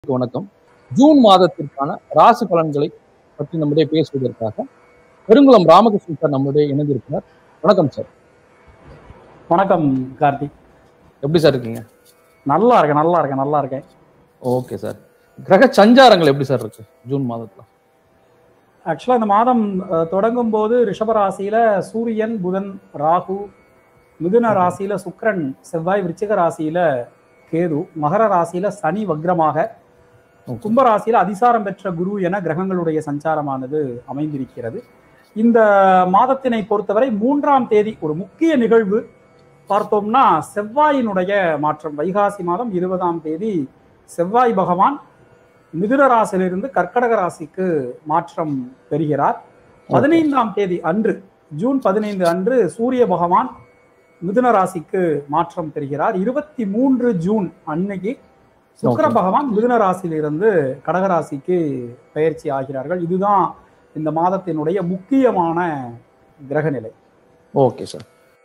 அனைவருக்கும் வணக்கம் ஜூன் மாதத்திற்கான ராசி பலன்களை பற்றி நம்முடைய பேசுவதற்காக பெருங்குளம் ராமகிருஷ்ணன் சார் நம்முடைய இணைந்திருக்கிறார் வணக்கம் சார் வணக்கம் கார்த்திக் எப்படி சார் இருக்கீங்க நல்லா இருக்கேன் நல்லா இருக்கேன் நல்லா இருக்கேன் ஓகே சார் கிரக சஞ்சாரங்கள் எப்படி சார் இருக்கு ஜூன் மாதத்துல ஆக்சுவலா இந்த மாதம் அஹ், தொடங்கும் போது ரிஷப ராசியில சூரியன் புதன் ராகு மிதுன ராசியில சுக்கிரன் செவ்வாய் விருச்சிக ராசியில கேது மகர ராசியில சனி வக்ரமாக Okay. கும்ப ராசியில அதிசாரம் பெற்ற குரு என கிரகங்களுடைய சஞ்சாரமானது அமைந்திருக்கிறது இந்த மாதத்தினை பொறுத்தவரை மூன்றாம் தேதி ஒரு முக்கிய நிகழ்வு பார்த்தோம்னா செவ்வாயினுடைய மாற்றம் வைகாசி மாதம் இருபதாம் தேதி செவ்வாய் பகவான் மிதுன ராசியிலிருந்து கர்க்கடக ராசிக்கு மாற்றம் பெறுகிறார் பதினைந்தாம் தேதி அன்று ஜூன் பதினைந்து அன்று சூரிய பகவான் மிதுன ராசிக்கு மாற்றம் பெறுகிறார் இருபத்தி மூன்று ஜூன் அன்னைக்கு சுக்கிர Okay. பகவான் மிதுன ராசியிலிருந்து கடக ராசிக்கு பயிற்சி ஆகிறார்கள் இதுதான் இந்த மாதத்தினுடைய முக்கியமான கிரகநிலை ஓகே சார்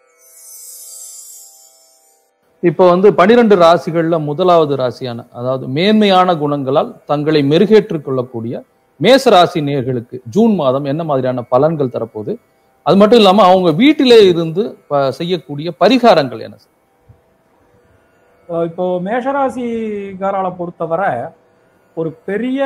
இப்போ வந்து பனிரெண்டு ராசிகள்ல முதலாவது ராசியான அதாவது மேன்மையான குணங்களால் தங்களை மெருகேற்றுக் கொள்ளக்கூடிய மேச ராசி நேர்களுக்கு ஜூன் மாதம் என்ன மாதிரியான பலன்கள் தரப்போகுது அது மட்டும் இல்லாம அவங்க வீட்டிலே இருந்து ப- செய்யக்கூடிய பரிகாரங்கள் என்ன சார் அஹ் இப்போ மேஷராசிக்காரால பொறுத்தவரை ஒரு பெரிய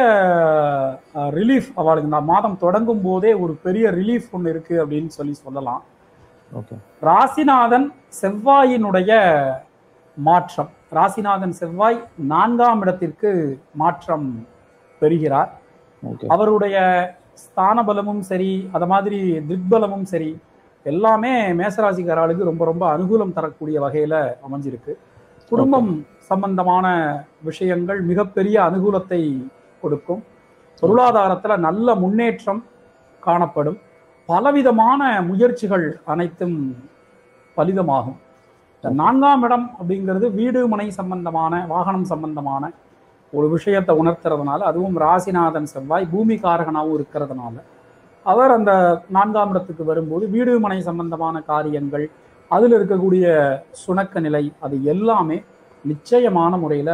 ரிலீஃப் அவளுக்கு இந்த மாதம் தொடங்கும் போதே ஒரு பெரிய ரிலீஃப் ஒன்று இருக்கு அப்படின்னு சொல்லி சொல்லலாம் ஓகே ராசிநாதன் செவ்வாயினுடைய மாற்றம் ராசிநாதன் செவ்வாய் நான்காம் இடத்திற்கு மாற்றம் பெறுகிறார் ஓகே அவருடைய ஸ்தான பலமும் சரி அத மாதிரி திக்பலமும் சரி எல்லாமே மேசராசிக்காரர்களுக்கு ரொம்ப ரொம்ப அனுகூலம் தரக்கூடிய வகையில அமைஞ்சிருக்கு குடும்பம் சம்பந்தமான விஷயங்கள் மிகப்பெரிய அனுகூலத்தை கொடுக்கும் பொருளாதாரத்துல நல்ல முன்னேற்றம் காணப்படும் பலவிதமான முயற்சிகள் அனைத்தும் பலிதமாகும் இந்த நான்காம் இடம் அப்படிங்கிறது வீடு மனை சம்பந்தமான வாகனம் சம்பந்தமான ஒரு விஷயத்தை உணர்த்துறதுனால அதுவும் ராசிநாதன் செவ்வாய் பூமி காரகனாகவும் இருக்கிறதுனால அவர் அந்த நான்காம் இடத்துக்கு வரும்போது வீடு மனை சம்பந்தமான காரியங்கள் அதில் இருக்கக்கூடிய சுணக்க நிலை அது எல்லாமே நிச்சயமான முறையில்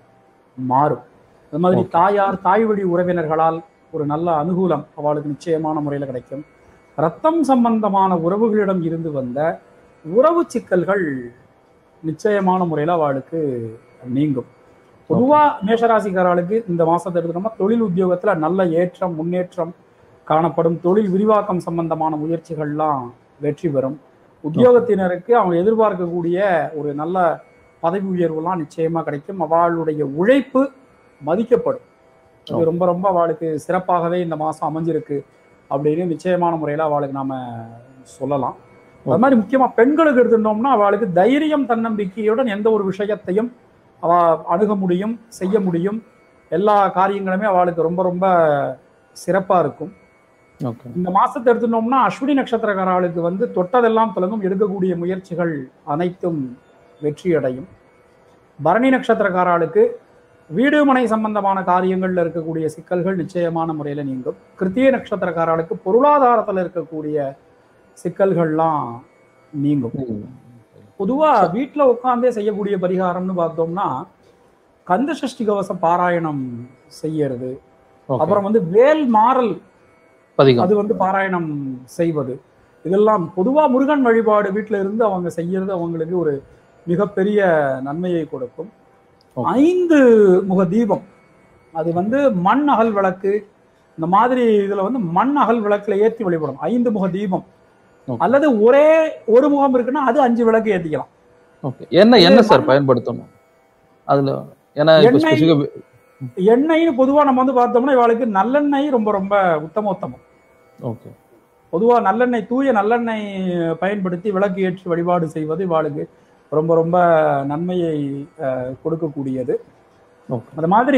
மாறும் அது மாதிரி Okay. தாயார் தாய் வழி உறவினர்களால் ஒரு நல்ல அனுகூலம் அவளுக்கு நிச்சயமான முறையில் கிடைக்கும் ரத்தம் சம்பந்தமான உறவுகளிடம் இருந்து வந்த உறவு சிக்கல்கள் நிச்சயமான முறையில் அவளுக்கு நீங்கும் பொதுவா மேஷராசிக்காரர்களுக்கு இந்த மாசத்தை எடுத்துட்டோம்னா தொழில் உத்தியோகத்துல நல்ல ஏற்றம் முன்னேற்றம் காணப்படும் தொழில் விரிவாக்கம் சம்பந்தமான முயற்சிகள்லாம் வெற்றி பெறும் உத்தியோகத்தினருக்கு அவங்க எதிர்பார்க்கக்கூடிய ஒரு நல்ல பதவி உயர்வுலாம் நிச்சயமா கிடைக்கும் அவளுடைய உழைப்பு மதிக்கப்படும் அது ரொம்ப ரொம்ப அவளுக்கு சிறப்பாகவே இந்த மாசம் அமைஞ்சிருக்கு அப்படின்னு நிச்சயமான முறையில அவளுக்கு நாம சொல்லலாம் அது மாதிரி முக்கியமா பெண்களுக்கு எடுத்துட்டோம்னா அவளுக்கு தைரியம் தன்னம்பிக்கையுடன் எந்த ஒரு விஷயத்தையும் அவ அணுக முடியும் செய்ய முடியும் எல்லா காரியங்களுமே அவளுக்கு ரொம்ப ரொம்ப சிறப்பா இருக்கும் ஓகே இந்த மாசத்தை எடுத்துட்டோம்னா அஸ்வினி நட்சத்திரக்காரர்களுக்கு வந்து தொட்டதெல்லாம் தொடங்கும் எடுக்கக்கூடிய முயற்சிகள் அனைத்தும் வெற்றி அடையும் பரணி நட்சத்திரக்காரர்களுக்கு வீடு மனை சம்பந்தமான காரியங்கள்ல இருக்கக்கூடிய சிக்கல்கள் நிச்சயமான முறையில நீங்கும் கிருத்திய நட்சத்திரக்காரர்களுக்கு பொருளாதாரத்துல இருக்கக்கூடிய சிக்கல்கள்லாம் நீங்கும் பொதுவா வீட்ல உட்கார்ந்தே செய்யக்கூடிய பரிகாரம்னு பார்த்தோம்னா கந்த சஷ்டி கவச பாராயணம் செய்யறது அப்புறம் வந்து வேல் மாறல் பதிகம் அது வந்து பாராயணம் செய்வது இதெல்லாம் பொதுவா முருகன் வழிபாடு வீட்ல இருந்து அவங்க செய்யறது அவங்களுக்கு ஒரு மிகப்பெரிய நன்மையை கொடுக்கும் Okay. ஐந்து முக தீபம் அது வந்து மண் அகல் விளக்கு இந்த மாதிரி இதுல வந்து மண் அகல் விளக்குல ஏத்தி வழிபடும் ஐந்து முக தீபம் Okay. அல்லது ஒரே ஒரு முகம் இருக்குன்னா அது அஞ்சு விளக்கு ஏத்திக்கலாம் ஓகே என்ன என்ன சார் பயன்படுத்தணும் அதுல ஏன்னா இப்ப எண்ணெய் specific- எண்ணெய்னு பொதுவா நம்ம வந்து பார்த்தோம்னா இவாளுக்கு நல்லெண்ணெய் ரொம்ப ரொம்ப உத்தமோத்தமம் ஓகே பொதுவா நல்லெண்ணெய் தூய நல்லெண்ணெய் பயன்படுத்தி விளக்கு ஏற்றி வழிபாடு செய்வது இவாளுக்கு ரொம்ப ரொம்ப நன்மையை அஹ், கொடுக்கக்கூடியது ஓகே அது மாதிரி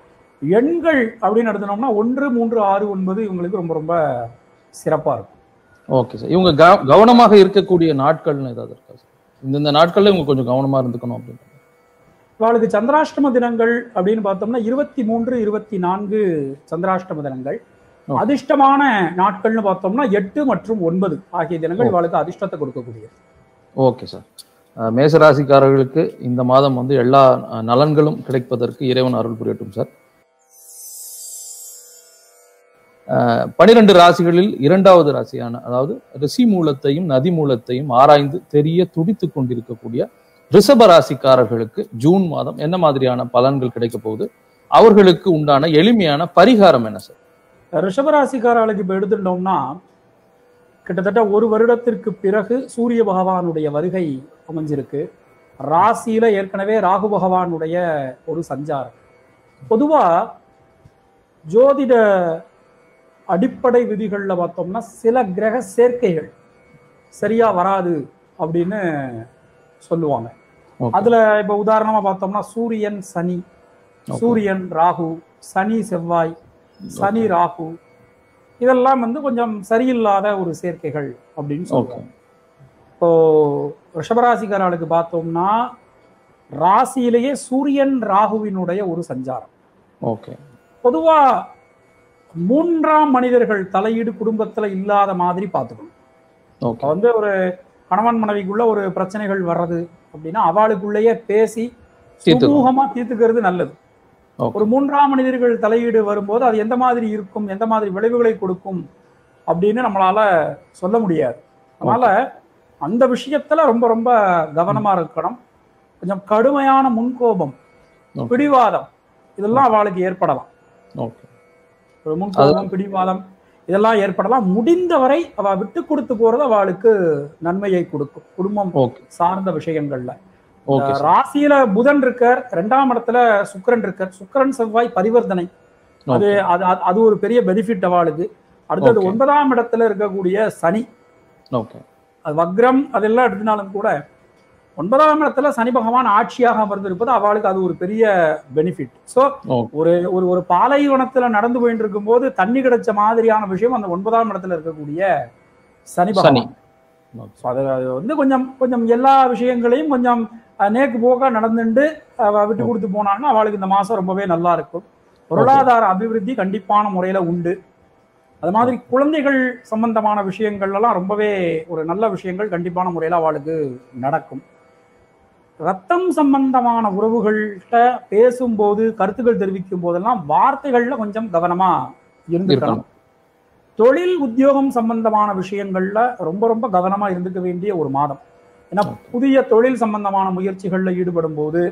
எண்கள் அப்படின்னு எடுத்தோம்னா ஒன்று மூன்று ஆறு ஒன்பது இவங்களுக்கு ரொம்ப ரொம்ப சிறப்பா இருக்கும் ஓகே சார் இவங்க கவ- கவனமாக இருக்கக்கூடிய நாட்கள்னு ஏதாவது இருக்கா சார் இந்தந்த நாட்கள்ல இவங்க கொஞ்சம் கவனமா இருந்துக்கணும் அப்படின்னு இவாளுக்கு சந்திராஷ்டம தினங்கள் அப்படின்னு பார்த்தோம்னா இருபத்தி மூன்று இருபத்தி நான்கு சந்திராஷ்டம தினங்கள் Okay. அதிர்ஷ்டமான நாட்கள்னு பார்த்தோம்னா எட்டு மற்றும் ஒன்பது ஆகிய தினங்கள் இவாளுக்கு அதிர்ஷ்டத்தை கொடுக்கக்கூடியது ஓகே சார் அஹ் மேசராசிக்காரர்களுக்கு இந்த மாதம் வந்து எல்லா அஹ், நலன்களும் கிடைப்பதற்கு இறைவன் அருள் புரியட்டும் சார் அஹ், பனிரெண்டு ராசிகளில் இரண்டாவது ராசியான அதாவது ரிஷி மூலத்தையும் நதி மூலத்தையும் ஆராய்ந்து தெரிய துடித்துக் கொண்டிருக்கக்கூடிய ரிஷப ராசிக்காரர்களுக்கு ஜூன் மாதம் என்ன மாதிரியான பலன்கள் கிடைக்க போகுது அவர்களுக்கு உண்டான எளிமையான பரிகாரம் என்ன சார் ரிஷபராசிக்காரர்களுக்கு இப்போ எடுத்துட்டோம்னா கிட்டத்தட்ட ஒரு வருடத்திற்கு பிறகு சூரிய பகவானுடைய வருகை அமைஞ்சிருக்கு ராசியில ஏற்கனவே ராகு பகவானுடைய ஒரு சஞ்சாரம் பொதுவா ஜோதிட அடிப்படை விதிகள்ல பார்த்தோம்னா சில கிரக சேர்க்கைகள் சரியா வராது அப்படின்னு சொல்லுவாங்க Okay. அதுல இப்ப உதாரணமா பார்த்தோம்னா சூரியன் சனி Okay. சூரியன் ராகு சனி செவ்வாய் சனி ராகு இதெல்லாம் வந்து கொஞ்சம் சரியில்லாத ஒரு சேர்க்கைகள் அப்படின்னு ஓகே சொல்லுவாங்க இப்போ ரிஷபராசிக்காரர்களுக்கு பார்த்தோம்னா ராசியிலேயே சூரியன் ராகுவினுடைய ஒரு சஞ்சாரம் ஓகே பொதுவா மூன்றாம் மனிதர்கள் தலையீடு குடும்பத்துல இல்லாத மாதிரி பார்த்துக்கணும் ஓகே இப்போ வந்து ஒரு கணவன் மனைவிக்குள்ள ஒரு பிரச்சனைகள் வர்றது அப்படின்னா அவளுக்குள்ளேயே பேசி தீர்த்துக்கணும். சுமூகமா தீர்த்துக்கிறது நல்லது Okay. ஒரு மூன்றாம் மனிதர்கள் தலையீடு வரும்போது அது எந்த மாதிரி இருக்கும் எந்த மாதிரி விளைவுகளை கொடுக்கும் அப்படின்னு நம்மளால சொல்ல முடியாது அதனால அந்த விஷயத்துல ரொம்ப ரொம்ப கவனமா இருக்கணும் கொஞ்சம் கடுமையான முன்கோபம் Okay. பிடிவாதம் இதெல்லாம் அவளுக்கு ஏற்படலாம் ஓகே ஒரு முன்கோபம் பிடிவாதம் இதெல்லாம் ஏற்படலாம் முடிந்தவரை அவ விட்டு கொடுத்து போறது அவளுக்கு நன்மையை கொடுக்கும் குடும்பம் ஓகே சார்ந்த விஷயங்கள்ல ஓகே அஹ் ராசியில புதன் இருக்கார் ரெண்டாம் இடத்துல சுக்கிரன் இருக்கார் சுக்கிரன் செவ்வாய் பரிவர்த்தனை அது அது அது- அது ஒரு பெரிய பெனிஃபிட் அவளுக்கு அடுத்தது Okay. ஒன்பதாம் இடத்துல இருக்கக்கூடிய சனி ஓகே அது வக்ரம் அதெல்லாம் எடுத்தினாலும் கூட ஒன்பதாம் இடத்துல சனி பகவான் ஆட்சியாக அமர்ந்திருப்பது அவளுக்கு அது ஒரு பெரிய பெனிஃபிட் ஸோ ஓகே ஒரு ஒரு ஒரு பாலைவனத்துல நடந்து போயிட்டு இருக்கும்போது தண்ணி கிடைச்ச மாதிரியான விஷயம் அந்த ஒன்பதாம் இடத்துல இருக்கக்கூடிய சனி சனி பகவான் So அது அது வந்து கொஞ்சம் கொஞ்சம் எல்லா விஷயங்களையும் கொஞ்சம் அஹ், நேக்கு போக்கா நடந்துட்டு அவ விட்டு கொடுத்து போனாங்கன்னா அவளுக்கு இந்த மாசம் ரொம்பவே நல்லா இருக்கும் பொருளாதார அபிவிருத்தி கண்டிப்பான முறையில உண்டு அது மாதிரி குழந்தைகள் சம்பந்தமான விஷயங்கள் எல்லாம் ரொம்பவே ஒரு நல்ல விஷயங்கள் கண்டிப்பான முறையில அவளுக்கு நடக்கும் ரத்தம் சம்பந்தமான உறவுகள்கிட்ட பேசும்போது கருத்துக்கள் தெரிவிக்கும் போதெல்லாம் வார்த்தைகள்ல கொஞ்சம் கவனமா இருந்துக்கணும் இருக்கணும் தொழில் உத்தியோகம் சம்பந்தமான விஷயங்கள்ல ரொம்ப ரொம்ப கவனமா இருந்துக்க வேண்டிய ஒரு மாதம் ஏன்னா புதிய தொழில் சம்பந்தமான முயற்சிகள்ல ஈடுபடும் போது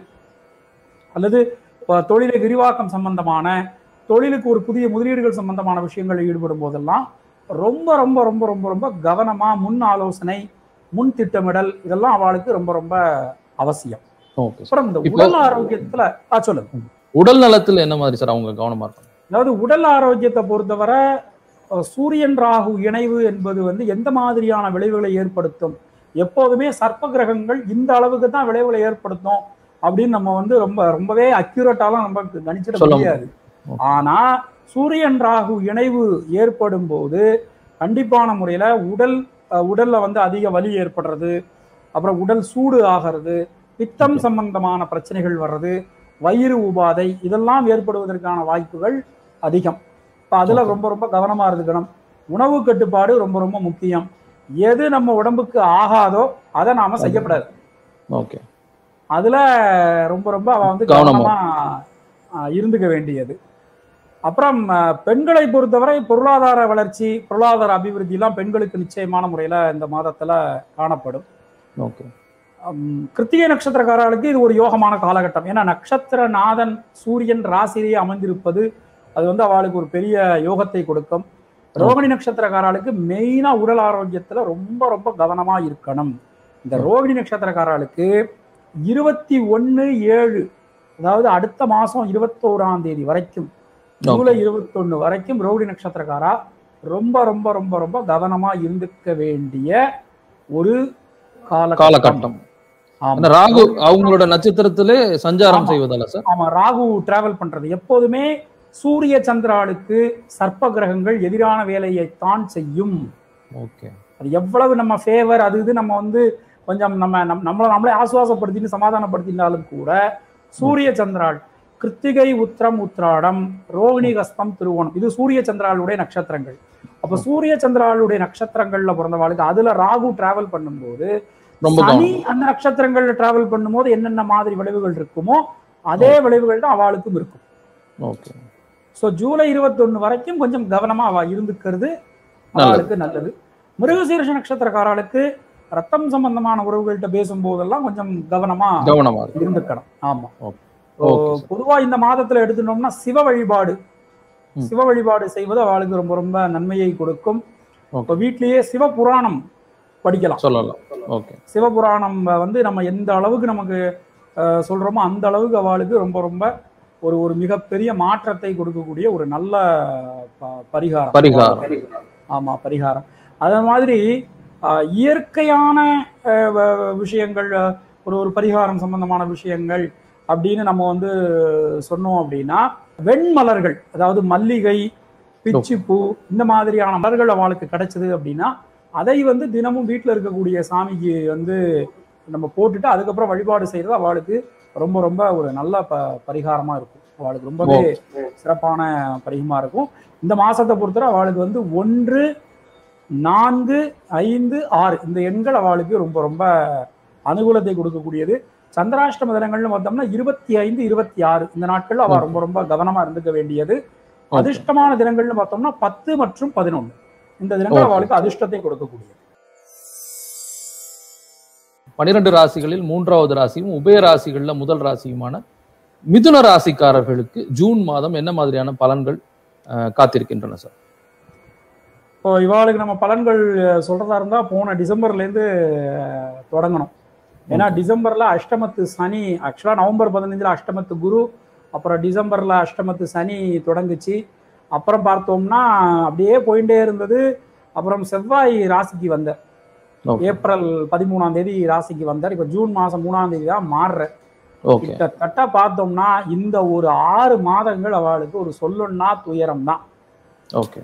அல்லது இப்ப தொழிலை விரிவாக்கம் சம்பந்தமான தொழிலுக்கு ஒரு புதிய முதலீடுகள் சம்பந்தமான விஷயங்களில் ஈடுபடும் போதெல்லாம் ரொம்ப ரொம்ப ரொம்ப ரொம்ப ரொம்ப கவனமா முன் ஆலோசனை முன் திட்டமிடல் இதெல்லாம் அவளுக்கு ரொம்ப ரொம்ப அவசியம் ஓகே சார் அப்புறம் இந்த இப்போ- உடல் ஆரோக்கியத்துல ஆ சொல்லுங்க உடல் நலத்துல என்ன மாதிரி சார் அவங்க கவனமா இருக்கணும் அதாவது உடல் ஆரோக்கியத்தை பொறுத்தவரை அஹ், சூரியன் ராகு இணைவு என்பது வந்து எந்த மாதிரியான விளைவுகளை ஏற்படுத்தும் எப்போதுமே சர்ப்ப கிரகங்கள் இந்த அளவுக்கு தான் விளைவுகளை ஏற்படுத்தும் அப்படின்னு நம்ம வந்து ரொம்ப ரொம்பவே அக்யூரேட்டாலாம் நம்ம கணிச்சிட சொல்ல முடியாது ஆனா சூரியன் ராகு இணைவு ஏற்படும் போது கண்டிப்பான முறையில உடல் அஹ், உடல்ல வந்து அதிக வலி ஏற்படுறது அப்புறம் உடல் சூடு ஆகிறது பித்தம் Okay. சம்பந்தமான பிரச்சனைகள் வர்றது வயிறு உபாதை இதெல்லாம் ஏற்படுவதற்கான வாய்ப்புகள் அதிகம் இப்போ அதுல Okay. ரொம்ப ரொம்ப கவனமா இருந்துக்கணும் உணவு கட்டுப்பாடு ரொம்ப ரொம்ப முக்கியம் எது நம்ம உடம்புக்கு ஆகாதோ அதை நாம Okay. செய்யக்கூடாது ஓகே அதுல ரொம்ப ரொம்ப அவ வந்து கவனமா. கவனமா ஆஹ், இருந்துக்க வேண்டியது அப்புறம் ஆஹ், பெண்களை பொறுத்தவரை பொருளாதார வளர்ச்சி பொருளாதார அபிவிருத்தி எல்லாம் பெண்களுக்கு நிச்சயமான முறையில இந்த மாதத்துல காணப்படும் ஓகே ஹம், கிருத்திகை நட்சத்திரக்காரர்களுக்கு இது ஒரு யோகமான காலகட்டம் ஏன்னா நட்சத்திர நாதன் சூரியன் ராசியிலேயே அமைந்திருப்பது அது வந்து அவளுக்கு ஒரு பெரிய யோகத்தை கொடுக்கும் ரோகிணி நட்சத்திரக்காரர்களுக்கு மெயினா உடல் ஆரோக்கியத்துல ரொம்ப ரொம்ப கவனமா இருக்கணும் இந்த ரோகிணி நட்சத்திரக்காரர்களுக்கு இருபத்தி ஒன்னு ஏழு அதாவது அடுத்த மாசம் இருபத்தோராம் தேதி வரைக்கும் ஜூலை இருபத்தொன்னு வரைக்கும் ரோகிணி நட்சத்திரக்காரா ரொம்ப ரொம்ப ரொம்ப ரொம்ப கவனமா இருந்துக்க வேண்டிய ஒரு காலகட்டம் காலகட்டம் ஆமா. அந்த ராகு அவங்களோட நட்சத்திரத்திலே சஞ்சாரம் ஆமா. செய்வதால சார் ஆமா ராகு டிராவல் பண்றது எப்போதுமே சூரிய சந்திராளுக்கு சர்ப்ப கிரகங்கள் எதிரான வேலையை தான் செய்யும் ஓகே அது எவ்வளவு நம்ம ஃபேவர் அது இது நம்ம வந்து கொஞ்சம் நம்ம நம் நம்மளை நம்மளே ஆசுவாசப்படுத்தின்னு சமாதானப்படுத்தினாலும் கூட சூரிய சந்திராள் கிருத்திகை உத்திரம் உத்திராடம் ரோகிணி கஸ்தம் திருவோணம் இது சூரிய சந்திராளுடைய நட்சத்திரங்கள் அப்ப சூரிய சந்திராளுடைய நட்சத்திரங்கள்ல பிறந்தவாளுக்கு அதுல ராகு டிராவல் பண்ணும்போது ரொம்ப சனி கவனம் அந்த நட்சத்திரங்கள்ல டிராவல் பண்ணும்போது என்னென்ன மாதிரி விளைவுகள் இருக்குமோ அதே விளைவுகள் தான் அவளுக்கும் இருக்கும் ஓகே ஸோ ஜூலை இருபத்தொன்னு வரைக்கும் கொஞ்சம் கவனமா அவ இருந்துக்கிறது நல்லது. அவளுக்கு நல்லது மிருகசீர்ஷ நட்சத்திரக்காரர்களுக்கு ரத்தம் சம்பந்தமான உறவுகள்கிட்ட பேசும்போதெல்லாம் கொஞ்சம் கவனமா கவனமா இருக்கு இருந்துக்கணும் ஆமா Okay. இப்போ Okay, sir. பொதுவா இந்த மாதத்துல எடுத்துட்டோம்னா சிவ வழிபாடு ம். சிவ வழிபாடு செய்வது அவளுக்கு ரொம்ப ரொம்ப நன்மையை கொடுக்கும் Okay. இப்போ வீட்லயே சிவ புராணம் படிக்கலாம் சொல்லலாம் ஓகே சிவபுராணம் வந்து நம்ம எந்த அளவுக்கு நமக்கு அஹ், சொல்றோமோ அந்த அளவுக்கு அவளுக்கு ரொம்ப ரொம்ப ஒரு ஒரு மிகப்பெரிய மாற்றத்தை கொடுக்கக்கூடிய ஒரு நல்ல ப- பரிகாரம் பரிகாரம். ஆமா பரிகாரம் அதே மாதிரி அஹ், இயற்கையான அஹ், வ- விஷயங்கள் அஹ், ஒரு ஒரு பரிகாரம் சம்பந்தமான விஷயங்கள் அப்படின்னு நம்ம வந்து சொன்னோம் அப்படின்னா வெண்மலர்கள் அதாவது மல்லிகை பிச்சிப்பூ இந்த மாதிரியான மலர்கள் அவளுக்கு கிடைச்சது அப்படின்னா அதை வந்து தினமும் வீட்டில் இருக்கக்கூடிய சாமிக்கு வந்து நம்ம போட்டுட்டு அதுக்கப்புறம் வழிபாடு செய்யறது அவளுக்கு ரொம்ப ரொம்ப ஒரு நல்ல ப பரிகாரமா இருக்கும் அவளுக்கு ரொம்பவே சிறப்பான பரிகமா இருக்கும் இந்த மாசத்தை பொறுத்தவரை அவளுக்கு வந்து ஒன்று நான்கு ஐந்து ஆறு இந்த எண்கள் அவளுக்கு ரொம்ப ரொம்ப அனுகூலத்தை கொடுக்கக்கூடியது சந்திராஷ்டம தினங்கள்னு பார்த்தோம்னா இருபத்தி ஐந்து இருபத்தி ஆறு இந்த நாட்கள்ல அவ ரொம்ப ரொம்ப கவனமா இருந்துக்க வேண்டியது அதிர்ஷ்டமான தினங்கள்னு பார்த்தோம்னா பத்து மற்றும் பதினொன்று இந்த தினங்கள் Okay. அவளுக்கு அதிர்ஷ்டத்தை கொடுக்கக்கூடியது பனிரெண்டு ராசிகளில் மூன்றாவது ராசியும் உபய ராசிகள்ல முதல் ராசியுமான மிதுன ராசிக்காரர்களுக்கு ஜூன் மாதம் என்ன மாதிரியான பலன்கள் அஹ், காத்திருக்கின்றன சார் இப்போ இவாளுக்கு நம்ம பலன்கள் அஹ், சொல்றதா இருந்தா போன டிசம்பர்ல இருந்து அஹ், தொடங்கணும் ஏன்னா டிசம்பர்ல அஷ்டமத்து சனி ஆக்சுவலா நவம்பர் பதினஞ்சுல அஷ்டமத்து குரு அப்புறம் டிசம்பர்ல அஷ்டமத்து சனி தொடங்குச்சு அப்புறம் பார்த்தோம்னா அப்படியே போயிட்டே இருந்தது அப்புறம் செவ்வாய் ராசிக்கு வந்தார் Okay. ஏப்ரல் பதிமூணாம் தேதி ராசிக்கு வந்தார் இப்ப ஜூன் மாசம் மூணாம் தேதி தான் மாறுற ஓகே கிட்டத்தட்ட பார்த்தோம்னா இந்த ஒரு ஆறு மாதங்கள் அவளுக்கு ஒரு சொல்லொன்னா துயரம் தான் ஓகே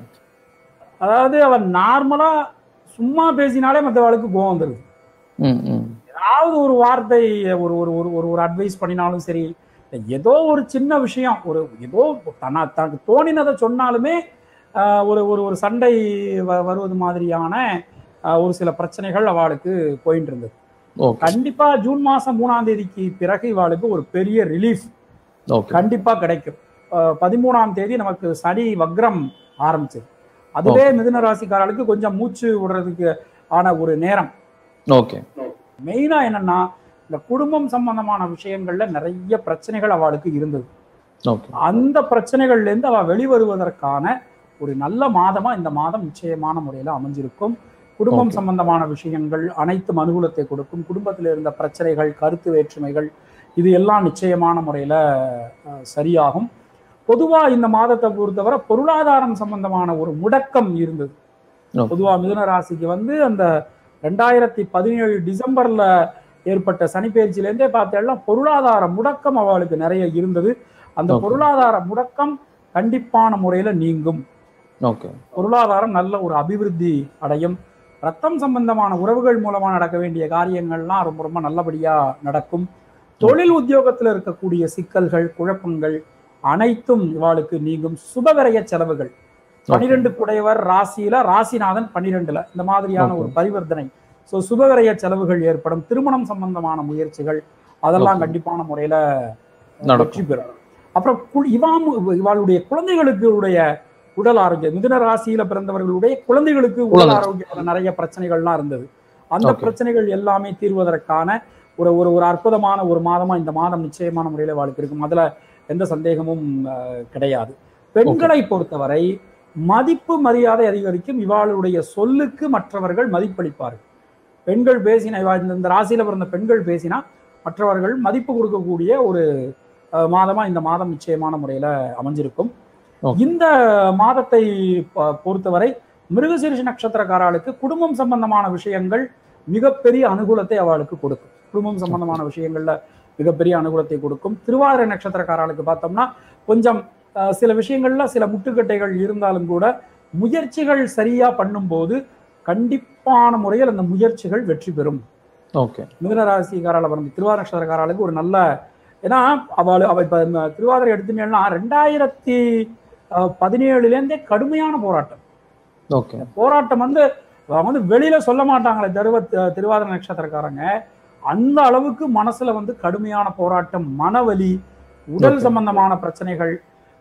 அதாவது அவன் நார்மலா சும்மா பேசினாலே மற்றவளுக்கு கோவம் வந்துருது ம் ம் ஏதாவது ஒரு வார்த்தை ஒரு ஒரு ஒரு ஒரு ஒரு அட்வைஸ் பண்ணினாலும் சரி ஏதோ ஒரு சின்ன விஷயம் ஒரு ஏதோ தன்னா தனக்கு தோணினதை சொன்னாலுமே ஆஹ், ஒரு ஒரு ஒரு சண்டை வ- வருவது மாதிரியான ஆஹ், ஒரு சில பிரச்சனைகள் அவளுக்கு போயிட்டு இருந்தது ஓகே கண்டிப்பா ஜூன் மாசம் மூணாம் தேதிக்கு பிறகு இவாளுக்கு ஒரு பெரிய ரிலீஃப் ஓகே கண்டிப்பா கிடைக்கும் ஆஹ், பதிமூணாம் தேதி நமக்கு சனி வக்ரம் ஆரம்பிச்சது அதுவே மிதுன ராசிக்காரர்களுக்கு கொஞ்சம் மூச்சு விடுறதுக்கு ஆன ஒரு நேரம் ஓகே மெயினா என்னன்னா இந்த குடும்பம் சம்பந்தமான விஷயங்கள்ல நிறைய பிரச்சனைகள் அவளுக்கு இருந்தது ஓகே அந்த பிரச்சனைகள்ல இருந்து அவ வெளிவருவதற்கான ஒரு நல்ல மாதமா இந்த மாதம் நிச்சயமான முறையில அமைஞ்சிருக்கும் குடும்பம் Okay. சம்பந்தமான விஷயங்கள் அனைத்தும் அனுகூலத்தை கொடுக்கும் குடும்பத்தில் இருந்த பிரச்சனைகள் கருத்து வேற்றுமைகள் இது எல்லாம் நிச்சயமான முறையில அஹ், சரியாகும் பொதுவா இந்த மாதத்தை பொறுத்தவரை பொருளாதாரம் சம்பந்தமான ஒரு முடக்கம் இருந்தது Okay. பொதுவா மிதுன ராசிக்கு வந்து அந்த ரெண்டாயிரத்தி பதினேழு டிசம்பர்ல ஏற்பட்ட சனிப்பெயர்ச்சியிலேருந்தே பார்த்தேன்னா பொருளாதார முடக்கம் அவளுக்கு நிறைய இருந்தது அந்த Okay. பொருளாதார முடக்கம் கண்டிப்பான முறையில நீங்கும் ஓகே பொருளாதாரம் நல்ல ஒரு அபிவிருத்தி அடையும் ரத்தம் சம்பந்தமான உறவுகள் மூலமா நடக்க வேண்டிய காரியங்கள்லாம் ரொம்ப ரொம்ப நல்லபடியா நடக்கும் தொழில் உத்தியோகத்துல இருக்கக்கூடிய சிக்கல்கள் குழப்பங்கள் அனைத்தும் இவாளுக்கு நீங்கும் சுபவிரய செலவுகள் பனிரெண்டு குடையவர் ராசியில ராசிநாதன் பன்னிரெண்டுல இந்த மாதிரியான Okay. ஒரு பரிவர்த்தனை ஸோ சுபவிரய செலவுகள் ஏற்படும் திருமணம் சம்பந்தமான முயற்சிகள் அதெல்லாம் Okay. கண்டிப்பான முறையில நடக்கும் வெற்றி பெறும் அப்புறம் கு- இவாம் இவாளுடைய குழந்தைகளுக்கு உடைய உடல் ஆரோக்கியம் மிதுன ராசியில பிறந்தவர்களுடைய குழந்தைகளுக்கு உடல் குழந்தை. ஆரோக்கியத்துல நிறைய பிரச்சனைகள்லாம் இருந்தது அந்த Okay. பிரச்சனைகள் எல்லாமே தீர்வதற்கான ஒரு ஒரு ஒரு அற்புதமான ஒரு மாதமா இந்த மாதம் நிச்சயமான முறையில வாழ்க்கை இருக்கும் அதுல எந்த சந்தேகமும் அஹ், கிடையாது பெண்களை பொறுத்தவரை மதிப்பு மரியாதை அதிகரிக்கும் இவாளுடைய சொல்லுக்கு மற்றவர்கள் மதிப்பளிப்பார்கள் பெண்கள் பேசின இவா இந்த- இந்த ராசியில பிறந்த பெண்கள் பேசினா மற்றவர்கள் மதிப்பு கொடுக்கக்கூடிய ஒரு அஹ், மாதமா இந்த மாதம் நிச்சயமான முறையில அமைஞ்சிருக்கும் Okay. இந்த மாதத்தை ப- பொறுத்தவரை மிருகசீரிஷ நட்சத்திரக்காரர்களுக்கு குடும்பம் சம்பந்தமான விஷயங்கள் மிகப்பெரிய அனுகூலத்தை அவளுக்கு கொடுக்கும் குடும்பம் சம்பந்தமான விஷயங்கள்ல மிகப்பெரிய அனுகூலத்தை கொடுக்கும் திருவாதிரை நட்சத்திரக்காரர்களுக்கு பார்த்தோம்னா கொஞ்சம் அஹ், சில விஷயங்கள்ல சில முட்டுக்கட்டைகள் இருந்தாலும் கூட முயற்சிகள் சரியா பண்ணும்போது கண்டிப்பான முறையில் அந்த முயற்சிகள் வெற்றி பெறும் ஓகே மிதுன ராசிக்காரால பிறந்த திருவாதிரை நட்சத்திரக்காரர்களுக்கு ஒரு நல்ல ஏன்னா அவள் அவ இப்ப இந்த திருவாதிரை எடுத்துட்டீங்கன்னா ரெண்டாயிரத்தி அஹ், பதினேழுலேருந்தே கடுமையான போராட்டம் ஓகே போராட்டம் வந்து அவங்க வந்து வெளியில சொல்ல மாட்டாங்களே தருவ திருவாதிரை நட்சத்திரக்காரங்க அந்த அளவுக்கு மனசுல வந்து கடுமையான போராட்டம் மனவலி உடல் Okay. சம்பந்தமான பிரச்சனைகள்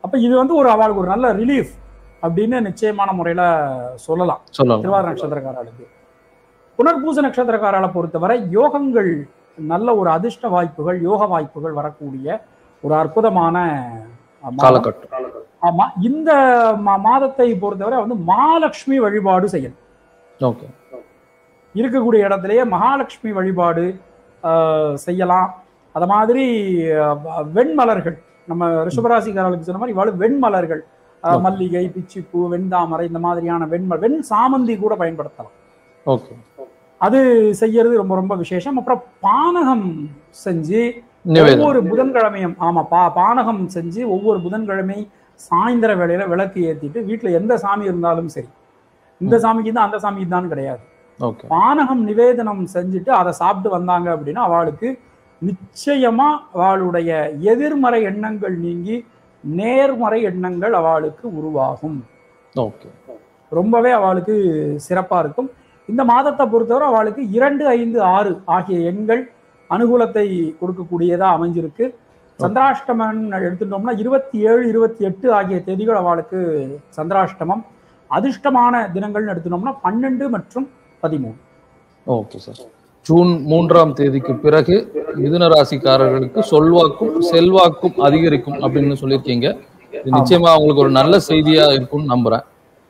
அப்ப இது வந்து ஒரு அவளுக்கு ஒரு நல்ல ரிலீஃப் அப்படின்னு நிச்சயமான முறையில சொல்லலாம் சொல்லலாம் திருவாதிரை நட்சத்திரக்காரர்களுக்கு புனர்பூச நட்சத்திரக்காரர்களை பொறுத்தவரை யோகங்கள் நல்ல ஒரு அதிர்ஷ்ட வாய்ப்புகள் யோக வாய்ப்புகள் வரக்கூடிய ஒரு அற்புதமான மாதம். காலகட்டம் ஆமா இந்த மா- மாதத்தை பொறுத்தவரை வந்து மகாலட்சுமி வழிபாடு செய்யணும் ஓகே இருக்கக்கூடிய இடத்திலேயே மகாலட்சுமி வழிபாடு ஆஹ், செய்யலாம் அத மாதிரி அஹ், வெண்மலர்கள் நம்ம ரிஷபராசிக்காரர்களுக்கு சொன்ன மாதிரி இவ்வளவு வெண்மலர்கள் ஆஹ், Okay. மல்லிகை பிச்சிப்பூ வெண்தாமரை இந்த மாதிரியான வெண்ம வெண் சாமந்தி கூட பயன்படுத்தலாம் ஓகே அது செய்யறது ரொம்ப ரொம்ப விசேஷம் அப்புறம் பானகம் செஞ்சு நிவேதம் ஒவ்வொரு புதன்கிழமையும் ஆமா பா பானகம் செஞ்சு ஒவ்வொரு புதன்கிழமை சாயந்தர வேளையில விளக்கு ஏத்திட்டு வீட்டுல எந்த சாமி இருந்தாலும் சரி இந்த சாமிக்கு தான் அந்த சாமிக்கு தான் கிடையாது ஓகே பானகம் நிவேதனம் செஞ்சுட்டு அதை சாப்பிட்டு வந்தாங்க அப்படின்னா அவளுக்கு நிச்சயமா அவளுடைய எதிர்மறை எண்ணங்கள் நீங்கி நேர்மறை எண்ணங்கள் அவளுக்கு உருவாகும் ஓகே ரொம்பவே அவளுக்கு சிறப்பா இருக்கும் இந்த மாதத்தை பொறுத்தவரை அவளுக்கு இரண்டு ஐந்து ஆறு ஆகிய எண்கள் அனுகூலத்தை கொடுக்கக்கூடியதா அமைஞ்சிருக்கு சந்திராஷ்டமம் எடுத்துட்டோம்னா இருபத்தி ஏழு இருபத்தி எட்டு ஆகிய தேதிகள் அவளுக்கு சந்திராஷ்டமம் அதிர்ஷ்டமான தினங்கள்னு எடுத்துட்டோம்னா பன்னெண்டு மற்றும் பதிமூணு ஓகே சார் ஜூன் மூன்றாம் தேதிக்கு பிறகு மிதுன ராசிக்காரர்களுக்கு சொல்வாக்கும் செல்வாக்கும் அதிகரிக்கும் அப்படின்னு சொல்லியிருக்கீங்க இது நிச்சயமா அவங்களுக்கு ஒரு நல்ல செய்தியா இருக்கும்னு நம்புறேன்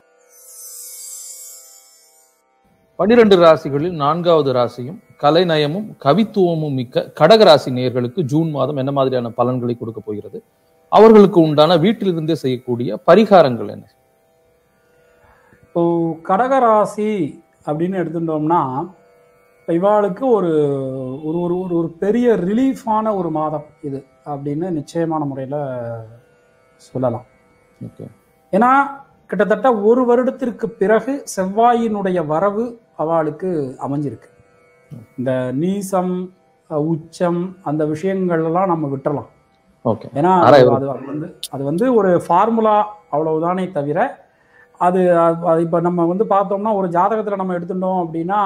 பனிரெண்டு ராசிகளில் நான்காவது ராசியும் கலைநயமும் கவித்துவமும் மிக்க கடக ராசி நேயர்களுக்கு ஜூன் மாதம் என்ன மாதிரியான பலன்களை கொடுக்க போகிறது அவர்களுக்கு உண்டான வீட்டிலிருந்தே செய்யக்கூடிய பரிகாரங்கள் என்ன இப்போ கடகராசி அப்படின்னு எடுத்துட்டோம்னா இப்ப இவாளுக்கு ஒரு ஒரு ஒரு ஒரு ஒரு பெரிய ரிலீஃபான ஒரு மாதம் இது அப்படின்னு நிச்சயமான முறையில் சொல்லலாம் ஓகே ஏன்னா கிட்டத்தட்ட ஒரு வருடத்திற்கு பிறகு செவ்வாயினுடைய வரவு அவளுக்கு அமைஞ்சிருக்கு இந்த நீசம் அஹ், உச்சம் அந்த விஷயங்கள் எல்லாம் நம்ம விட்டுறலாம் ஓகே ஏன்னா அரை அது அது அது வந்து அது வந்து ஒரு ஃபார்முலா அவ்வளவுதானே தவிர அது அது இப்போ நம்ம வந்து பார்த்தோம்னா ஒரு ஜாதகத்தில் நம்ம எடுத்துட்டோம் அப்படின்னா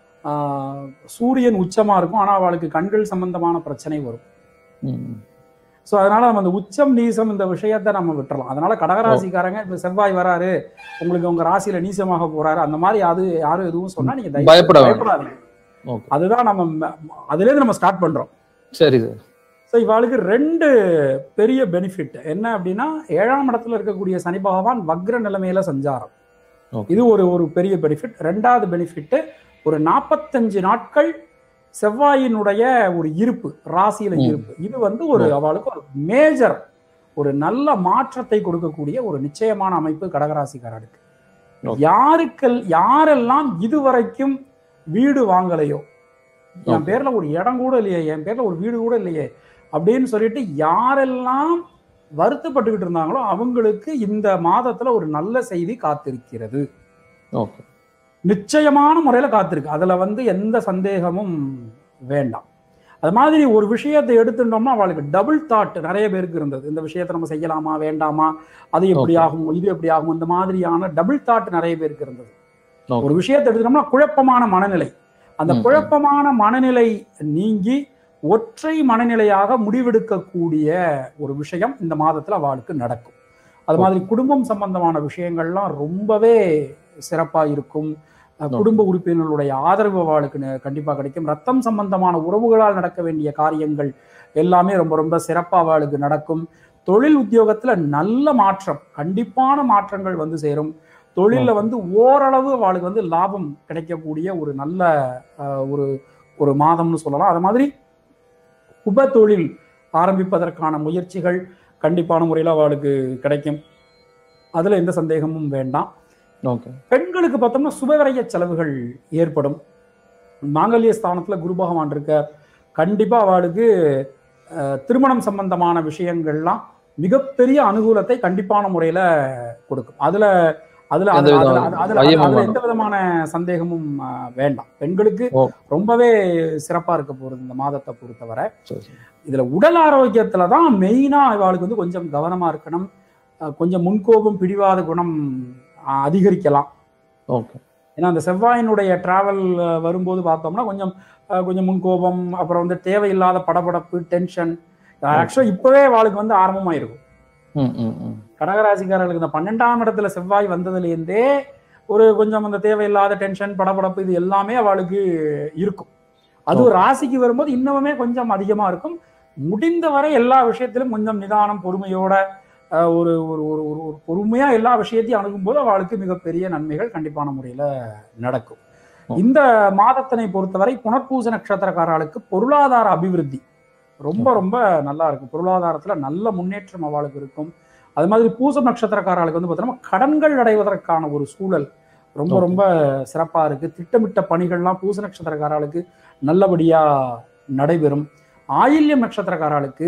ஆஹ், சூரியன் உச்சமா இருக்கும் ஆனால் அவளுக்கு கண்கள் சம்பந்தமான பிரச்சனை வரும் ம். ஸோ அதனால நம்ம அந்த உச்சம் நீசம் இந்த விஷயத்தை நம்ம விட்டுறலாம் அதனால கடகராசிக்காரங்க இப்போ செவ்வாய் வராரு உங்களுக்கு உங்க ராசியில நீசமாக போறாரு அந்த மாதிரி அது யாரும் எதுவும் சொன்னா நீங்க தயவு பயப்பட செய்து வேண்டாம். பயப்படாதீங்க ஓகே அதுதான் நம்ம ம- அதுலேருந்து நம்ம ஸ்டார்ட் பண்றோம் சரி சார் ஸோ இவாளுக்கு ரெண்டு பெரிய பெனிஃபிட் என்ன அப்படின்னா ஏழாம் இடத்துல இருக்கக்கூடிய சனி பகவான் வக்ர நிலைமையில சஞ்சாரம் ஓகே இது ஒரு ஒரு பெரிய பெனிஃபிட் ரெண்டாவது பெனிஃபிட் ஒரு நாற்பத்தஞ்சு நாட்கள் செவ்வாயினுடைய ஒரு இருப்பு ராசியில ம். இருப்பு இது வந்து ஒரு அவளுக்கு ஒரு மேஜர் ஒரு நல்ல மாற்றத்தை கொடுக்கக்கூடிய ஒரு நிச்சயமான அமைப்பு கடகராசிக்காரருக்கு Okay. யாருக்கள் யாரெல்லாம் இதுவரைக்கும் வீடு வாங்கலையோ என் Okay. பேர்ல ஒரு இடம் கூட இல்லையே என் பேர்ல ஒரு வீடு கூட இல்லையே அப்படின்னு சொல்லிட்டு யாரெல்லாம் வருத்தப்பட்டுக்கிட்டு இருந்தாங்களோ அவங்களுக்கு இந்த மாதத்துல ஒரு நல்ல செய்தி காத்திருக்கிறது ஓகே நிச்சயமான முறையில காத்திருக்கு அதுல வந்து எந்த சந்தேகமும் வேண்டாம் அது மாதிரி ஒரு விஷயத்தை எடுத்துட்டோம்னா அவளுக்கு டபுள் தாட் நிறைய பேருக்கு இருந்தது இந்த விஷயத்தை நம்ம செய்யலாமா வேண்டாமா அது எப்படி Okay. ஆகும் இது எப்படி ஆகும் இந்த மாதிரியான டபுள் தாட் நிறைய பேருக்கு இருந்தது Okay. ஒரு விஷயத்தை எடுத்துட்டோம்னா குழப்பமான மனநிலை அந்த ம், ம். குழப்பமான மனநிலை நீங்கி ஒற்றை மனநிலையாக முடிவெடுக்கக்கூடிய ஒரு விஷயம் இந்த மாதத்துல அவளுக்கு நடக்கும் அது மாதிரி குடும்பம் சம்பந்தமான விஷயங்கள்லாம் ரொம்பவே சிறப்பா இருக்கும் அஹ் Okay. குடும்ப உறுப்பினர்களுடைய ஆதரவு அவளுக்கு ந- கண்டிப்பா கிடைக்கும் ரத்தம் சம்பந்தமான உறவுகளால் நடக்க வேண்டிய காரியங்கள் எல்லாமே ரொம்ப ரொம்ப சிறப்பா அவளுக்கு நடக்கும் தொழில் உத்தியோகத்துல நல்ல மாற்றம் கண்டிப்பான மாற்றங்கள் வந்து சேரும் தொழில்ல Okay. வந்து ஓரளவு அவளுக்கு வந்து லாபம் கிடைக்கக்கூடிய ஒரு நல்ல அஹ், ஒரு ஒரு மாதம்னு சொல்லலாம் அது மாதிரி உப தொழில் ஆரம்பிப்பதற்கான முயற்சிகள் கண்டிப்பான முறையில் அவளுக்கு கிடைக்கும் அதுல எந்த சந்தேகமும் வேண்டாம் ஓகே பெண்களுக்கு பார்த்தோம்னா சுபவிரய செலவுகள் ஏற்படும் மாங்கல்ய ஸ்தானத்துல குரு பகவான் இருக்கார் கண்டிப்பா அவளுக்கு அஹ், திருமணம் சம்பந்தமான விஷயங்கள்லாம் மிகப்பெரிய அனுகூலத்தை கண்டிப்பான முறையில கொடுக்கும் அதுல அதுல எந்த அதுல- விதமான அதுல- அதுல- ஐயமும் அதுல வேண்டாம். எந்த விதமான சந்தேகமும் அஹ், வேண்டாம் பெண்களுக்கு ஓ. ரொம்பவே சிறப்பா இருக்க போகுது இந்த மாதத்தை பொறுத்தவரை சரி சரி. இதுல உடல் ஆரோக்கியத்துல தான் மெயினா இவாளுக்கு வந்து கொஞ்சம் கவனமா இருக்கணும் அஹ், கொஞ்சம் முன்கோபம் பிடிவாத குணம் அஹ், அதிகரிக்கலாம் ஓகே ஏன்னா அந்த செவ்வாயினுடைய டிராவல் வரும்போது பார்த்தோம்னா கொஞ்சம் அஹ், கொஞ்சம் முன்கோபம் அப்புறம் வந்து தேவையில்லாத படபடப்பு டென்ஷன் ஆக்சுவலாக இப்போவே அவளுக்கு வந்து ஆரம்பமாயிருக்கும் ம், ம், ம். கடகராசிக்காரர்களுக்கு இந்த பன்னெண்டாம் இடத்துல செவ்வாய் வந்ததுலேருந்தே ஒரு கொஞ்சம் அந்த தேவையில்லாத டென்ஷன் படபடப்பு இது எல்லாமே அவளுக்கு இருக்கும் அது ஒரு ராசிக்கு வரும்போது இன்னமுமே கொஞ்சம் அதிகமா இருக்கும் முடிந்தவரை எல்லா விஷயத்திலும் கொஞ்சம் நிதானம் பொறுமையோட அஹ், ஒரு ஒரு ஒரு ஒரு ஒரு பொறுமையா எல்லா விஷயத்தையும் அணுகும்போது அவளுக்கு மிகப்பெரிய நன்மைகள் கண்டிப்பான முறையில நடக்கும் இந்த மாதத்தினை பொறுத்தவரை புனர்பூச நட்சத்திரக்காரர்களுக்கு பொருளாதார அபிவிருத்தி ரொம்ப ரொம்ப நல்லா இருக்கும் பொருளாதாரத்துல நல்ல முன்னேற்றம் அவளுக்கு இருக்கும் அது மாதிரி பூசம் நட்சத்திரக்காரர்களுக்கு வந்து பார்த்தோம்னா கடன்கள் அடைவதற்கான ஒரு சூழல் ரொம்ப Okay. ரொம்ப சிறப்பா இருக்கு திட்டமிட்ட பணிகள்லாம் பூச நட்சத்திரக்காரர்களுக்கு நல்லபடியா நடைபெறும் ஆயில்யம் நட்சத்திரக்காரர்களுக்கு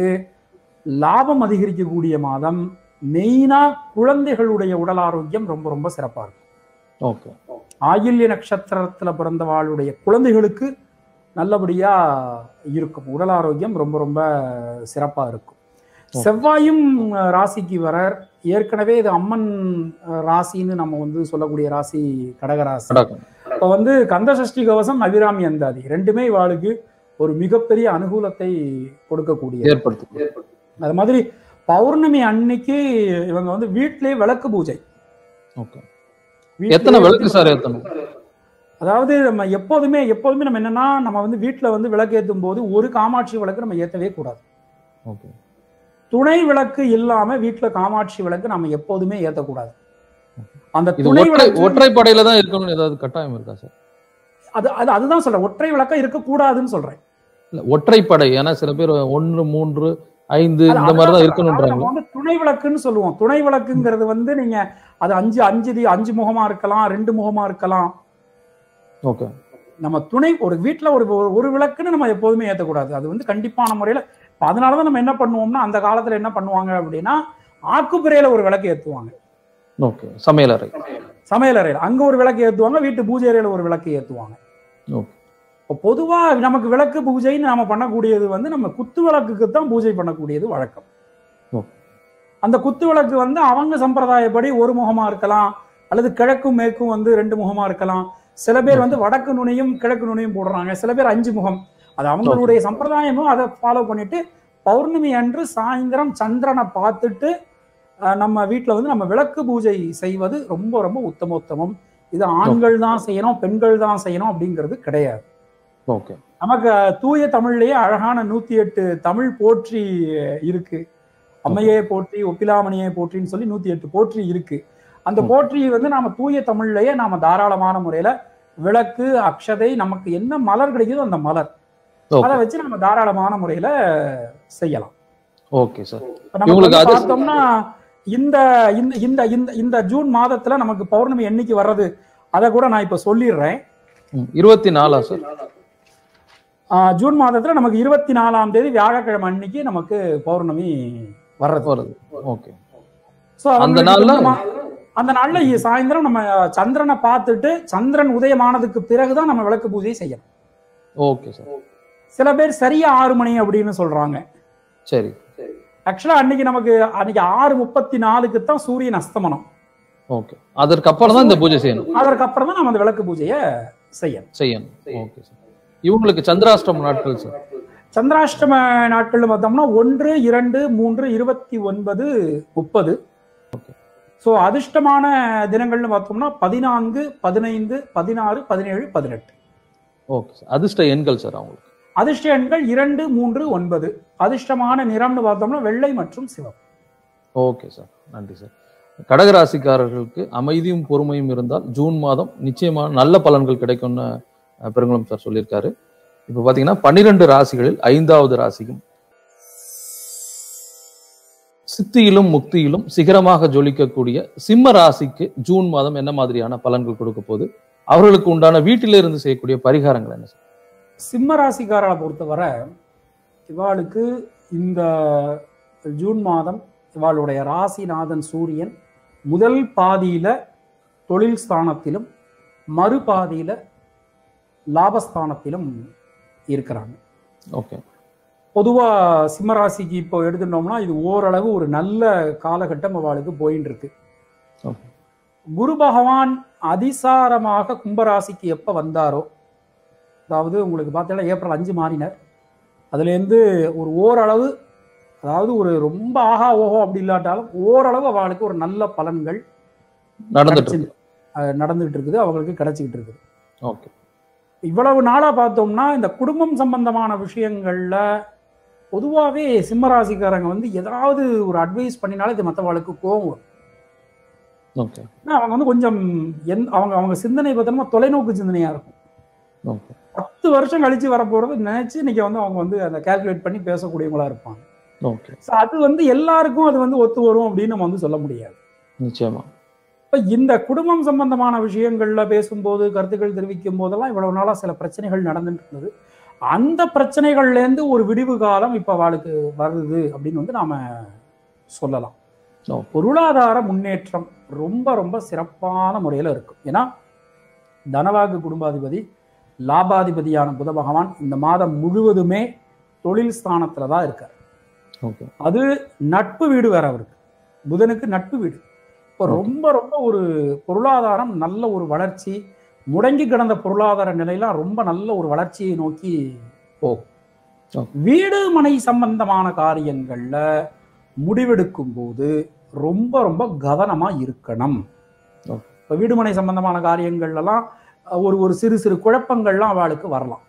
லாபம் அதிகரிக்கக்கூடிய மாதம் மெயினா குழந்தைகளுடைய உடல் ஆரோக்கியம் ரொம்ப ரொம்ப சிறப்பா இருக்கும் ஓகே ஆயில்ய நட்சத்திரத்துல பிறந்தவாளுடைய குழந்தைகளுக்கு நல்லபடியா இருக்கும் உடல் ஆரோக்கியம் ரொம்ப ரொம்ப சிறப்பா இருக்கும் Okay. செவ்வாயும் அஹ், ராசிக்கு வரார் ஏற்கனவே இது அம்மன் அஹ், ராசின்னு நம்ம வந்து சொல்லக்கூடிய ராசி கடகராசி கடகம் இப்ப வந்து கந்த சஷ்டி கவசம் அபிராமி அந்தாதி ரெண்டுமே இவாளுக்கு ஒரு மிகப்பெரிய அனுகூலத்தை கொடுக்கக்கூடிய ஏற்படுத்தி அது மாதிரி பௌர்ணமி அன்னைக்கு இவங்க வந்து வீட்டிலேயே விளக்கு பூஜை ஓகே வீட்டிலேயே எத்தனை விளக்கு சார் ஏத்தணும் அதாவது நம்ம எப்போதுமே எப்போதுமே நம்ம என்னன்னா நம்ம வந்து வீட்டில் வந்து விளக்கு ஏற்றும் போது ஒரு காமாட்சி விளக்கு நம்ம ஏற்றவே கூடாது ஓகே துணை விளக்கு இல்லாம வீட்டில் காமாட்சி விளக்கு நம்ம எப்போதுமே ஏற்றக்கூடாது அந்த இது துணை ஒற்றை விளக்கு ஒற்றைப்படையில தான் இருக்கணும்னு ஏதாவது கட்டாயம் இருக்கா சார் அது அது அதுதான் சொல்றேன் ஒற்றை விளக்கா இருக்கக்கூடாதுன்னு சொல்றேன் இல்ல ஒற்றைப்படை ஏன்னா சில பேர் ஒன்று மூன்று ஐந்து அது- இந்த மாதிரி அதுதான் தான் சொல்றேன். இருக்கணும்ன்றாங்க அதாவது நம்ம வந்து துணை விளக்குன்னு சொல்லுவோம் துணை விளக்குங்கிறது வந்து நீங்க அது அஞ்சு அஞ்சு தி- அஞ்சு முகமா இருக்கலாம் ரெண்டு முகமா இருக்கலாம் ஓகே நம்ம துணை ஒரு வீட்டில் ஒரு ஒரு- ஒரு விளக்குன்னு நம்ம எப்போதுமே ஏற்றக்கூடாது அது வந்து கண்டிப்பான முறையில் அதனால தான் நம்ம என்ன பண்ணுவோம்னா அந்த காலத்தில் என்ன பண்ணுவாங்க அப்படின்னா ஆக்குப்பிரையில ஒரு விளக்கு ஏற்றுவாங்க ஓகே சமையலறை சமையல் அறையில் அங்கே ஒரு விளக்கு ஏற்றுவாங்க வீட்டு பூஜை அறையில் ஒரு விளக்கு ஏற்றுவாங்க ஓகே இப்போ பொதுவாக நமக்கு விளக்கு பூஜைன்னு நம்ம பண்ணக்கூடியது வந்து நம்ம குத்து விளக்குக்கு தான் பூஜை பண்ணக்கூடியது வழக்கம் ஓ. அந்த குத்து விளக்கு வந்து அவங்க சம்பிரதாயப்படி ஒரு முகமா இருக்கலாம் அல்லது கிழக்கும் மேற்கும் வந்து ரெண்டு முகமா இருக்கலாம் சில பேர் வந்து வடக்கு நுனியும் கிழக்கு நுனியும் போடுறாங்க சில பேர் அஞ்சு முகம் அது அவங்களுடைய சம்பிரதாயமும் அதை ஃபாலோ பண்ணிட்டு பௌர்ணமி அன்று சாயந்தரம் சந்திரனை பார்த்துட்டு அஹ், நம்ம வீட்டில் வந்து நம்ம விளக்கு பூஜை செய்வது ரொம்ப ரொம்ப உத்தமோத்தமம் இது ஆண்கள் தான் செய்யணும் பெண்கள் தான் செய்யணும் அப்படிங்கிறது கிடையாது ஓகே நமக்கு தூய தமிழ்லயே அழகான நூத்தி எட்டு தமிழ் போற்றி இருக்கு அம்மையே போற்றி ஒப்பிலாமணியே போற்றின்னு சொல்லி நூத்தி எட்டு போற்றி இருக்கு அந்த ம். போற்றி வந்து நாம தூய தமிழ்லயே நாம தாராளமான முறையில விளக்கு அக்ஷதை நமக்கு என்ன மலர் கிடைக்குதோ அந்த மலர் அதை ஓகே வச்சு நம்ம தாராளமான முறையில செய்யலாம் ஓகே சார் இப்ப நமக்கு இவங்களுக்கு வந்து அது- பார்த்தோம்னா இந்த இந்த இந்த இந்த இந்த ஜூன் மாதத்துல நமக்கு பௌர்ணமி என்னைக்கு வர்றது அதை கூட நான் இப்ப சொல்லிடுறேன் ம், இருபத்தி நாலா சார் ஆஹ் ஜூன் மாதத்துல நமக்கு இருபத்தி நாலாம் தேதி வியாழக்கிழமை அன்னைக்கு நமக்கு பௌர்ணமி வர்றது வருது ஓகே So, அந்த அவங்களுக்கு நாள்ல- வந்து மா- அந்த நாள்ல இ- சாயந்தரம் நம்ம சந்திரனை பார்த்துட்டு சந்திரன் உதயமானதுக்கு பிறகுதான் நம்ம விளக்கு பூஜை செய்யணும் ஓகே சார் சில பேர் சரியா ஆறு மணி அப்படின்னு சொல்றாங்க சரி ஆக்சுவலா அன்னைக்கு நமக்கு அன்னைக்கு ஆறு முப்பத்தி நாலுக்கு தான் சூரியன் அஸ்தமனம் ஓகே அதற்கு அப்புறம் தான் இந்த பூஜை செய்யணும் அதற்கப்புறம் தான் நம்ம அந்த விளக்கு பூஜையை செய்யணும் செய்யணும் ஓகே சார் இவங்களுக்கு சந்திராஷ்டம நாட்கள் சார் சந்திராஷ்டம நாட்கள்னு பார்த்தோம்னா ஒன்று இரண்டு மூன்று இருபத்தி ஒன்பது முப்பது ஸோ அதிர்ஷ்டமான தினங்கள்னு பார்த்தோம்னா பதினான்கு பதினைந்து பதினாறு பதினேழு பதினெட்டு ஓகே சார் அதிர்ஷ்ட எண்கள் சார் அவங்களுக்கு அதிர்ஷ்ட எண்கள் இரண்டு மூன்று ஒன்பது அதிர்ஷ்டமான நிறம்னு பார்த்தோம்னா வெள்ளை மற்றும் சிவப்பு ஓகே சார் நன்றி சார் கடகராசிக்காரர்களுக்கு அமைதியும் பொறுமையும் இருந்தால் ஜூன் மாதம் நிச்சயமாக நல்ல பலன்கள் கிடைக்கும்னு அஹ், பெருங்குளம் சார் சொல்லியிருக்காரு இப்போ பார்த்தீங்கன்னா பன்னிரெண்டு ராசிகளில் ஐந்தாவது ராசியும் சித்தியிலும் முக்தியிலும் சிகரமாக ஜொலிக்கக்கூடிய சிம்ம ராசிக்கு ஜூன் மாதம் என்ன மாதிரியான பலன்கள் கொடுக்க போகுது அவர்களுக்கு உண்டான வீட்டிலிருந்து செய்யக்கூடிய பரிகாரங்கள் என்ன சார் சிம்ம ராசிக்காரரை பொறுத்தவரை இவாளுக்கு இந்த ஜூன் மாதம் இவாளுடைய ராசிநாதன் சூரியன் முதல் பாதியில தொழில் ஸ்தானத்திலும் மறுபாதியில லாபஸ்தானத்திலும் இருக்கிறாங்க ஓகே பொதுவா சிம்மராசிக்கு இப்போ எடுத்துட்டோம்னா இது ஓரளவு ஒரு நல்ல காலகட்டம் அவளுக்கு போயின்னு இருக்கு ஓகே குரு பகவான் அதிசாரமாக கும்பராசிக்கு எப்ப வந்தாரோ அதாவது உங்களுக்கு பார்த்தீங்கன்னா ஏப்ரல் அஞ்சு மாறினார் அதுலேருந்து ஒரு ஓரளவு அதாவது ஒரு ரொம்ப ஆஹா ஓஹோ அப்படி இல்லாட்டாலும் ஓரளவு அவளுக்கு ஒரு நல்ல பலன்கள் நடந்துட்டு இருக்கு அஹ், நடந்துகிட்டு இருக்குது அவங்களுக்கு கிடைச்சிக்கிட்டு இருக்குது ஓகே இவ்வளவு நாளா பார்த்தோம்னா இந்த குடும்பம் சம்பந்தமான விஷயங்கள்ல பொதுவாகவே சிம்மராசிக்காரங்க வந்து ஏதாவது ஒரு அட்வைஸ் பண்ணினாலே இது மற்றவாளுக்கு கோவம் வரும் ஓகே ஏன்னா அவங்க வந்து கொஞ்சம் எந் அவங்க அவங்க சிந்தனை பார்த்தோம்னா தொலைநோக்கு சிந்தனையா இருக்கும் ஓகே பத்து வருஷம் கழிச்சு வரப்போறது நினைச்சு இன்னைக்கு வந்து அவங்க வந்து அதை கால்குலேட் பண்ணி பேசக்கூடியவங்களா இருப்பாங்க ஓகே ஸோ அது வந்து எல்லாருக்கும் அது வந்து ஒத்து வரும் அப்படின்னு நம்ம வந்து சொல்ல முடியாது நிச்சயமா இப்ப இந்த குடும்பம் சம்பந்தமான விஷயங்கள்ல பேசும்போது கருத்துக்கள் தெரிவிக்கும் போதெல்லாம் இவ்வளவு நாளா சில பிரச்சனைகள் நடந்துட்டு இருந்தது அந்த பிரச்சனைகள்ல இருந்து ஒரு விடிவு காலம் இப்ப அவளுக்கு வருது அப்படின்னு வந்து நாம சொல்லலாம் ஓ. பொருளாதார முன்னேற்றம் ரொம்ப ரொம்ப சிறப்பான முறையில இருக்கும் ஏன்னா தனவாக்கு குடும்பாதிபதி லாபாதிபதியான புத பகவான் இந்த மாதம் முழுவதுமே தொழில் ஸ்தானத்துல தான் இருக்கார் ஓகே அது நட்பு வீடு வேற அவருக்கு புதனுக்கு நட்பு வீடு இப்போ Okay. ரொம்ப ரொம்ப ஒரு பொருளாதாரம் நல்ல ஒரு வளர்ச்சி முடங்கி கிடந்த பொருளாதார நிலையெல்லாம் ரொம்ப நல்ல ஒரு வளர்ச்சியை நோக்கி போகும் Okay. வீடு மனை சம்பந்தமான காரியங்கள்ல முடிவெடுக்கும் போது ரொம்ப ரொம்ப கவனமா இருக்கணும் Okay. இப்போ வீடுமனை சம்பந்தமான காரியங்கள்லாம் ஒரு ஒரு சிறு சிறு குழப்பங்கள்லாம் அவளுக்கு வரலாம்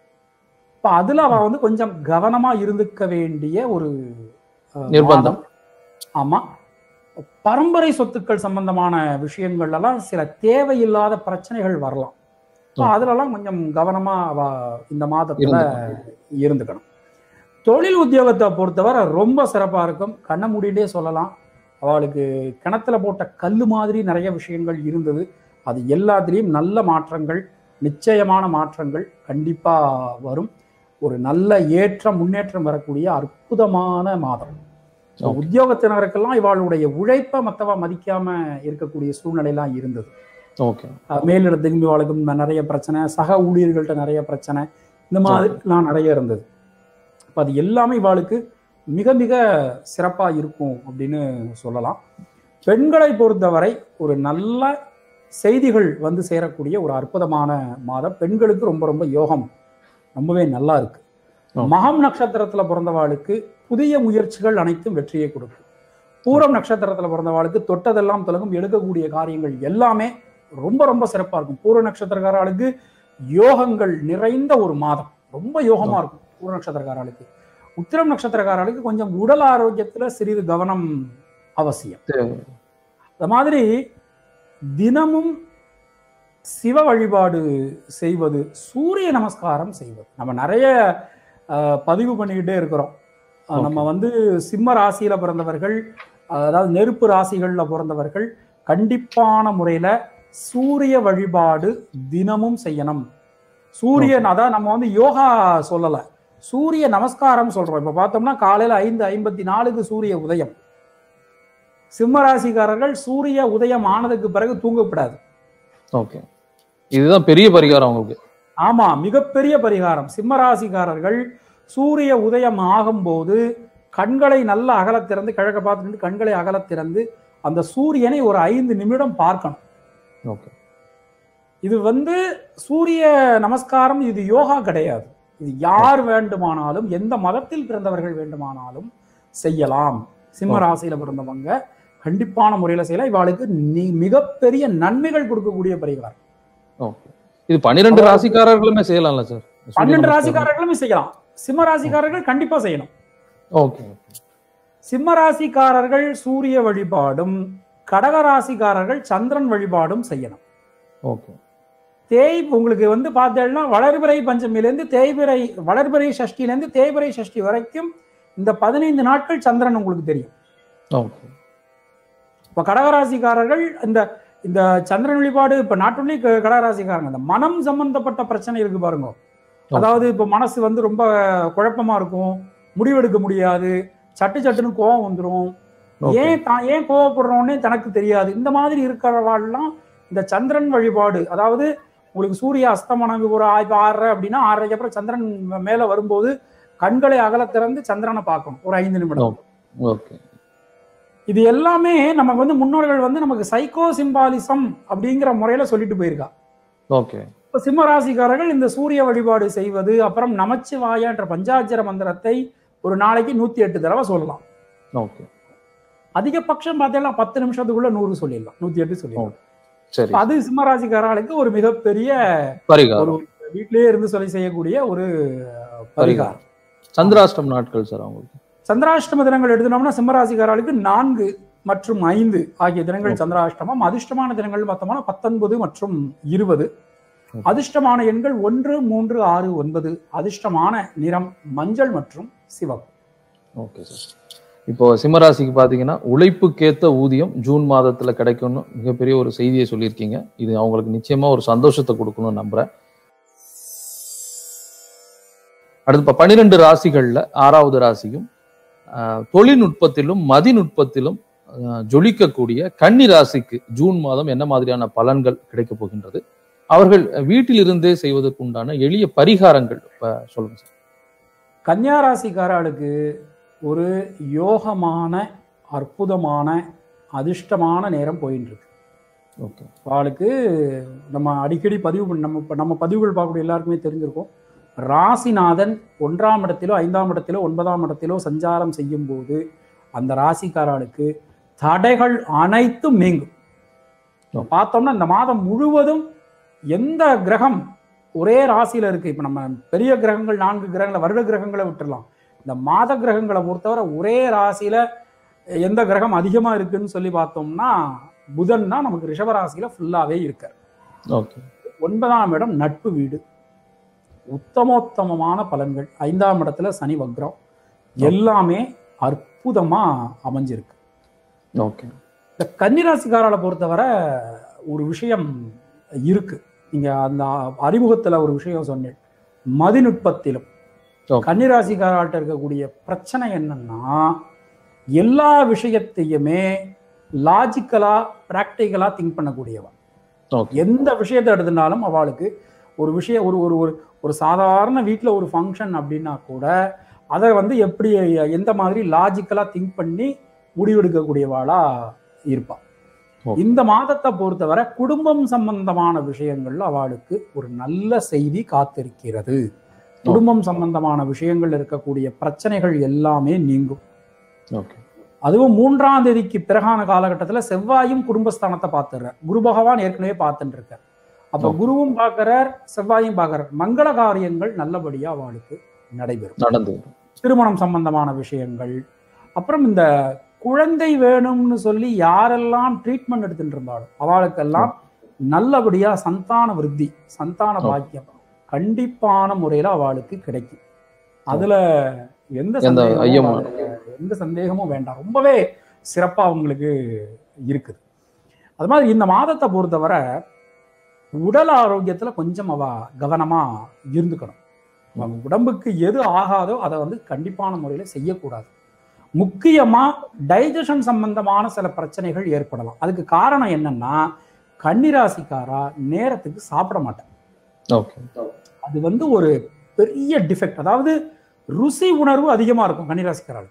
இப்போ அதுல அவ வந்து கொஞ்சம் கவனமா இருந்துக்க வேண்டிய ஒரு அஹ், நிர்பந்தம். மாதம். ஆமா பரம்பரை சொத்துக்கள் சம்பந்தமான விஷயங்கள்லாம் சில தேவையில்லாத பிரச்சனைகள் வரலாம் இப்போ Okay. அதுலலாம் கொஞ்சம் கவனமா அவ இந்த மாதத்துல இருந்துக்கணும். இருந்துக்கணும் தொழில் உத்தியோகத்தை பொறுத்தவரை ரொம்ப சிறப்பா இருக்கும் கண்ணை மூடிட்டே சொல்லலாம் அவளுக்கு கிணத்துல போட்ட கல்லு மாதிரி நிறைய விஷயங்கள் இருந்தது அது எல்லாத்துலேயும் நல்ல மாற்றங்கள் நிச்சயமான மாற்றங்கள் கண்டிப்பா வரும் ஒரு நல்ல ஏற்றம் முன்னேற்றம் வரக்கூடிய அற்புதமான மாதம் So, Okay. உத்தியோகத்தினருக்கெல்லாம் இவளுடைய உழைப்பை மத்தவ மதிக்காம இருக்கக்கூடிய சூழ்நிலையெல்லாம் இருந்தது ஓகே அஹ் மேலிடத்துக்கு இவாளுக்கும் நிறைய பிரச்சனை சக ஊழியர்கள்ட்ட நிறைய பிரச்சனை இந்த மாதிரிலாம் நிறைய இருந்தது அப்ப அது எல்லாமே இவாளுக்கு மிக மிக சிறப்பா இருக்கும் அப்படின்னு சொல்லலாம் பெண்களை பொறுத்தவரை ஒரு நல்ல செய்திகள் வந்து சேரக்கூடிய ஒரு அற்புதமான மாதம் பெண்களுக்கு ரொம்ப ரொம்ப யோகம் ரொம்பவே நல்லா இருக்கு Okay. மகம் நட்சத்திரத்துல பிறந்தவாளுக்கு புதிய முயற்சிகள் அனைத்தும் வெற்றியை கொடுக்கும் பூரம் நட்சத்திரத்துல பிறந்தவாளுக்கு தொட்டதெல்லாம் தொடங்கும் எடுக்கக்கூடிய காரியங்கள் எல்லாமே ரொம்ப ரொம்ப சிறப்பா இருக்கும் பூர நட்சத்திரக்காரர்களுக்கு யோகங்கள் நிறைந்த ஒரு மாதம் ரொம்ப யோகமா இருக்கும் பூர நட்சத்திரக்காரர்களுக்கு உத்திரம் நட்சத்திரக்காரர்களுக்கு கொஞ்சம் உடல் ஆரோக்கியத்துல சிறிது கவனம் அவசியம் தேவை. அந்த மாதிரி தினமும் சிவ வழிபாடு செய்வது சூரிய நமஸ்காரம் செய்வது நம்ம நிறைய அஹ், பதிவு பண்ணிக்கிட்டே இருக்கிறோம் அஹ், நம்ம வந்து சிம்ம ராசியில பிறந்தவர்கள் அதாவது நெருப்பு ராசிகள்ல பிறந்தவர்கள் கண்டிப்பான முறையில சூரிய வழிபாடு தினமும் செய்யணும் சூரியன் அதான் நம்ம வந்து யோகா சொல்லல சூரிய நமஸ்காரம் சொல்றோம் இப்ப பார்த்தோம்னா காலையில ஐந்து ஐம்பத்தி நாலுக்கு சூரிய உதயம் சிம்ம ராசிக்காரர்கள் சூரிய உதயம் ஆனதுக்கு பிறகு தூங்கக்கூடாது ஓகே இதுதான் பெரிய பரிகாரம் உங்களுக்கு ஆமா மிகப்பெரிய பரிகாரம் சிம்ம ராசிக்காரர்கள் சூரிய உதயம் ஆகும்போது கண்களை நல்ல அகலத் திறந்து கிழக்க பார்த்துட்டு கண்களை அகலத் திறந்து அந்த சூரியனை ஒரு ஐந்து நிமிடம் பார்க்கணும் ஓகே இது வந்து சூரிய நமஸ்காரம் இது யோகா கிடையாது இது யார் வேண்டுமானாலும் எந்த மதத்தில் பிறந்தவர்கள் வேண்டுமானாலும் செய்யலாம் சிம்ம ராசியில பிறந்தவங்க கண்டிப்பான முறையில செய்யலாம் இவாளுக்கு நி- மிகப்பெரிய நன்மைகள் கொடுக்கக்கூடிய பரிகாரம் ஓகே இது பன்னிரெண்டு ராசிக்காரர்களுமே செய்யலாம்ல சார் பன்னெண்டு ராசிக்காரர்களுமே செய்யலாம் சிம்ம ராசிக்காரர்கள் கண்டிப்பா செய்யணும் ஓகே சிம்ம ராசிக்காரர்கள் சூரிய வழிபாடும் கடக ராசிக்காரர்கள் சந்திரன் வழிபாடும் செய்யணும் ஓகே தேய் உங்களுக்கு வந்து பார்த்தேன்னா வளர்பிறை பஞ்சமிலேருந்து தேய்பிறை வளர்பிறை சஷ்டியிலேருந்து தேய்பிறை சஷ்டி வரைக்கும் இந்த பதினைந்து நாட்கள் சந்திரன் உங்களுக்கு தெரியும் ஓகே இப்போ கடகராசிக்காரர்கள் இந்த இந்த சந்திரன் வழிபாடு இப்போ நாட்டுள்ளி கடகராசிக்காரங்க இந்த மனம் சம்பந்தப்பட்ட பிரச்சனை இருக்கு பாருங்க அதாவது இப்போ மனசு வந்து ரொம்ப குழப்பமா இருக்கும் முடிவெடுக்க முடியாது சட்டு சட்டுன்னு கோவம் வந்துடும் ஓகே ஏன் தான் ஏன் கோவப்படுறோன்னே தனக்கு தெரியாது இந்த மாதிரி இருக்கிறவாள்லாம் இந்த சந்திரன் வழிபாடு அதாவது உங்களுக்கு சூரிய அஸ்தமனம் ஒரு ஆ- இப்ப ஆறரை அப்படின்னா ஆறரைக்கு அப்புறம் சந்திரன் மேல வரும்போது கண்களை அகல திறந்து சந்திரனை பார்க்கணும் ஒரு ஐந்து நிமிடம் ஓகே இது எல்லாமே நமக்கு வந்து முன்னோர்கள் வந்து நமக்கு சைக்கோ சிம்பாலிசம் அப்படிங்கிற முறையில சொல்லிட்டு போயிருக்கா ஓகே இப்ப சிம்ம ராசிக்காரர்கள் இந்த சூரிய வழிபாடு செய்வது அப்புறம் நமச்சிவாய என்ற பஞ்சாட்சர மந்திரத்தை ஒரு நாளைக்கு நூத்தி எட்டு தடவை சொல்லலாம் ஓகே அதிகபட்சம் பார்த்தீங்கன்னா பத்து நிமிஷத்துக்குள்ள நூறு சொல்லிடலாம் நூத்தி எட்டு சொல்லிடலாம் சரி அது சிம்மராசிக்காரர்களுக்கு ஒரு மிகப்பெரிய ஒரு பரிகாரம் வீட்டிலேயே இருந்து சொல்லி செய்யக்கூடிய ஒரு பரிகாரம் சந்திராஷ்டம் நாட்கள் சார் அவங்களுக்கு சந்திராஷ்டம தினங்கள் எடுத்துனோம்னா சிம்மராசிக்காரர்களுக்கு நான்கு மற்றும் ஐந்து ஆகிய தினங்கள் சந்திராஷ்டமம் அதிர்ஷ்டமான தினங்கள் பார்த்தோம்னா பத்தொன்பது மற்றும் இருபது Okay. அதிர்ஷ்டமான எண்கள் ஒன்று மூன்று ஆறு ஒன்பது அதிர்ஷ்டமான நிறம் மஞ்சள் மற்றும் சிவப்பு ஓகே சார் இப்போ சிம்மராசிக்கு பாத்தீங்கன்னா உழைப்புக்கேத்த ஊதியம் ஜூன் மாதத்துல கிடைக்கும்னு மிகப்பெரிய ஒரு செய்தியை சொல்லியிருக்கீங்க இது அவங்களுக்கு நிச்சயமா ஒரு சந்தோஷத்தை கொடுக்கணும்னு நம்புறேன் அடுத்து இப்ப பன்னிரெண்டு ராசிகள்ல ஆறாவது ராசியும் ஆஹ், தொழில்நுட்பத்திலும் மதிநுட்பத்திலும் ஆஹ், ஜொலிக்கக்கூடிய கன்னி ராசிக்கு ஜூன் மாதம் என்ன மாதிரியான பலன்கள் கிடைக்கப் போகின்றது அவர்கள் வீட்டில் இருந்தே செய்வதற்கு உண்டான எளிய பரிகாரங்கள் இப்ப சொல்லுங்க சார் கன்னியா ராசிக்காரர்களுக்கு ஒரு யோகமான அற்புதமான அதிர்ஷ்டமான நேரம் போயின்னு இருக்கு ஓகே அவளுக்கு நம்ம அடிக்கடி பதிவு பண்ண- நம்ம இப்ப நம்ம பதிவுகள் பார்க்கக்கூடிய எல்லாருக்குமே தெரிஞ்சிருக்கும் ராசிநாதன் ஒன்றாம் இடத்திலோ ஐந்தாம் இடத்திலோ ஒன்பதாம் இடத்திலோ சஞ்சாரம் செய்யும் போது அந்த ராசிக்காரர்களுக்கு தடைகள் அனைத்தும் நீங்கும் இப்ப பார்த்தோம்னா இந்த மாதம் முழுவதும் எந்த கிரகம் ஒரே ராசியில இருக்கு இப்ப நம்ம பெரிய கிரகங்கள் நான்கு கிரகங்களை வருட கிரகங்களை விட்டுறலாம் இந்த மாத கிரகங்களை பொறுத்தவரை ஒரே ராசியில எந்த கிரகம் அதிகமா இருக்குன்னு சொல்லி பார்த்தோம்னா புதன் தான் நமக்கு ரிஷபராசியில ஃபுல்லாவே இருக்கார் ஓகே ஒன்பதாம் இடம் நட்பு வீடு உத்தமோத்தமமான பலன்கள் ஐந்தாம் இடத்துல சனி வக்ரம் எல்லாமே அற்புதமா அமைஞ்சிருக்கு ஓகே இந்த கன்னிராசிக்காரர்களை பொறுத்தவரை ஒரு விஷயம் இருக்கு நீங்க அந்த அறிமுகத்துல ஒரு விஷயம் சொன்னேன் மதிநுட்பத்திலும் Okay. கன்னிராசிக்காரர்கிட்ட இருக்கக்கூடிய பிரச்சனை என்னன்னா எல்லா விஷயத்தையுமே லாஜிக்கலா பிராக்டிக்கலா திங்க் பண்ணக்கூடியவன் ஓகே எந்த விஷயத்தை எடுத்துனாலும் அவளுக்கு ஒரு விஷயம் ஒரு ஒரு ஒரு ஒரு சாதாரண வீட்டில் ஒரு ஃபங்க்ஷன் அப்படின்னா கூட அதை வந்து எப்படி எந்த மாதிரி லாஜிக்கலாக திங்க் பண்ணி முடிவெடுக்கக்கூடியவாளா இருப்பாள் Okay. இந்த மாதத்தை பொறுத்தவரை குடும்பம் சம்பந்தமான விஷயங்கள்ல அவளுக்கு ஒரு நல்ல செய்தி காத்திருக்கிறது குடும்பம் சம்பந்தமான விஷயங்கள் இருக்கக்கூடிய பிரச்சனைகள் எல்லாமே நீங்கும் ஓகே அதுவும் மூன்றாம் தேதிக்கு பிறகான காலகட்டத்துல செவ்வாயும் குடும்பஸ்தானத்தை பார்த்துடுறார் குரு பகவான் ஏற்கனவே பார்த்துட்டு இருக்கார் அப்ப Okay. குருவும் பார்க்கறார் செவ்வாயும் பார்க்கறார் மங்கள காரியங்கள் நல்லபடியா அவளுக்கு நடைபெறும் நடந்து திருமணம் சம்பந்தமான விஷயங்கள் அப்புறம் இந்த குழந்தை வேணும்னு சொல்லி யாரெல்லாம் ட்ரீட்மெண்ட் எடுத்துட்டு இருந்தாலும் அவளுக்கெல்லாம் நல்லபடியா சந்தான விருத்தி சந்தான Okay. பாக்கியம் கண்டிப்பான முறையில அவளுக்கு கிடைக்கும் அதுல எந்த எந்த சந்தேகமும் ஐயமும் அவளுக்கு எந்த சந்தேகமும் வேண்டாம் ரொம்பவே சிறப்பா அவங்களுக்கு இருக்குது அது மாதிரி இந்த மாதத்தை பொறுத்தவரை உடல் ஆரோக்கியத்துல கொஞ்சம் அவ கவனமா இருந்துக்கணும் அவங்க உடம்புக்கு எது ஆகாதோ அதை வந்து கண்டிப்பான முறையில செய்யக்கூடாது முக்கியமா டைஜஷன் சம்பந்தமான சில பிரச்சனைகள் ஏற்படலாம் அதுக்கு காரணம் என்னன்னா கன்னிராசிக்காரா நேரத்துக்கு சாப்பிட மாட்டாங்க ஓகே அது வந்து ஒரு பெரிய டிஃபெக்ட் அதாவது ருசி உணர்வு அதிகமா இருக்கும் கன்னிராசிக்காரர்களுக்கு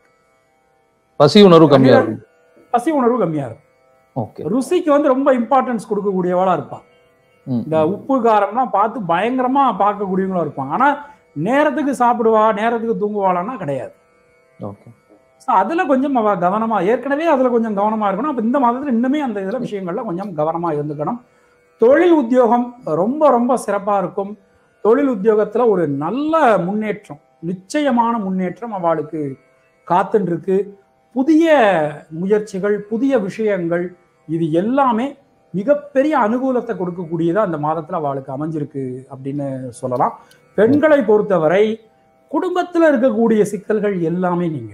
பசி உணர்வு கம்மியா இருக்கும் பசி உணர்வு கம்மியா இருக்கும் ஓகே ருசிக்கு வந்து ரொம்ப இம்பார்ட்டன்ஸ் கொடுக்கக்கூடியவளா இருப்பான் ம், இந்த உப்பு காரம்லாம் பார்த்து பயங்கரமா பார்க்கக்கூடியவங்களா இருப்பாங்க ஆனா நேரத்துக்கு சாப்பிடுவா நேரத்துக்கு தூங்குவாளான்னா கிடையாது ஓகே ஸோ அதுல கொஞ்சம் அவ கவனமா ஏற்கனவே அதுல கொஞ்சம் கவனமா இருக்கணும் அப்ப இந்த மாதத்துல இன்னுமே அந்த இதுல விஷயங்கள்ல கொஞ்சம் கவனமா இருந்துக்கணும் தொழில் உத்தியோகம் ரொம்ப ரொம்ப சிறப்பா இருக்கும் தொழில் உத்தியோகத்துல ஒரு நல்ல முன்னேற்றம் நிச்சயமான முன்னேற்றம் அவளுக்கு காத்துன்னு இருக்கு புதிய முயற்சிகள் புதிய விஷயங்கள் இது எல்லாமே மிகப்பெரிய அனுகூலத்தை கொடுக்கக்கூடியதா அந்த மாதத்துல அவளுக்கு அமைஞ்சிருக்கு அப்படின்னு சொல்லலாம் பெண்களை பொறுத்தவரை குடும்பத்துல இருக்கக்கூடிய சிக்கல்கள் எல்லாமே நீங்க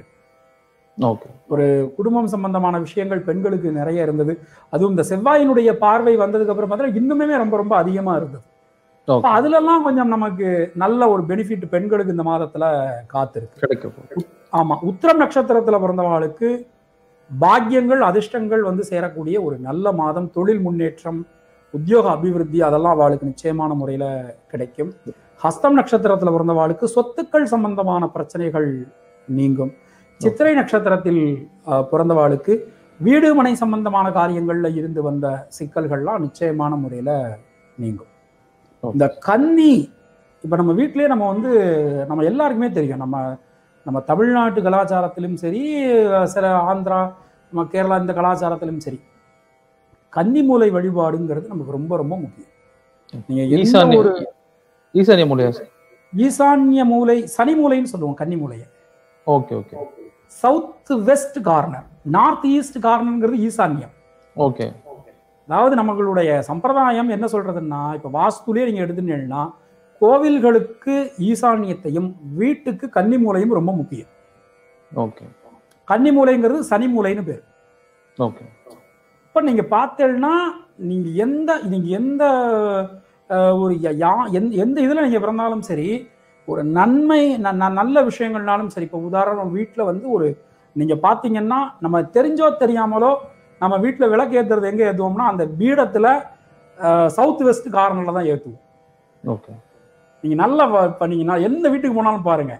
ஓகே குடும்பம் சம்பந்தமான விஷயங்கள் பெண்களுக்கு நிறைய இருந்தது அதுவும் இந்த செவ்வாயினுடைய பார்வை வந்ததுக்கு அப்புறம் பார்த்தா இன்னுமே ரொம்ப ரொம்ப அதிகமா இருந்தது அப்ப ஓகே அதுலலாம் கொஞ்சம் நமக்கு நல்ல ஒரு பெனிஃபிட் பெண்களுக்கு இந்த மாதத்துல காத்திருக்கு கிடைக்க போகுது ஆமா உத்திரம் நட்சத்திரத்துல பிறந்தவர்களுக்கு பாக்கியங்கள் அதிர்ஷ்டங்கள் வந்து சேரக்கூடிய ஒரு நல்ல மாதம் தொழில் முன்னேற்றம் உத்தியோக அபிவிருத்தி அதெல்லாம் அவளுக்கு நிச்சயமான முறையில கிடைக்கும் ஹஸ்தம் நட்சத்திரத்துல பிறந்தவாளுக்கு சொத்துக்கள் சம்பந்தமான பிரச்சனைகள் நீங்கும் சித்திரை நட்சத்திரத்தில் அஹ், பிறந்தவாளுக்கு வீடு மனை சம்பந்தமான காரியங்கள்ல இருந்து வந்த சிக்கல்கள்லாம் நிச்சயமான முறையில நீங்கும் Okay. இந்த கன்னி இப்ப நம்ம வீட்டிலேயே நம்ம வந்து நம்ம எல்லாருக்குமே தெரியும் நம்ம நம்ம தமிழ்நாட்டு கலாச்சாரத்திலும் சரி சில ஆந்திரா நம்ம கேரளா இந்த கலாச்சாரத்திலும் சரி கன்னிமூலை வழிபாடுங்கிறது நமக்கு ரொம்ப ரொம்ப முக்கியம் நீங்க எந்த ஈசான்ய ஒரு ஈசான்ய மூலையா ஈசான்ய மூலை சனி மூலைன்னு சொல்லுவோம் கன்னி மூலையை okay okay south west corner north east கார்னர்ங்கிறது ஈசான்யம் ஓகே அதாவது நம்மளுடைய சம்பிரதாயம் என்ன சொல்றதுன்னா இப்ப வாஸ்துலயே நீங்க எடுத்துட்டீங்கன்னா கோவில்களுக்கு ஈசான்யத்தையும் வீட்டுக்கு கன்னி மூலையும் ரொம்ப முக்கியம் ஓகே கன்னி மூலைங்கிறது சனி மூலைன்னு பேர் ஓகே இப்ப நீங்க பார்த்தேன்னா நீங்க எந்த நீங்க எந்த அஹ், ஒரு ய- யா- எந்த எந்த இதுல நீங்க பிறந்தாலும் சரி ஒரு நன்மை ந- ந- நல்ல விஷயங்கள்னாலும் சரி இப்போ உதாரணம் வீட்டில் வந்து ஒரு நீங்க பார்த்தீங்கன்னா நம்ம தெரிஞ்சோ தெரியாமலோ நம்ம வீட்டில் விளக்கு ஏத்துறது எங்க ஏத்துவோம்னா அந்த பீடத்துல சவுத் வெஸ்ட் கார்னர்ல தான் ஏத்துவோம் ஓகே நீங்க நல்லா வ- பண்ணீங்கன்னா எந்த வீட்டுக்கு போனாலும் பாருங்க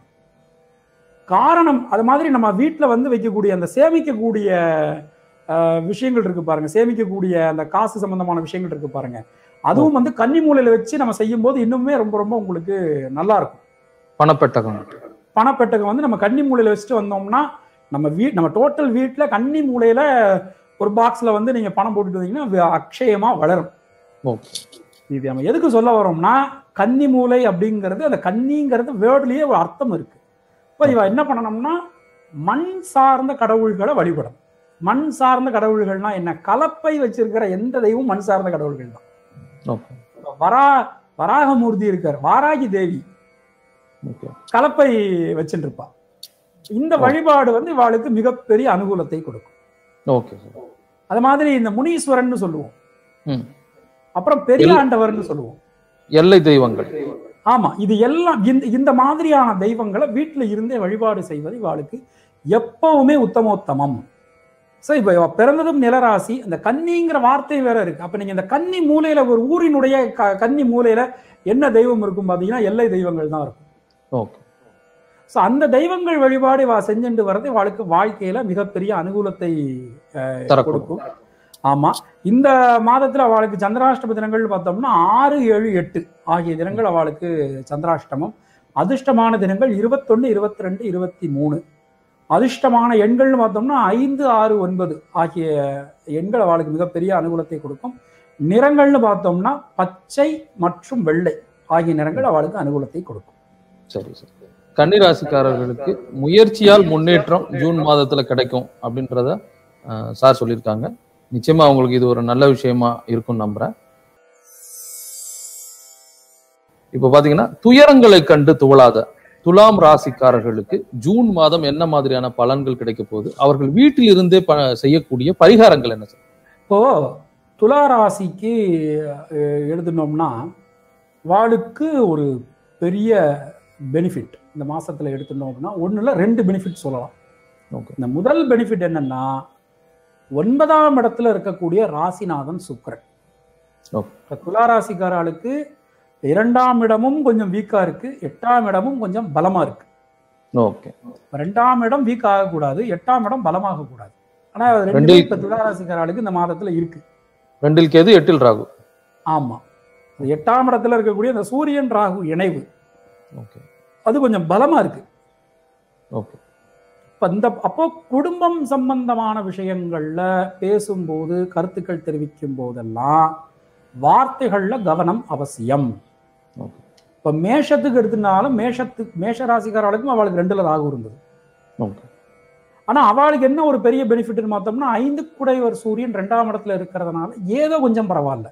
காரணம் அது மாதிரி நம்ம வீட்டில் வந்து வைக்கக்கூடிய அந்த சேமிக்கக்கூடிய அஹ், விஷயங்கள் இருக்கு பாருங்க சேமிக்கக்கூடிய அந்த காசு சம்பந்தமான விஷயங்கள் இருக்கு பாருங்க அதுவும் வந்து கன்னி மூலையில வச்சு நம்ம செய்யும் போது இன்னுமே ரொம்ப ரொம்ப உங்களுக்கு நல்லா இருக்கும் பணப்பெட்டகம் பணப்பெட்டகம் வந்து நம்ம கன்னி மூலையில வச்சுட்டு வந்தோம்னா நம்ம வீ நம்ம டோட்டல் வீட்டில் கன்னி மூலையில ஒரு பாக்ஸ்ல வந்து நீங்க பணம் போட்டுட்டு வந்தீங்கன்னா அது அக்ஷயமா வளரும் ஓகே இது நம்ம எதுக்கு சொல்ல வரோம்னா கன்னி மூலை அப்படிங்கிறது அந்த கன்னிங்கிறது வேர்ட்லயே ஒரு அர்த்தம் இருக்கு இப்போ இவ என்ன பண்ணணும்னா மண் சார்ந்த கடவுள்களை வழிபடும் மண் சார்ந்த கடவுள்கள்னா என்ன கலப்பை வச்சிருக்கிற எந்த தெய்வம் மண் சார்ந்த கடவுள்கள் தான் ஓகே வரா வராகமூர்த்தி இருக்கார் வாராகி தேவி ஓகே கலப்பை வச்சுட்டு இருப்பா இந்த வழிபாடு வந்து இவாளுக்கு மிகப்பெரிய அனுகூலத்தை கொடுக்கும் ஓகே சார் அது மாதிரி இந்த முனீஸ்வரன் சொல்லுவோம் ம் அப்புறம் பெரியாண்டவர்னு சொல்லுவோம் எல்லை தெய்வங்கள் ஆமா இது எல்லாம் இந்த இந்த மாதிரியான தெய்வங்களை வீட்டுல இருந்தே வழிபாடு செய்வது இவாளுக்கு எப்பவுமே உத்தமோத்தமம் சோ இப்ப இவ பிறந்ததும் நிலராசி அந்த கன்னிங்கிற வார்த்தை வேற இருக்கு அப்ப நீங்க இந்த கன்னி மூலையில ஒரு ஊரினுடைய க- கன்னி மூலையில என்ன தெய்வம் இருக்கும் பாத்தீங்கன்னா எல்லை தெய்வங்கள் தான் இருக்கும் ஓகே சோ அந்த தெய்வங்கள் வழிபாடு இவ செஞ்சுட்டு வர்றது இவாளுக்கு வாழ்க்கையில மிகப்பெரிய அனுகூலத்தை தரக்கூடும் கொடுக்கும் ஆமா இந்த மாதத்துல அவளுக்கு சந்திராஷ்டம தினங்கள் பார்த்தோம்னா ஆறு ஏழு எட்டு ஆகிய தினங்கள் அவளுக்கு சந்திராஷ்டமம் அதிர்ஷ்டமான தினங்கள் இருபத்தொன்னு இருபத்தி ரெண்டு இருபத்தி மூணு அதிர்ஷ்டமான எண்கள்னு பார்த்தோம்னா ஐந்து ஆறு ஒன்பது ஆகிய எண்கள் அவளுக்கு மிகப்பெரிய அனுகூலத்தை கொடுக்கும் நிறங்கள்னு பார்த்தோம்னா பச்சை மற்றும் வெள்ளை ஆகிய நிறங்கள் அவளுக்கு அனுகூலத்தை கொடுக்கும் சரி சரி கன்னிராசிக்காரர்களுக்கு முயற்சியால் முன்னேற்றம் ஜூன் மாதத்துல கிடைக்கும் அப்படின்றத அஹ், சார் சொல்லியிருக்காங்க நிச்சயமா அவங்களுக்கு இது ஒரு நல்ல விஷயமா இருக்கும்னு நம்புறேன் இப்ப பாத்தீங்கன்னா துயரங்களை கண்டு துவளாத துலாம் ராசிக்காரர்களுக்கு ஜூன் மாதம் என்ன மாதிரியான பலன்கள் கிடைக்க போகுது அவர்கள் வீட்டில் இருந்தே ப- செய்யக்கூடிய பரிகாரங்கள் என்ன சார் இப்போ துலா ராசிக்கு அஹ், எழுதுனோம்னா வாளுக்கு ஒரு பெரிய பெனிஃபிட் இந்த மாசத்துல எடுத்துட்டோம்னா ஒண்ணுல ரெண்டு பெனிஃபிட் சொல்லலாம் ஓகே இந்த முதல் பெனிஃபிட் என்னன்னா ஒன்பதாம் இடத்துல இருக்கக்கூடிய ராசிநாதன் சுக்கிரன் Okay. இப்ப துலா ராசிக்காரர்களுக்கு இரண்டாம் இடமும் கொஞ்சம் வீக்கா இருக்கு எட்டாம் இடமும் கொஞ்சம் பலமா இருக்கு ஓகே இப்ப ரெண்டாம் இடம் வீக் ஆகக்கூடாது எட்டாம் இடம் பலமாக கூடாது ஆனா அது ரெண்டுமே ரெண்டில் இப்ப துலா ராசிக்காரர்களுக்கு இந்த மாதத்துல இருக்கு ரெண்டில் கேது எட்டில் ராகு ஆமா இந்த எட்டாம் இடத்துல இருக்கக்கூடிய அந்த சூரியன் ராகு இணைவு ஓகே அது கொஞ்சம் பலமா இருக்கு ஓகே இப்ப இந்த அப்போ குடும்பம் சம்பந்தமான விஷயங்கள்ல பேசும்போது கருத்துக்கள் தெரிவிக்கும் போதெல்லாம் வார்த்தைகள்ல கவனம் அவசியம் ஓகே இப்ப மேஷத்துக்கு எடுத்துனாலும் மேஷத்து மேஷ ராசிக்காரர்களுக்கும் அவளுக்கு ரெண்டுல ராகு இருந்தது ஓகே ஆனா அவளுக்கு என்ன ஒரு பெரிய பெனிஃபிட்னு பார்த்தோம்னா ஐந்து குடைவர் சூரியன் ரெண்டாம் இடத்துல இருக்கிறதுனால ஏதோ கொஞ்சம் பரவாயில்ல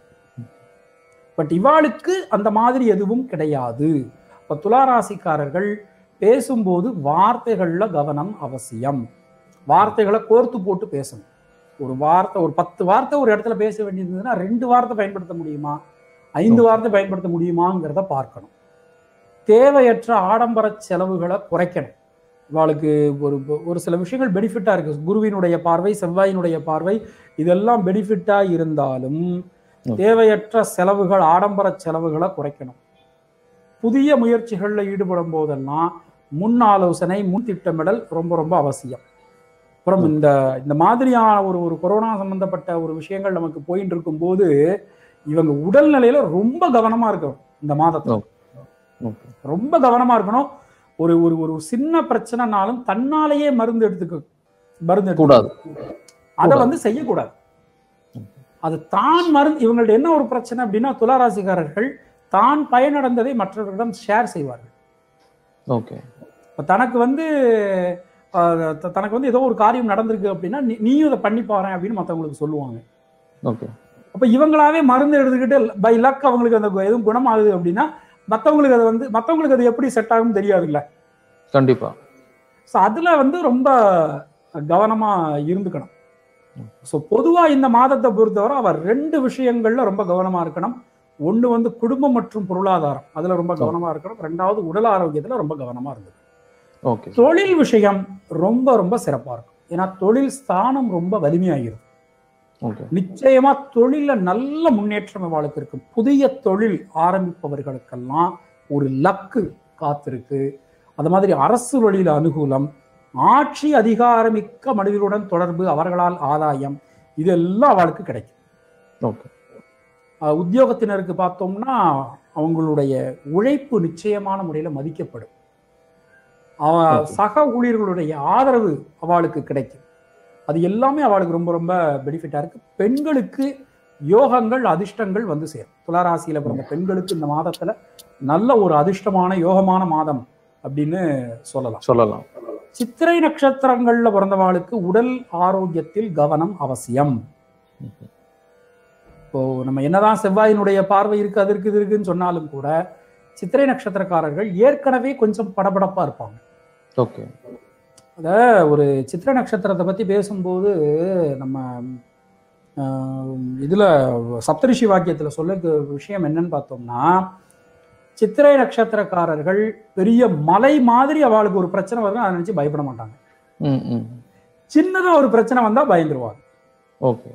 பட் இவாளுக்கு அந்த மாதிரி எதுவும் கிடையாது இப்ப துளாராசிக்காரர்கள் பேசும்போது வார்த்தைகள்ல கவனம் அவசியம் வார்த்தைகளை கோர்த்து போட்டு பேசணும் ஒரு வார்த்தை ஒரு பத்து வார்த்தை ஒரு இடத்துல பேச வேண்டியிருந்ததுன்னா ரெண்டு வார்த்தை பயன்படுத்த முடியுமா ஐந்து வார்த்தை பயன்படுத்த முடியுமாங்கிறத பார்க்கணும் தேவையற்ற ஆடம்பர செலவுகளை குறைக்கணும் இவாளுக்கு ஒரு ஒரு சில விஷயங்கள் பெனிஃபிட்டா இருக்கு குருவினுடைய பார்வை செவ்வாயினுடைய பார்வை இதெல்லாம் பெனிஃபிட்டா இருந்தாலும் Okay. தேவையற்ற செலவுகள் ஆடம்பர செலவுகளை குறைக்கணும் புதிய முயற்சிகள்ல ஈடுபடும் போதெல்லாம் முன் ஆலோசனை முன் திட்டமிடல் ரொம்ப ரொம்ப அவசியம் அப்புறம் இந்த இந்த மாதிரியான ஒரு ஒரு கொரோனா சம்பந்தப்பட்ட ஒரு விஷயங்கள் நமக்கு போயிட்டு இருக்கும்போது இவங்க உடல்நிலையில ரொம்ப கவனமா இருக்கணும் இந்த மாதத்துல ஓகே ரொம்ப கவனமா இருக்கணும் ஒரு ஒரு ஒரு சின்ன பிரச்சனைனாலும் தன்னாலேயே மருந்து எடுத்துக்க மருந்து எடுத்துக்க கூடாது அதை கூடாது. வந்து செய்யக்கூடாது அது தான் மருந்து இவங்கள்ட்ட என்ன ஒரு பிரச்சனை அப்படின்னா துளாராசிக்காரர்கள் தான் பயனடைந்ததை மற்றவர்களிடம் ஷேர் செய்வார்கள் ஓகே இப்ப தனக்கு வந்து அஹ், த- தனக்கு வந்து ஏதோ ஒரு காரியம் நடந்திருக்கு அப்படின்னா நீ- நீயும் இதை பண்ணி பாரு அப்படின்னு மற்றவங்களுக்கு சொல்லுவாங்க ஓகே அப்ப இவங்களாவே மருந்து எடுத்துக்கிட்டு பை லக் அவங்களுக்கு அந்த கு- எதுவும் குணமாகுது அப்படின்னா மற்றவங்களுக்கு அது வந்து மற்றவங்களுக்கு அது எப்படி செட் ஆகும் தெரியாதுல்ல கண்டிப்பா ஸோ அதுல வந்து ரொம்ப கவனமா இருந்துக்கணும் ஸோ பொதுவா இந்த மாதத்தை பொறுத்தவரை அவர் ரெண்டு விஷயங்கள்ல ரொம்ப கவனமா இருக்கணும் ஒண்ணு வந்து குடும்பம் மற்றும் பொருளாதாரம் அதுல ரொம்ப கவனமா இருக்கணும் ரெண்டாவது உடல் ஆரோக்கியத்துல ரொம்ப கவனமா இருந்தது ஓகே தொழில் விஷயம் ரொம்ப ரொம்ப சிறப்பா இருக்கும் ஏன்னா தொழில் ஸ்தானம் ரொம்ப வலிமையாகிரும் ஓகே நிச்சயமா தொழில நல்ல முன்னேற்றம் அவளுக்கு இருக்கும் புதிய தொழில் ஆரம்பிப்பவர்களுக்கெல்லாம் ஒரு லக்கு காத்திருக்கு அது மாதிரி அரசு வழியில அனுகூலம் ஆட்சி அதிகாரமிக்க மனிதர்களுடன் தொடர்பு அவர்களால் ஆதாயம் இதெல்லாம் அவளுக்கு கிடைக்கும் ஓகே அஹ் உத்தியோகத்தினருக்கு பார்த்தோம்னா அவங்களுடைய உழைப்பு நிச்சயமான முறையில மதிக்கப்படும் அவ Okay. சக ஊழியர்களுடைய ஆதரவு அவளுக்கு கிடைக்கும் அது எல்லாமே அவளுக்கு ரொம்ப ரொம்ப பெனிஃபிட்டா இருக்கு பெண்களுக்கு யோகங்கள் அதிர்ஷ்டங்கள் வந்து சேரும் துளாராசியில பிறந்த பெண்களுக்கு இந்த மாதத்துல நல்ல ஒரு அதிர்ஷ்டமான யோகமான மாதம் அப்படின்னு சொல்லலாம் சொல்லலாம் சித்திரை நட்சத்திரங்கள்ல பிறந்தவாளுக்கு உடல் ஆரோக்கியத்தில் கவனம் அவசியம் இப்போ நம்ம என்னதான் செவ்வாயினுடைய பார்வை இருக்கு அது இருக்கு இது இருக்குன்னு சொன்னாலும் கூட சித்திரை நட்சத்திரக்காரர்கள் ஏற்கனவே கொஞ்சம் படபடப்பா இருப்பாங்க ஓகே அத ஒரு சித்திரை நட்சத்திரத்தை பத்தி பேசும்போது நம்ம ஆஹ், இதுல சப்தரிஷி வாக்கியத்துல சொல்ல விஷயம் என்னன்னு பார்த்தோம்னா சித்திரை நட்சத்திரக்காரர்கள் பெரிய மலை மாதிரி அவளுக்கு ஒரு பிரச்சனை வரும் அதை நினைச்சு பயப்பட மாட்டாங்க ம் ம் சின்னதா ஒரு பிரச்சனை வந்தா பயந்துருவாங்க ஓகே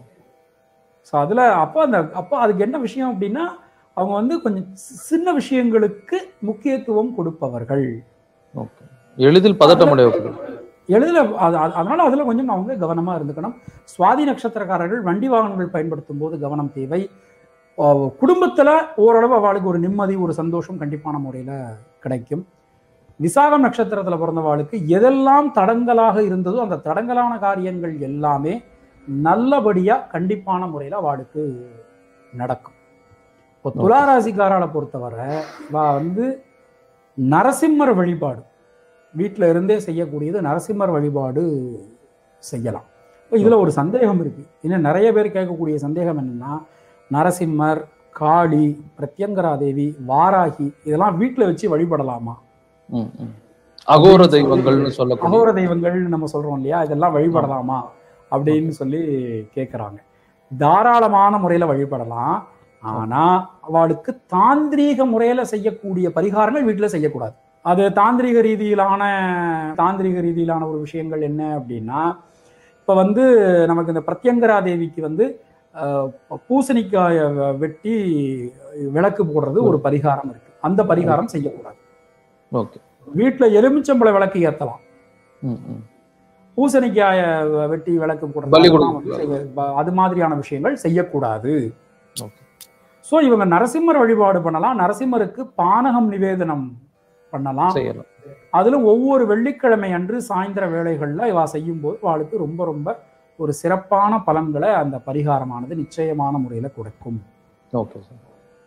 ஸோ அதுல அப்போ அந்த அப்போ அதுக்கு என்ன விஷயம் அப்படின்னா அவங்க வந்து கொஞ்சம் சி- சின்ன விஷயங்களுக்கு முக்கியத்துவம் கொடுப்பவர்கள் ஓகே எளிதில் பதட்டமடையவர்கள் எளிதில் அது அது- அதனால அதுல கொஞ்சம் அவங்க கவனமா இருந்துக்கணும் சுவாதி நட்சத்திரக்காரர்கள் வண்டி வாகனங்கள் பயன்படுத்தும் போது கவனம் தேவை அஹ் குடும்பத்துல ஓரளவு அவளுக்கு ஒரு நிம்மதி ஒரு சந்தோஷம் கண்டிப்பான முறையில கிடைக்கும் விசாகம் நட்சத்திரத்துல பிறந்தவாளுக்கு எதெல்லாம் தடங்கலாக இருந்ததோ அந்த தடங்கலான காரியங்கள் எல்லாமே நல்லபடியா கண்டிப்பான முறையில அவளுக்கு நடக்கும் இப்போ துளாராசிக்காரால பொறுத்தவரை வா வந்து நரசிம்மர் வழிபாடு வீட்டில் இருந்தே செய்யக்கூடியது நரசிம்மர் வழிபாடு செய்யலாம் இப்போ இதுல ஒரு சந்தேகம் இருக்கு இன்னும் நிறைய பேர் கேட்கக்கூடிய சந்தேகம் என்னன்னா நரசிம்மர் காளி பிரத்யங்கரா தேவி வாராகி இதெல்லாம் வீட்டில் வச்சு வழிபடலாமா ம் ம் அகோர தெய்வங்கள்னு சொல்லக்கூடிய அகோர தெய்வங்கள்னு நம்ம சொல்றோம் இல்லையா இதெல்லாம் வழிபடலாமா அப்படின்னு சொல்லி கேட்குறாங்க தாராளமான முறையில வழிபடலாம் ஆனா அவளுக்கு தாந்திரீக முறையில செய்யக்கூடிய பரிகாரங்கள் வீட்டுல செய்யக்கூடாது அது தாந்திரீக ரீதியிலான தாந்திரீக ரீதியிலான ஒரு விஷயங்கள் என்ன அப்படின்னா இப்ப வந்து நமக்கு இந்த பிரத்யங்கரா தேவிக்கு வந்து அஹ், பூசணிக்காய வ- வெட்டி விளக்கு போடுறது ஒரு பரிகாரம் இருக்கு அந்த பரிகாரம் செய்யக்கூடாது ஓகே வீட்டுல எலுமிச்சம்பழ விளக்கு ஏத்தலாம் ம் ம் பூசணிக்காய வெட்டி விளக்கு போடுறது பலி அதெல்லாம் கொடுக்க வந்து செய்ய- ப- அது மாதிரியான விஷயங்கள் செய்யக்கூடாது ஓகே சோ இவங்க நரசிம்மர் வழிபாடு பண்ணலாம் நரசிம்மருக்கு பானகம் நிவேதனம் பண்ணலாம் செய்யலாம் அதுல ஒவ்வொரு வெள்ளிக்கிழமை அன்று சாயந்தர வேளைகள்ல இவா செய்யும் போது அவளுக்கு ரொம்ப ரொம்ப ஒரு சிறப்பான பலன்களை அந்த பரிகாரமானது நிச்சயமான முறையில கொடுக்கும் ஓகே சார்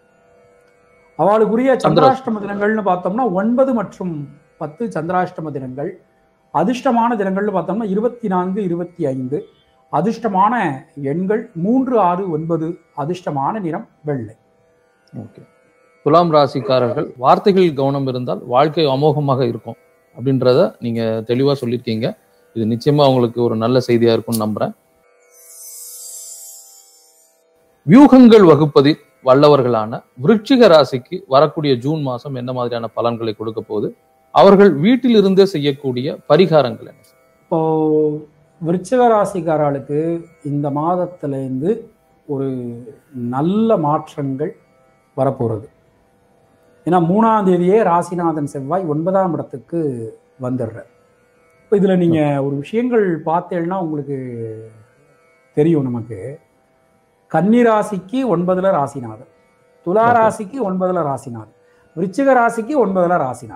அவளுக்குரிய சந்திராஷ்டமம். சந்திராஷ்டம தினங்கள்னு பார்த்தோம்னா ஒன்பது மற்றும் பத்து சந்திராஷ்டம தினங்கள் அதிர்ஷ்டமான தினங்கள்னு பார்த்தோம்னா இருபத்தி நான்கு இருபத்தி ஐந்து அதிர்ஷ்டமான எண்கள் மூன்று ஆறு ஒன்பது அதிர்ஷ்டமான நிறம் வெள்ளை ஓகே துலாம் ராசிக்காரர்கள் வார்த்தைகளில் கவனம் இருந்தால் வாழ்க்கை அமோகமாக இருக்கும் அப்படின்றத நீங்க தெளிவா சொல்லியிருக்கீங்க இது நிச்சயமா உங்களுக்கு ஒரு நல்ல செய்தியா இருக்கும்னு நம்புறேன் வியூகங்கள் வகுப்பதில் வல்லவர்களான விருச்சிக ராசிக்கு வரக்கூடிய ஜூன் மாசம் என்ன மாதிரியான பலன்களை கொடுக்க போகுது அவர்கள் வீட்டில் இருந்தே செய்யக்கூடிய பரிகாரங்கள் என்ன இப்போ விருச்சிக ராசிக்காரர்களுக்கு இந்த மாதத்திலேருந்து ஒரு நல்ல மாற்றங்கள் வரப்போகிறது ஏன்னா மூணாம் தேதியே ராசிநாதன் செவ்வாய் ஒன்பதாம் இடத்துக்கு வந்துடுறார் இப்போ இதில் நீங்கள் ஒரு விஷயங்கள் பார்த்தேன்னா உங்களுக்கு தெரியும் நமக்கு கன்னி ராசிக்கு ஒன்பதுல ராசிநாதன் துலா Okay. ராசிக்கு ஒன்பதுல ராசிநாதன் விருச்சிக ராசிக்கு ஒன்பதுல ராசிநாதன்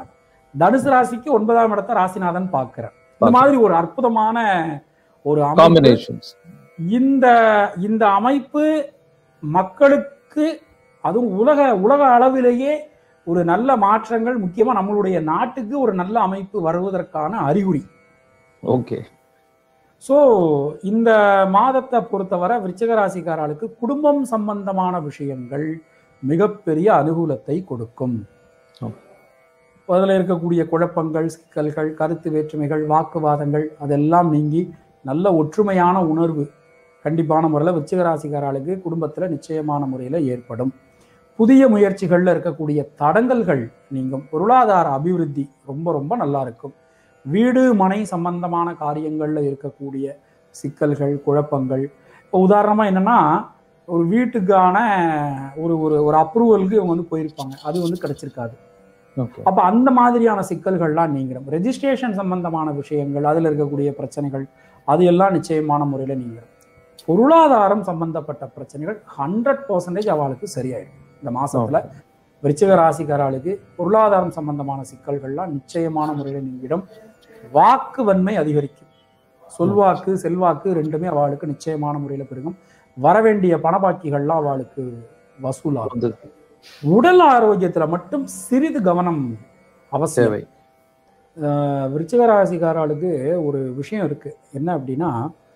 தனுசு ராசிக்கு ஒன்பதாம் இடத்தை ராசிநாதன் பார்க்கிறார் இந்த மாதிரி ஒரு அற்புதமான ஒரு அமைப்பு காம்பினேஷன்ஸ் இந்த இந்த அமைப்பு மக்களுக்கு அதுவும் உலக உலக அளவிலேயே ஒரு நல்ல மாற்றங்கள் முக்கியமா நம்மளுடைய நாட்டுக்கு ஒரு நல்ல அமைப்பு வருவதற்கான அறிகுறி ஓகே ஸோ இந்த மாதத்தை பொறுத்தவரை விருச்சிக ராசிக்காரர்களுக்கு குடும்பம் சம்பந்தமான விஷயங்கள் மிகப்பெரிய அனுகூலத்தை கொடுக்கும் ஆம். அதில் இருக்கக்கூடிய குழப்பங்கள் சிக்கல்கள் கருத்து வேற்றுமைகள் வாக்குவாதங்கள் அதெல்லாம் நீங்கி நல்ல ஒற்றுமையான உணர்வு கண்டிப்பான முறையில் விருச்சிக ராசிக்காரர்களுக்கு குடும்பத்தில் நிச்சயமான முறையில் ஏற்படும் புதிய முயற்சிகளில் இருக்கக்கூடிய தடங்கல்கள் நீங்கும் பொருளாதார அபிவிருத்தி ரொம்ப ரொம்ப நல்லா இருக்கும் வீடு மனை சம்பந்தமான காரியங்கள்ல இருக்கக்கூடிய சிக்கல்கள் குழப்பங்கள் இப்போ உதாரணமா என்னன்னா ஒரு வீட்டுக்கான ஒரு ஒரு ஒரு அப்ரூவலுக்கு இவங்க வந்து போயிருப்பாங்க அது வந்து கிடைச்சிருக்காது ஓகே அப்ப அந்த மாதிரியான சிக்கல்கள்லாம் நீங்கிடும் ரெஜிஸ்ட்ரேஷன் சம்பந்தமான விஷயங்கள் அதுல இருக்கக்கூடிய பிரச்சனைகள் அது எல்லாம் நிச்சயமான முறையில நீங்கிடும் பொருளாதாரம் சம்பந்தப்பட்ட பிரச்சனைகள் ஹண்ட்ரட் பர்சன்டேஜ் அவளுக்கு சரியாயிடும் இந்த மாசத்துல விருச்சிக ராசிக்காரர்களுக்கு பொருளாதாரம் சம்பந்தமான சிக்கல்கள்லாம் நிச்சயமான முறையில் நீங்கிடும் வாக்கு வன்மை அதிகரிக்கும் சொல்வாக்கு செல்வாக்கு ரெண்டுமே அவளுக்கு நிச்சயமான முறையில் பெருகும் வரவேண்டிய பணபாக்கிகள்லாம் அவளுக்கு வசூலாகும் வந்து உடல் ஆரோக்கியத்துல மட்டும் சிறிது கவனம் அவசியம் தேவை அஹ் விருச்சிக ராசிக்காரர்களுக்கு ஒரு விஷயம் இருக்கு என்ன அப்படின்னா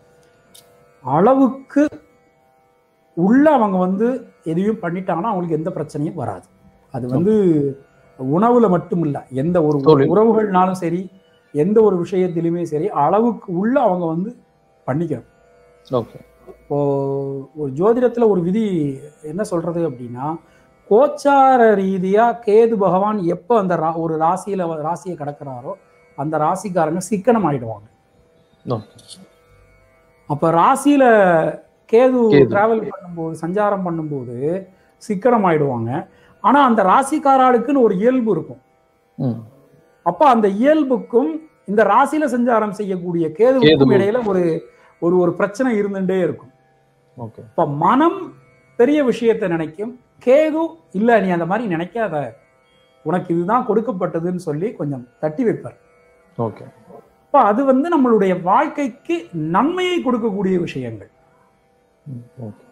அளவுக்கு உள்ள அவங்க வந்து எதையும் பண்ணிட்டாங்கன்னா அவங்களுக்கு எந்த பிரச்சனையும் வராது அது வந்து உணவுல மட்டும் இல்ல எந்த ஒரு தொழில். உறவுகள்னாலும் சரி எந்த ஒரு விஷயத்திலுமே சரி அளவுக்கு உள்ள அவங்க வந்து பண்ணிக்கணும் ஓகே இப்போ ஒரு ஜோதிடத்துல ஒரு விதி என்ன சொல்றது அப்படின்னா கோச்சார ரீதியா கேது பகவான் எப்போ அந்த ரா- ஒரு ராசியில வ- ராசியை கடக்கிறாரோ அந்த ராசிக்காரங்க சிக்கனம் ஆயிடுவாங்க ஓகே அப்ப ராசியில கேது கேது. டிராவல் பண்ணும்போது சஞ்சாரம் பண்ணும்போது சிக்கனம் ஆயிடுவாங்க ஆனா அந்த ராசிக்காராளுக்குன்னு ஒரு இயல்பு இருக்கும் ம் அப்ப அந்த இயல்புக்கும் இந்த ராசியில சஞ்சாரம் செய்யக்கூடிய கேதுவுக்கும் கேதுவும். இடையில ஒரு ஒரு ஒரு பிரச்சனை இருந்துட்டே இருக்கும் ஓகே இப்ப மனம் பெரிய விஷயத்தை நினைக்கும் கேது இல்ல நீ அந்த மாதிரி நினைக்காத உனக்கு இதுதான் கொடுக்கப்பட்டதுன்னு சொல்லி கொஞ்சம் தட்டி வைப்பார் ஓகே அப்ப அது வந்து நம்மளுடைய வாழ்க்கைக்கு நன்மையை கொடுக்கக்கூடிய விஷயங்கள் ம், ஓகே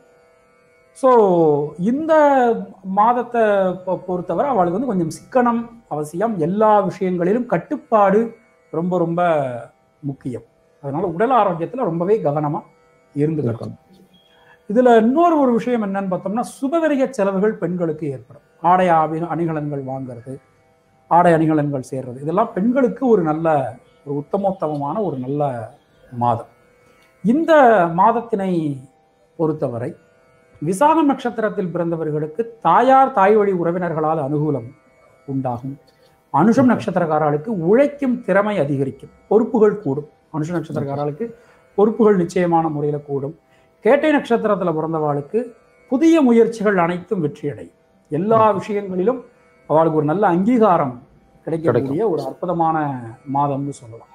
ஸோ இந்த மாதத்தை பொ- பொறுத்தவரை அவளுக்கு வந்து கொஞ்சம் சிக்கனம் அவசியம் எல்லா விஷயங்களிலும் கட்டுப்பாடு ரொம்ப ரொம்ப முக்கியம் அதனால உடல் ஆரோக்கியத்துல ரொம்பவே கவனமா இருந்துக்கணும் இருக்கணும். இதுல இன்னொரு ஒரு விஷயம் என்னன்னு பார்த்தோம்னா சுபவிரய செலவுகள் பெண்களுக்கு ஏற்படும் ஆடை ஆபி அணிகலன்கள் வாங்குறது ஆடை அணிகலன்கள் சேர்றது இதெல்லாம் பெண்களுக்கு ஒரு நல்ல ஒரு உத்தமோத்தமமான ஒரு நல்ல மாதம் இந்த மாதத்தினை பொறுத்தவரை விசாகம் நட்சத்திரத்தில் பிறந்தவர்களுக்கு தாயார் தாய் வழி உறவினர்களால் அனுகூலம் உண்டாகும் அனுஷம் நட்சத்திரக்காரர்களுக்கு உழைக்கும் திறமை அதிகரிக்கும் பொறுப்புகள் கூடும் அனுஷ நட்சத்திரக்காரர்களுக்கு பொறுப்புகள் நிச்சயமான முறையில கூடும் கேட்டை நட்சத்திரத்துல பிறந்தவாளுக்கு புதிய முயற்சிகள் அனைத்தும் வெற்றியடையும் எல்லா விஷயங்களிலும் அவளுக்கு ஒரு நல்ல அங்கீகாரம் கிடைக்கக்கூடிய ஒரு அற்புதமான மாதம்னு சொல்லலாம்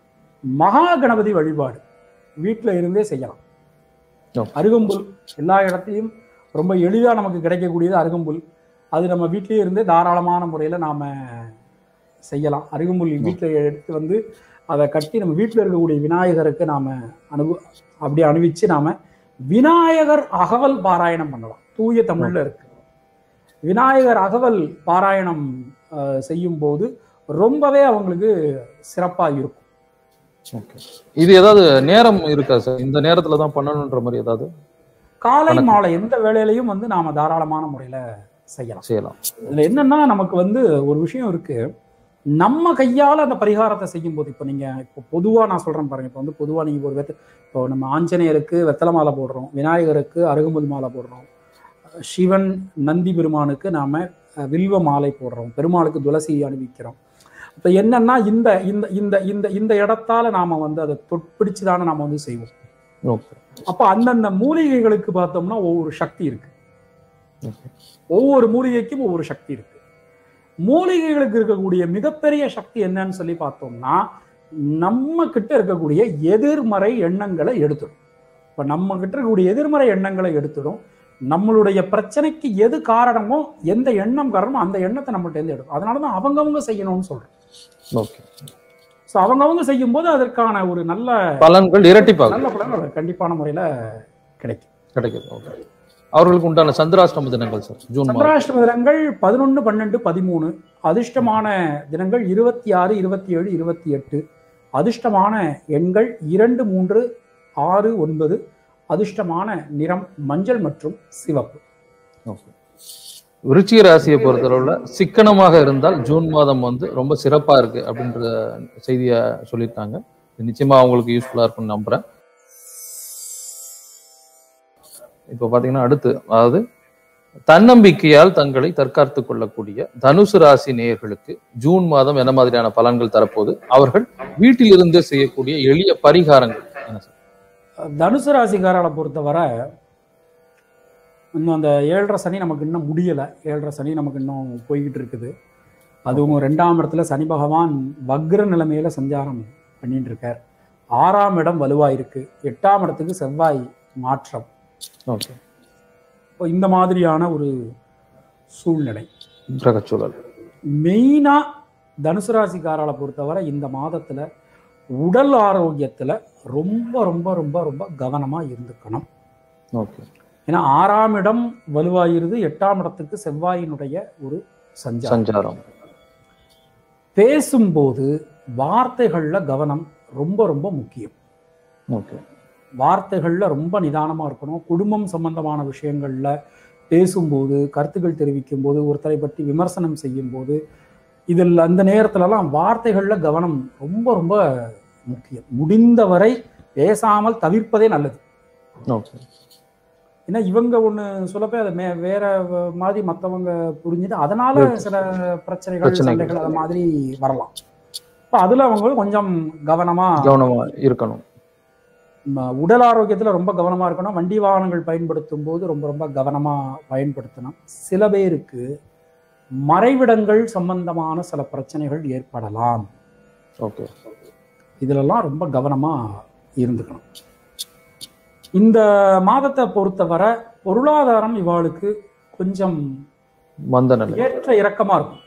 மகா கணபதி வழிபாடு வீட்டில் இருந்தே செய்யலாம் ஓ. அருகம்புல் எல்லா இடத்தையும் ரொம்ப எளிதாக நமக்கு கிடைக்கக்கூடியது அருகம்புல் அது நம்ம வீட்டிலேயே இருந்தே தாராளமான முறையில் நாம் செய்யலாம் அருகம்புல் வீட்டில் எடுத்து வந்து அதை கட்டி நம்ம வீட்டில் இருக்கக்கூடிய விநாயகருக்கு நாம் அனுபவ அப்படி அணிவிச்சு நாம் விநாயகர் அகவல் பாராயணம் பண்ணலாம் தூய தமிழில் இருக்கு விநாயகர் அகவல் பாராயணம் அஹ், செய்யும் போது ரொம்பவே அவங்களுக்கு சிறப்பாக இருக்கும் ஓகே இது ஏதாவது நேரம் இருக்கா சார் இந்த நேரத்துல தான் பண்ணணுன்ற மாதிரி ஏதாவது காலை வணக்கம். மாலை எந்த வேளையிலையும் வந்து நாம தாராளமான முறையில செய்யலாம் செய்யலாம் இதுல என்னன்னா நமக்கு வந்து ஒரு விஷயம் இருக்கு நம்ம கையால அந்த பரிகாரத்தை செய்யும் போது இப்போ நீங்க இப்போ பொதுவா நான் சொல்றேன் பாருங்க இப்போ வந்து பொதுவா நீங்க ஒரு வெத்த இப்போ நம்ம ஆஞ்சநேயருக்கு வெத்தலை மாலை போடுறோம் விநாயகருக்கு அருகம்புல் மாலை போடுறோம் சிவன் நந்தி பெருமானுக்கு நாம அஹ், வில்வ மாலை போடுறோம் பெருமாளுக்கு துளசி அணிவிக்கிறோம் இப்போ என்னன்னா இந்த இந்த இந்த இந்த இந்த இடத்தால நாம வந்து அதை தொட்பிடிச்சு தானே நாம வந்து செய்வோம் ஓகே அப்போ அந்தந்த மூலிகைகளுக்கு பார்த்தோம்னா ஒவ்வொரு சக்தி இருக்கு ஓகே ஒவ்வொரு மூலிகைக்கும் ஒவ்வொரு சக்தி இருக்கு மூலிகைகளுக்கு இருக்கக்கூடிய மிகப்பெரிய சக்தி என்னன்னு சொல்லி பார்த்தோம்னா நம்ம கிட்ட இருக்கக்கூடிய எதிர்மறை எண்ணங்களை எடுத்துடும் இப்ப நம்ம கிட்ட இருக்கக்கூடிய எதிர்மறை எண்ணங்களை எடுத்துடும் நம்மளுடைய பிரச்சனைக்கு எது காரணமோ எந்த எண்ணம் காரணமோ அந்த எண்ணத்தை நம்மள்ட்ட இருந்து எடுக்கும் அதனாலதான் அவங்கவங்க செய்யணும்னு சொல்றோம் ஓகே ஸோ அவங்கவங்க செய்யும்போது அதற்கான ஒரு நல்ல பலன்கள் இரட்டிப்பாகும் நல்ல பலன் கண்டிப்பான முறையில கிடைக்கும் கிடைக்குது ஓகே அவர்களுக்கு உண்டான சந்திராஷ்டம தினங்கள் சார் ஜூன் மாதம் சந்திராஷ்டம தினங்கள் பதினொன்று பன்னெண்டு பதிமூணு அதிர்ஷ்டமான தினங்கள் இருபத்தி ஆறு இருபத்தி ஏழு இருபத்தி எட்டு அதிர்ஷ்டமான எண்கள் இரண்டு மூன்று ஆறு ஒன்பது அதிர்ஷ்டமான நிறம் மஞ்சள் மற்றும் சிவப்பு ஓகே விருச்சிக ராசியை பொறுத்தளவுல சிக்கனமாக இருந்தால் ஜூன் மாதம் வந்து ரொம்ப சிறப்பா இருக்கு அப்படின்ற செய்தியை சொல்லியிருக்காங்க இது நிச்சயமா அவங்களுக்கு யூஸ்ஃபுல்லா இருக்கும்னு நம்புறேன் இப்போ பாத்தீங்கன்னா அடுத்து அதாவது தன்னம்பிக்கையால் தங்களை தற்காத்துக் கொள்ளக்கூடிய தனுசு ராசி நேயர்களுக்கு ஜூன் மாதம் என்ன மாதிரியான பலன்கள் தரப்போகுது அவர்கள் வீட்டில் இருந்தே செய்யக்கூடிய எளிய பரிகாரங்கள் என்ன சார் தனுசு ராசிக்காரர்களை பொறுத்தவரை இன்னும் அந்த ஏழரை சனி நமக்கு இன்னும் முடியலை ஏழரை சனி நமக்கு இன்னும் போய்கிட்டு இருக்குது அதுவும் ரெண்டாம் இடத்துல சனி பகவான் வக்ர நிலைமையில சஞ்சாரம் பண்ணிட்டு இருக்கார் ஆறாம் இடம் வலுவாக இருக்கு எட்டாம் இடத்துக்கு செவ்வாய் மாற்றம் ஓகே இப்போ இந்த மாதிரியான ஒரு சூழ்நிலை கிரகச்சூழல் மெயினா தனுசு ராசிக்காரர்களை பொறுத்தவரை இந்த மாதத்துல உடல் ஆரோக்கியத்துல ரொம்ப ரொம்ப ரொம்ப ரொம்ப கவனமா இருந்துக்கணும் ஓகே ஏன்னா ஆறாம் இடம் வலுவாயிருது எட்டாம் இடத்துக்கு செவ்வாயினுடைய ஒரு சஞ்சாரம் சஞ்சாரம் பேசும்போது வார்த்தைகள்ல கவனம் ரொம்ப ரொம்ப முக்கியம் ஓகே வார்த்தைகள்ல ரொம்ப நிதானமா இருக்கணும் குடும்பம் சம்பந்தமான விஷயங்கள்ல பேசும்போது கருத்துக்கள் தெரிவிக்கும் போது ஒருத்தரை பற்றி விமர்சனம் செய்யும் போது இதில் அந்த நேரத்துலலாம் வார்த்தைகள்ல கவனம் ரொம்ப ரொம்ப முக்கியம் முடிந்தவரை பேசாமல் தவிர்ப்பதே நல்லது ஓகே ஏன்னா இவங்க ஒண்ணு சொல்லப்போ அதை மே வேற வ- மாதிரி மத்தவங்க புரிஞ்சுட்டு அதனால சில பிரச்சனைகள் பிரச்சனைகள். சண்டைகள் அது மாதிரி வரலாம் இப்போ அதுல அவங்க கொஞ்சம் கவனமா கவனமா இருக்கணும் ம- உடல் ஆரோக்கியத்துல ரொம்ப கவனமா இருக்கணும் வண்டி வாகனங்கள் பயன்படுத்தும் போது ரொம்ப ரொம்ப கவனமா பயன்படுத்தணும் சில பேருக்கு மறைவிடங்கள் சம்பந்தமான சில பிரச்சனைகள் ஏற்படலாம் ஓகே இதுலெல்லாம் ரொம்ப கவனமா இருந்துக்கணும் இந்த மாதத்தை பொறுத்தவரை பொருளாதாரம் இவாளுக்கு கொஞ்சம் மந்த நிலை ஏற்ற இறக்கமா இருக்கும்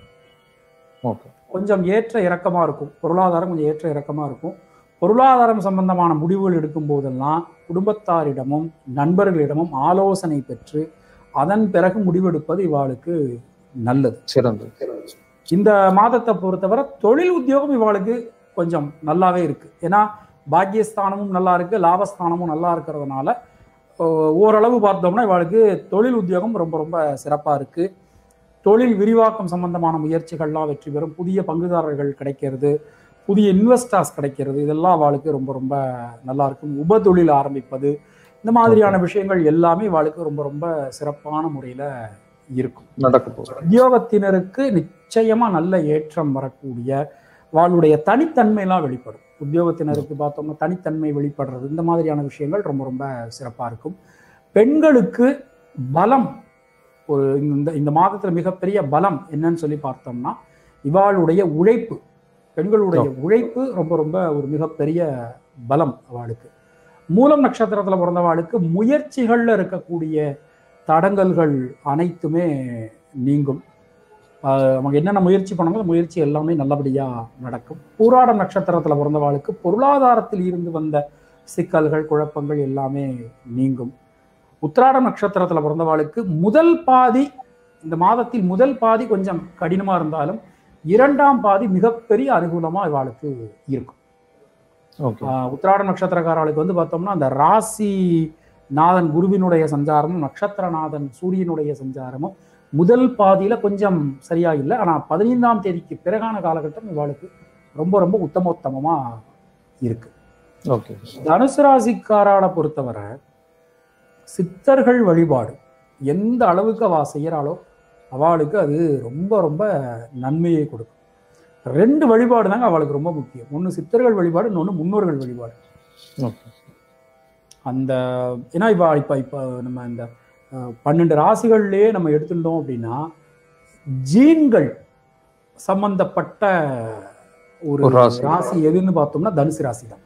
ஓகே கொஞ்சம் ஏற்ற இறக்கமா இருக்கும் பொருளாதாரம் கொஞ்சம் ஏற்ற இறக்கமா இருக்கும் பொருளாதாரம் சம்பந்தமான முடிவுகள் எடுக்கும் போதெல்லாம் குடும்பத்தாரிடமும் நண்பர்களிடமும் ஆலோசனை பெற்று அதன் பிறகு முடிவெடுப்பது இவாளுக்கு நல்லது சிறந்தது இந்த மாதத்தை பொறுத்தவரை தொழில் உத்தியோகம் இவாளுக்கு கொஞ்சம் நல்லாவே இருக்கு ஏன்னா பாக்கியஸ்தானமும் நல்லா இருக்கு லாபஸ்தானமும் நல்லா இருக்கிறதுனால ஓ- ஓரளவு பார்த்தோம்னா இவாளுக்கு தொழில் உத்தியோகம் ரொம்ப ரொம்ப சிறப்பா இருக்கு தொழில் விரிவாக்கம் சம்பந்தமான முயற்சிகள்லாம் வெற்றி பெறும் புதிய பங்குதாரர்கள் கிடைக்கிறது புதிய இன்வெஸ்டர்ஸ் கிடைக்கிறது இதெல்லாம் அவளுக்கு ரொம்ப ரொம்ப நல்லா இருக்கும் உப தொழில் ஆரம்பிப்பது இந்த மாதிரியான விஷயங்கள் எல்லாமே இவாளுக்கு ரொம்ப ரொம்ப சிறப்பான முறையில இருக்கும் நடக்க போகுது உத்தியோகத்தினருக்கு நிச்சயமா நல்ல ஏற்றம் வரக்கூடிய அவளுடைய தனித்தன்மையெல்லாம் வெளிப்படும் உத்தியோகத்தினருக்கு பார்த்தோம்னா தனித்தன்மை வெளிப்படுறது இந்த மாதிரியான விஷயங்கள் ரொம்ப ரொம்ப சிறப்பா இருக்கும் பெண்களுக்கு பலம் ஒரு இந்த இந்த மாதத்துல மிகப்பெரிய பலம் என்னன்னு சொல்லி பார்த்தோம்னா இவாளுடைய உழைப்பு பெண்களுடைய உழைப்பு ரொம்ப ரொம்ப ஒரு மிகப்பெரிய பலம் அவளுக்கு மூலம் நட்சத்திரத்துல பிறந்தவாளுக்கு முயற்சிகள்ல இருக்கக்கூடிய தடங்கல்கள் அனைத்துமே நீங்கும் ஆஹ் அவங்க என்னென்ன முயற்சி பண்ணாங்களோ அந்த முயற்சி எல்லாமே நல்லபடியா நடக்கும் பூராடம் நட்சத்திரத்துல பிறந்தவாளுக்கு பொருளாதாரத்தில் இருந்து வந்த சிக்கல்கள் குழப்பங்கள் எல்லாமே நீங்கும் உத்திராடம் நட்சத்திரத்துல பிறந்தவாளுக்கு முதல் பாதி இந்த மாதத்தில் முதல் பாதி கொஞ்சம் கடினமா இருந்தாலும் இரண்டாம் பாதி மிகப்பெரிய அனுகூலமா இவாளுக்கு இருக்கும் ஓகே ஆஹ் உத்திராட நட்சத்திரக்காரர்களுக்கு வந்து பார்த்தோம்னா அந்த ராசி நாதன் குருவினுடைய சஞ்சாரமும் நட்சத்திரநாதன் சூரியனுடைய சஞ்சாரமும் முதல் பாதியில கொஞ்சம் சரியா இல்லை ஆனா பதினைந்தாம் தேதிக்கு பிறகான காலகட்டம் இவாளுக்கு ரொம்ப ரொம்ப உத்தமோத்தமமா இருக்கு ஓகே தனுசு ராசிக்காரால பொறுத்தவரை சித்தர்கள் வழிபாடு எந்த அளவுக்கு அவ செய்யறாளோ அவளுக்கு அது ரொம்ப ரொம்ப நன்மையை கொடுக்கும் ரெண்டு வழிபாடு தாங்க அவளுக்கு ரொம்ப முக்கியம் ஒன்று சித்தர்கள் வழிபாடு இன்னொன்று முன்னோர்கள் வழிபாடு ஓகே அந்த ஏன்னா இப்போ இப்போ இப்போ நம்ம இந்த அஹ், பன்னெண்டு ராசிகள்லயே நம்ம எடுத்துட்டோம் அப்படின்னா ஜீன்கள் சம்பந்தப்பட்ட ஒரு ஒரு ராசி. ராசி எதுன்னு பார்த்தோம்னா தனுசு ராசி தான்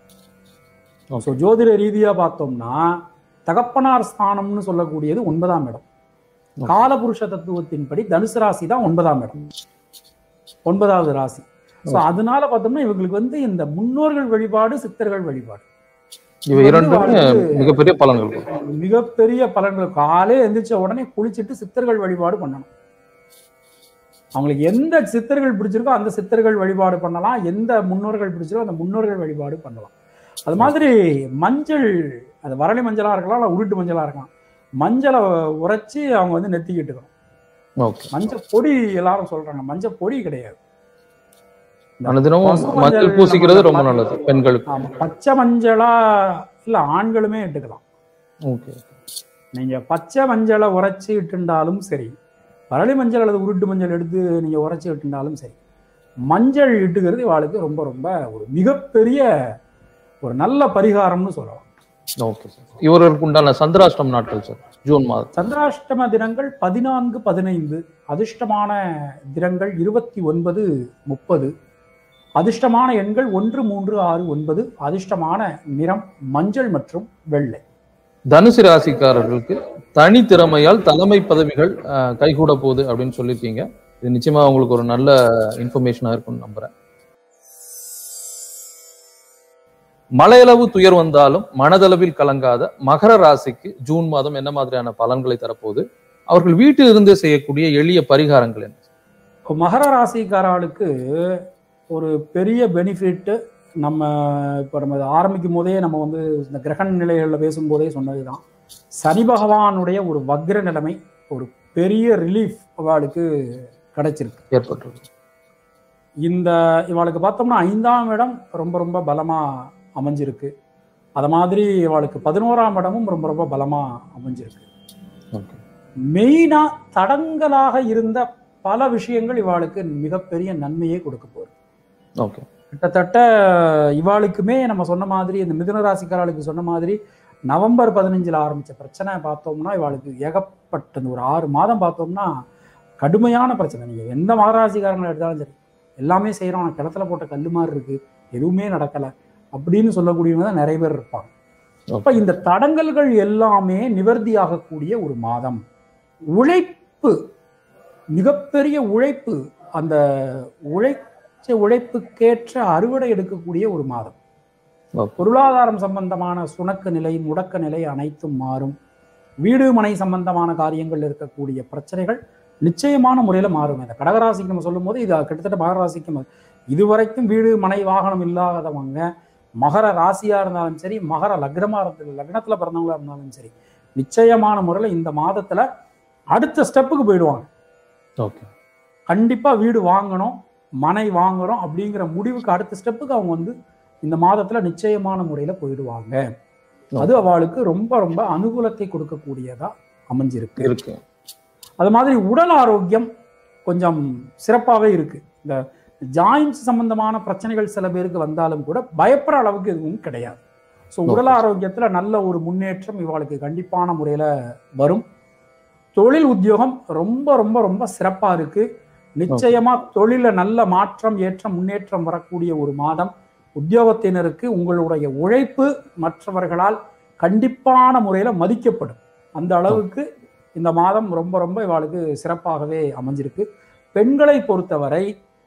Okay. ஸோ ஜோதிட ரீதியா பார்த்தோம்னா தகப்பனார் ஸ்தானம்னு சொல்லக்கூடியது ஒன்பதாம் இடம் Okay. காலபுருஷ தத்துவத்தின்படி தனுசு ராசி தான் ஒன்பதாம் இடம் ஒன்பதாவது ராசி ஸோ அதனால பார்த்தோம்னா இவங்களுக்கு வந்து இந்த முன்னோர்கள் வழிபாடு சித்தர்கள் வழிபாடு இவை இரண்டுமே மிகப்பெரிய பலன்கள் கொடுக்கும். மிகப்பெரிய பலன்கள் காலே எந்திரிச்ச உடனே குளிச்சுட்டு சித்தர்கள் வழிபாடு பண்ணணும் அவங்களுக்கு எந்த சித்தர்கள் பிடிச்சிருக்கோ அந்த சித்தர்கள் வழிபாடு பண்ணலாம் எந்த முன்னோர்கள் பிடிச்சிருக்கோ அந்த முன்னோர்கள் வழிபாடு பண்ணலாம் அது மாதிரி மஞ்சள் அது வரலி மஞ்சளா இருக்கலாம் இல்லை உருட்டு மஞ்சளா இருக்கலாம் மஞ்சளை உரைச்சி அவங்க வந்து நெத்திக்கிட்டுக்கணும் ஓகே மஞ்சள் பொடி எல்லாரும் சொல்றாங்க மஞ்சள் பொடி கிடையாது அந்த தினமும் பசு மஞ்சள் மஞ்சள் பூசிக்கிறது ரொம்ப நம்ம நல்லது பெண்களுக்கு ஆமா பச்சை மஞ்சளா இல்ல ஆண்களுமே இட்டுக்கலாம் ஓகே நீங்க பச்சை மஞ்சளை உரைச்சி இட்டுண்டாலும் சரி வரளி மஞ்சள் அல்லது உருட்டு மஞ்சள் எடுத்து நீங்க உரைச்சி இட்டுண்டாலும் சரி மஞ்சள் இட்டுக்கிறது இவாளுக்கு ரொம்ப ரொம்ப ஒரு மிகப்பெரிய ஒரு நல்ல பரிகாரம்னு சொல்லலாம் ஓகே சார் இவர்களுக்கு உண்டான சந்திராஷ்டம் நாட்கள் சார் ஜூன் மாதம் சந்திராஷ்டம தினங்கள் பதினான்கு பதினைந்து அதிர்ஷ்டமான தினங்கள் இருபத்தி ஒன்பது முப்பது அதிர்ஷ்டமான எண்கள் ஒன்று மூன்று ஆறு ஒன்பது அதிர்ஷ்டமான நிறம் மஞ்சள் மற்றும் வெள்ளை தனுசு ராசிக்காரர்களுக்கு தனி திறமையால் தலைமை பதவிகள் அஹ், கைகூட போகுது அப்படின்னு சொல்லியிருக்கீங்க இது நிச்சயமா உங்களுக்கு ஒரு நல்ல இன்ஃபர்மேஷனா இருக்கும்னு நம்புறேன் மலையளவு துயர் வந்தாலும் மனதளவில் கலங்காத மகர ராசிக்கு ஜூன் மாதம் என்ன மாதிரியான பலன்களை தரப்போகுது அவர்கள் வீட்டில் இருந்தே செய்யக்கூடிய எளிய பரிகாரங்கள் என்ன இப்போ மகர ராசிக்காரர்களுக்கு ஒரு பெரிய பெனிஃபிட் நம்ம இப்போ நம்ம இதை ஆரம்பிக்கும் போதே நம்ம வந்து இந்த கிரகண நிலைகளில் பேசும்போதே சொன்னதுதான் சனி பகவானுடைய ஒரு வக்ர நிலைமை ஒரு பெரிய ரிலீஃப் அவளுக்கு கிடைச்சிருக்கு ஏற்பட்டிருக்கு இந்த இவளுக்கு பார்த்தோம்னா ஐந்தாம் இடம் ரொம்ப ரொம்ப பலமா அமைஞ்சிருக்கு அது மாதிரி இவளுக்கு பதினோராம் இடமும் ரொம்ப ரொம்ப பலமா அமைஞ்சிருக்கு ஓகே மெயினா தடங்கலாக இருந்த பல விஷயங்கள் இவாளுக்கு மிகப்பெரிய நன்மையை கொடுக்க போகுது ஓகே கிட்டத்தட்ட இவாளுக்குமே நம்ம சொன்ன மாதிரி இந்த மிதுன ராசிக்காரர்களுக்கு சொன்ன மாதிரி நவம்பர் பதினஞ்சுல ஆரம்பிச்ச பிரச்சனை பார்த்தோம்னா இவாளுக்கு ஏகப்பட்ட இந்த ஒரு ஆறு மாதம் பார்த்தோம்னா கடுமையான பிரச்சனை நீங்க எந்த மகராசிக்காரங்களை எடுத்தாலும் சரி எல்லாமே செய்யறோம் ஆனா கிணத்துல போட்ட கல்லு மாதிரி இருக்கு எதுவுமே நடக்கல அப்படின்னு சொல்லக்கூடியவங்க தான் நிறைய பேர் இருப்பாங்க அப்ப இந்த தடங்கல்கள் எல்லாமே நிவர்த்தியாகக்கூடிய ஒரு மாதம் உழைப்பு மிகப்பெரிய உழைப்பு அந்த உழைச்ச உழைப்புக்கேற்ற அறுவடை எடுக்கக்கூடிய ஒரு மாதம் ஓகே பொருளாதாரம் சம்பந்தமான சுணக்க நிலை முடக்க நிலை அனைத்தும் மாறும் வீடு மனை சம்பந்தமான காரியங்கள் இருக்கக்கூடிய பிரச்சனைகள் நிச்சயமான முறையில் மாறும் இந்த கடகராசிக்கு நம்ம சொல்லும்போது இது கிட்டத்தட்ட மகராசிக்கு ம- இதுவரைக்கும் வீடு மனை வாகனம் இல்லாதவங்க மகர ராசியா இருந்தாலும் சரி மகர லக்னமா இருந்து லக்னத்துல பிறந்தவங்களா இருந்தாலும் சரி நிச்சயமான முறையில் இந்த மாதத்துல அடுத்த ஸ்டெப்புக்கு போயிடுவாங்க ஓகே கண்டிப்பா வீடு வாங்கணும் மனை வாங்குறோம் அப்படிங்கிற முடிவுக்கு அடுத்த ஸ்டெப்புக்கு அவங்க வந்து இந்த மாதத்துல நிச்சயமான முறையில போயிடுவாங்க அது அவளுக்கு ரொம்ப ரொம்ப அனுகூலத்தை கொடுக்கக்கூடியதா அமைஞ்சிருக்கு இருக்கு அது மாதிரி உடல் ஆரோக்கியம் கொஞ்சம் சிறப்பாகவே இருக்கு இந்த ஜாயின்ஸ் சம்பந்தமான பிரச்சனைகள் சில பேருக்கு வந்தாலும் கூட பயப்படுற அளவுக்கு எதுவும் கிடையாது ஸோ உடல் ஆரோக்கியத்துல நல்ல ஒரு முன்னேற்றம் இவளுக்கு கண்டிப்பான முறையில வரும் தொழில் உத்தியோகம் ரொம்ப ரொம்ப ரொம்ப சிறப்பா இருக்கு நிச்சயமா தொழில நல்ல மாற்றம் ஏற்றம் முன்னேற்றம் வரக்கூடிய ஒரு மாதம் உத்தியோகத்தினருக்கு உங்களுடைய உழைப்பு மற்றவர்களால் கண்டிப்பான முறையில மதிக்கப்படும் அந்த அளவுக்கு இந்த மாதம் ரொம்ப ரொம்ப இவாளுக்கு சிறப்பாகவே அமைஞ்சிருக்கு பெண்களை பொறுத்தவரை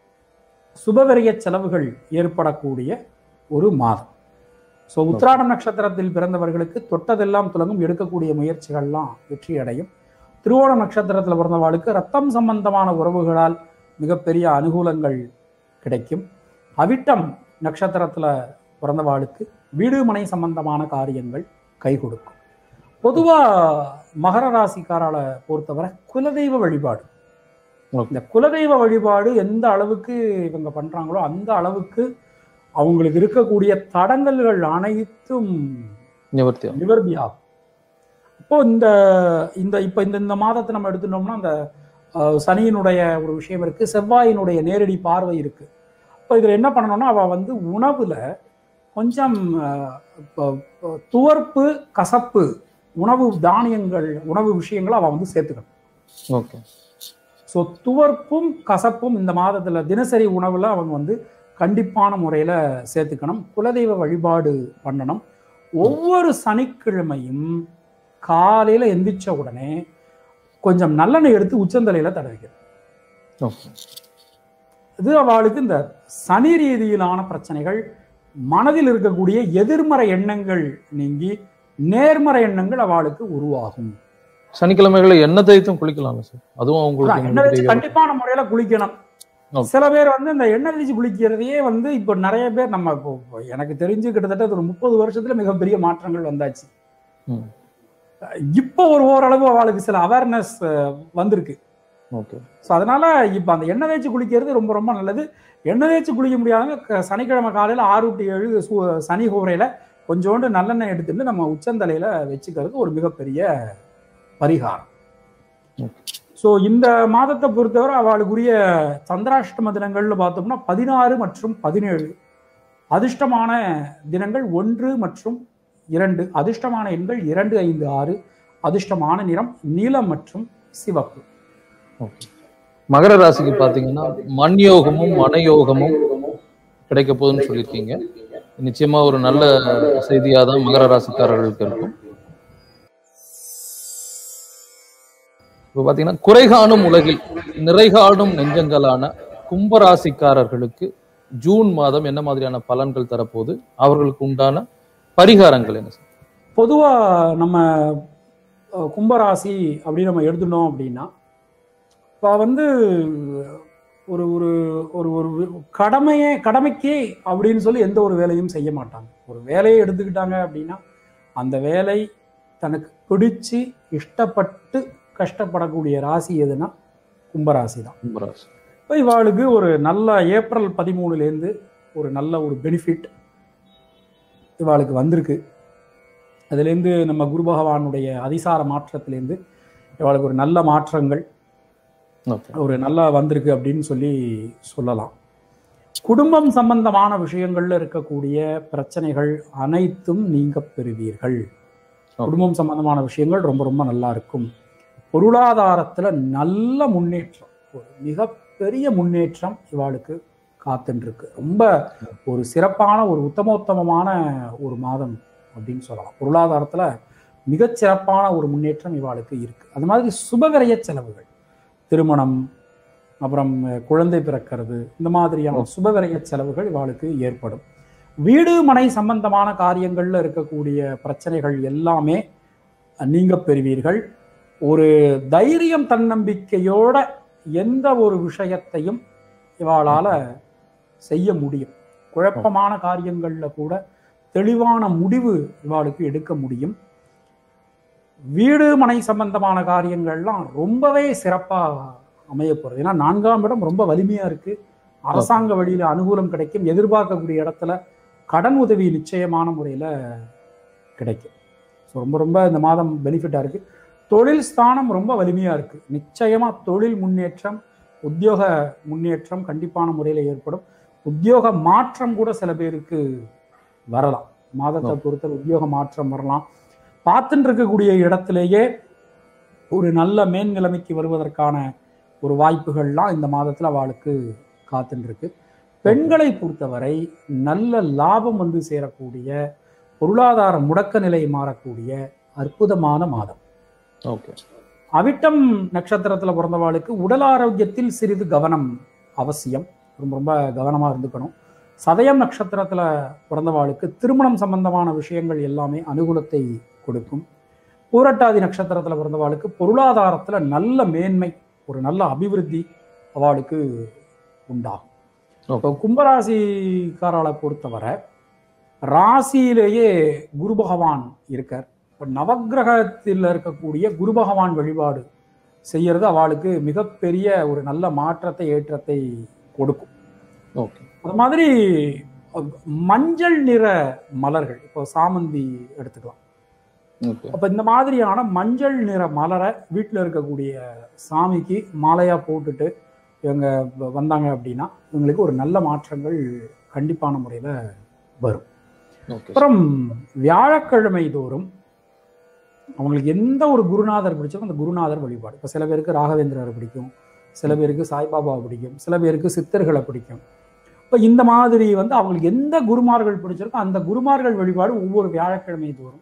சுபவிரய செலவுகள் ஏற்படக்கூடிய ஒரு மாதம் ஸோ உத்திராடம் நட்சத்திரத்தில் பிறந்தவர்களுக்கு தொட்டதெல்லாம் துலங்கும் எடுக்கக்கூடிய முயற்சிகள்லாம் வெற்றி அடையும் திருவோணம் நட்சத்திரத்தில் பிறந்தவாளுக்கு ரத்தம் சம்பந்தமான உறவுகளால் மிகப்பெரிய அனுகூலங்கள் கிடைக்கும் அவிட்டம் நட்சத்திரத்துல பிறந்தவாளுக்கு வீடு மனை சம்பந்தமான காரியங்கள் கை கொடுக்கும் பொதுவா மகர ராசிக்காரால பொறுத்தவரை குலதெய்வ வழிபாடு Okay. இந்த குலதெய்வ வழிபாடு எந்த அளவுக்கு இவங்க பண்றாங்களோ அந்த அளவுக்கு அவங்களுக்கு இருக்கக்கூடிய தடங்கல்கள் அனைத்தும் நிவர்த்தி ஆகும். நிவர்த்தி ஆகும் அப்போ இந்த இந்த இப்போ இந்த இந்த மாதத்தை நம்ம எடுத்துட்டோம்னா அந்த அஹ், சனியினுடைய ஒரு விஷயம் இருக்கு செவ்வாயினுடைய நேரடி பார்வை இருக்கு அப்போ இதில் என்ன பண்ணணும்னா அவ வந்து உணவுல கொஞ்சம் அஹ், இப்போ, இப்போ துவர்ப்பு கசப்பு உணவு தானியங்கள் உணவு விஷயங்களை அவ வந்து சேர்த்துக்கணும் ஓகே ஸோ துவர்ப்பும் கசப்பும் இந்த மாதத்துல தினசரி உணவுல அவங்க வந்து கண்டிப்பான முறையில சேர்த்துக்கணும் குலதெய்வ வழிபாடு பண்ணணும் ஒவ்வொரு சனிக்கிழமையும் காலையில எந்திரிச்ச உடனே கொஞ்சம் நல்லெண்ணெய் எடுத்து உச்சந்தலையில தடவிக்கணும் ஓகே இது அவளுக்கு இந்த சனி ரீதியிலான பிரச்சனைகள் மனதில் இருக்கக்கூடிய எதிர்மறை எண்ணங்கள் நீங்கி நேர்மறை எண்ணங்கள் அவளுக்கு உருவாகும் சனிக்கிழமைகளில் எண்ணெய் தேய்த்தும் குளிக்கலாம்ல சார் அதுவும் அதான் உங்களுக்கு எண்ணெய் தேய்ச்சி மிகப்பெரிய- கண்டிப்பான முறையில குளிக்கணும் Okay. சில பேர் வந்து இந்த எண்ணெய் தேய்ச்சி குளிக்கிறதையே வந்து இப்போ நிறைய பேர் நம்ம இப்போ இப்போ எனக்கு தெரிஞ்சு கிட்டத்தட்ட ஒரு முப்பது வருஷத்துல மிகப்பெரிய மாற்றங்கள் வந்தாச்சு ம். இப்போ ஒரு ஓரளவு அவளுக்கு சில அவேர்னஸ் வந்திருக்கு ஓகே ஸோ அதனால இப்போ அந்த எண்ணெய் தேய்ச்சி குளிக்கிறது ரொம்ப ரொம்ப நல்லது எண்ணெய் தேய்ச்சி குளிக்க முடியாதவங்க க- சனிக்கிழமை காலையில் ஆறு டு ஏழு சு சனி ஹோரையில் கொஞ்சோண்டு நல்லெண்ணெய் எடுத்துட்டு நம்ம உச்சந்தலையில வச்சுக்கிறது ஒரு மிகப்பெரிய பரிகாரம் ஸோ இந்த மாதத்தை பொறுத்தவரை அவளுக்குரிய சந்திராஷ்டம தினங்கள்னு பார்த்தோம்னா பதினாறு மற்றும் பதினேழு அதிர்ஷ்டமான தினங்கள் ஒன்று மற்றும் இரண்டு அதிர்ஷ்டமான எண்கள் இரண்டு ஐந்து ஆறு அதிர்ஷ்டமான நிறம் நீலம் மற்றும் சிவப்பு ஓகே மகர ராசிக்கு பாத்தீங்கன்னா மண் யோகமும் மனயோகமும் கிடைக்க போகுதுன்னு சொல்லியிருக்கீங்க நிச்சயமா ஒரு நல்ல செய்தியா தான் மகர ராசிக்காரர்களுக்கு இருக்கும் இப்போ பாத்தீங்கன்னா குறைகாணும் உலகில் நிறைகாணும் நெஞ்சங்களான கும்பராசிக்காரர்களுக்கு ஜூன் மாதம் என்ன மாதிரியான பலன்கள் தரப்போகுது அவர்களுக்கு உண்டான பரிகாரங்கள் என்ன சார் பொதுவா நம்ம அஹ், கும்பராசி அப்படின்னு நம்ம எடுத்துட்டோம் அப்படின்னா இப்போ வந்து ஒரு ஒரு ஒரு ஒரு வி- கடமையே கடமைக்கே அப்படின்னு சொல்லி எந்த ஒரு வேலையும் செய்ய மாட்டாங்க ஒரு வேலையை எடுத்துக்கிட்டாங்க அப்படின்னா அந்த வேலை தனக்கு பிடிச்சு இஷ்டப்பட்டு கஷ்டப்படக்கூடிய ராசி எதுனா கும்பராசி தான் கும்பராசி இப்போ இவாளுக்கு ஒரு நல்ல ஏப்ரல் பதிமூணுலேருந்து ஒரு நல்ல ஒரு பெனிஃபிட் இவாளுக்கு வந்திருக்கு அதுலேருந்து நம்ம குரு பகவானுடைய அதிசார மாற்றத்திலேருந்து இவாளுக்கு ஒரு நல்ல மாற்றங்கள் ஓகே ஒரு நல்லா வந்திருக்கு அப்படின்னு சொல்லி சொல்லலாம் குடும்பம் சம்பந்தமான விஷயங்கள்ல இருக்கக்கூடிய பிரச்சனைகள் அனைத்தும் நீங்க பெறுவீர்கள் குடும்பம் சம்பந்தமான விஷயங்கள் ரொம்ப ரொம்ப நல்லா இருக்கும் பொருளாதாரத்துல நல்ல முன்னேற்றம் ஒரு மிகப்பெரிய முன்னேற்றம் இவாளுக்கு காத்துன்னு இருக்கு ரொம்ப ஒரு சிறப்பான ஒரு உத்தமோத்தமமான ஒரு மாதம் அப்படின்னு சொல்லலாம் பொருளாதாரத்துல மிகச் சிறப்பான ஒரு முன்னேற்றம் இவாளுக்கு இருக்கு அது மாதிரி சுபவிரய செலவுகள் திருமணம் அப்புறம் அஹ், குழந்தை பிறக்கிறது இந்த மாதிரியான சுபவிரய செலவுகள் இவாளுக்கு ஏற்படும் வீடு மனை சம்பந்தமான காரியங்கள்ல இருக்கக்கூடிய பிரச்சனைகள் எல்லாமே நீங்க பெறுவீர்கள் ஒரு தைரியம் தன்னம்பிக்கையோட எந்த ஒரு விஷயத்தையும் இவாளால செய்ய முடியும் குழப்பமான காரியங்கள்ல கூட தெளிவான முடிவு இவாளுக்கு எடுக்க முடியும் வீடு மனை சம்பந்தமான காரியங்கள்லாம் ரொம்பவே சிறப்பா அமைய போறது ஏன்னா நான்காம் இடம் ரொம்ப வலிமையா இருக்கு அரசாங்க வழியில அனுகூலம் கிடைக்கும் எதிர்பார்க்கக்கூடிய இடத்துல கடன் உதவி நிச்சயமான முறையில கிடைக்கும் ஸோ ரொம்ப ரொம்ப இந்த மாதம் பெனிஃபிட்டா இருக்கு தொழில் ஸ்தானம் ரொம்ப வலிமையா இருக்கு நிச்சயமா தொழில் முன்னேற்றம் உத்தியோக முன்னேற்றம் கண்டிப்பான முறையில் ஏற்படும் உத்தியோக மாற்றம் கூட சில பேருக்கு வரலாம் மாதத்தை பொறுத்த உத்தியோக மாற்றம் வரலாம் பார்த்துட்டு இருக்கக்கூடிய இடத்திலேயே ஒரு நல்ல மேன்நிலைமைக்கு வருவதற்கான ஒரு வாய்ப்புகள்லாம் இந்த மாதத்துல அவளுக்கு காத்துட்டு இருக்கு பெண்களை பொறுத்தவரை நல்ல லாபம் வந்து சேரக்கூடிய பொருளாதார முடக்க நிலை மாறக்கூடிய அற்புதமான மாதம் ஓகே அவிட்டம் நட்சத்திரத்துல பிறந்தவாளுக்கு உடல் ஆரோக்கியத்தில் சிறிது கவனம் அவசியம் ரொம்ப ரொம்ப கவனமா இருந்துக்கணும் சதயம் நட்சத்திரத்துல பிறந்தவாளுக்கு திருமணம் சம்பந்தமான விஷயங்கள் எல்லாமே அனுகூலத்தை கொடுக்கும் பூரட்டாதி நட்சத்திரத்துல பிறந்தவாளுக்கு பொருளாதாரத்துல நல்ல மேன்மை ஒரு நல்ல அபிவிருத்தி அவளுக்கு உண்டாகும் இப்போ கும்பராசிக்காரர்களை பொறுத்தவரை ராசியிலேயே குரு பகவான் இருக்கார் இப்போ நவக்கிரகத்தில் இருக்கக்கூடிய குரு பகவான் வழிபாடு செய்யறது அவளுக்கு மிகப்பெரிய ஒரு நல்ல மாற்றத்தை ஏற்றத்தை கொடுக்கும் ஓகே அது மாதிரி அஹ், மஞ்சள் நிற மலர்கள் இப்போ சாமந்தி எடுத்துக்கலாம் ஓகே அப்ப இந்த மாதிரியான மஞ்சள் நிற மலரை வீட்டில் இருக்கக்கூடிய சாமிக்கு மாலையா போட்டுட்டு இவங்க வ- வந்தாங்க அப்படின்னா இவங்களுக்கு ஒரு நல்ல மாற்றங்கள் கண்டிப்பான முறையில் வரும் ஓகே அப்புறம் வியாழக்கிழமை தோறும் அவங்களுக்கு எந்த ஒரு குருநாதர் பிடிச்சோ அந்த குருநாதர் வழிபாடு இப்போ சில பேருக்கு ராகவேந்திரரை பிடிக்கும் சில பேருக்கு சாய்பாபாவை பிடிக்கும் சில பேருக்கு சித்தர்களை பிடிக்கும் இப்போ இந்த மாதிரி வந்து அவங்களுக்கு எந்த குருமார்கள் பிடிச்சிருக்கோ அந்த குருமார்கள் வழிபாடு ஒவ்வொரு வியாழக்கிழமை தோறும்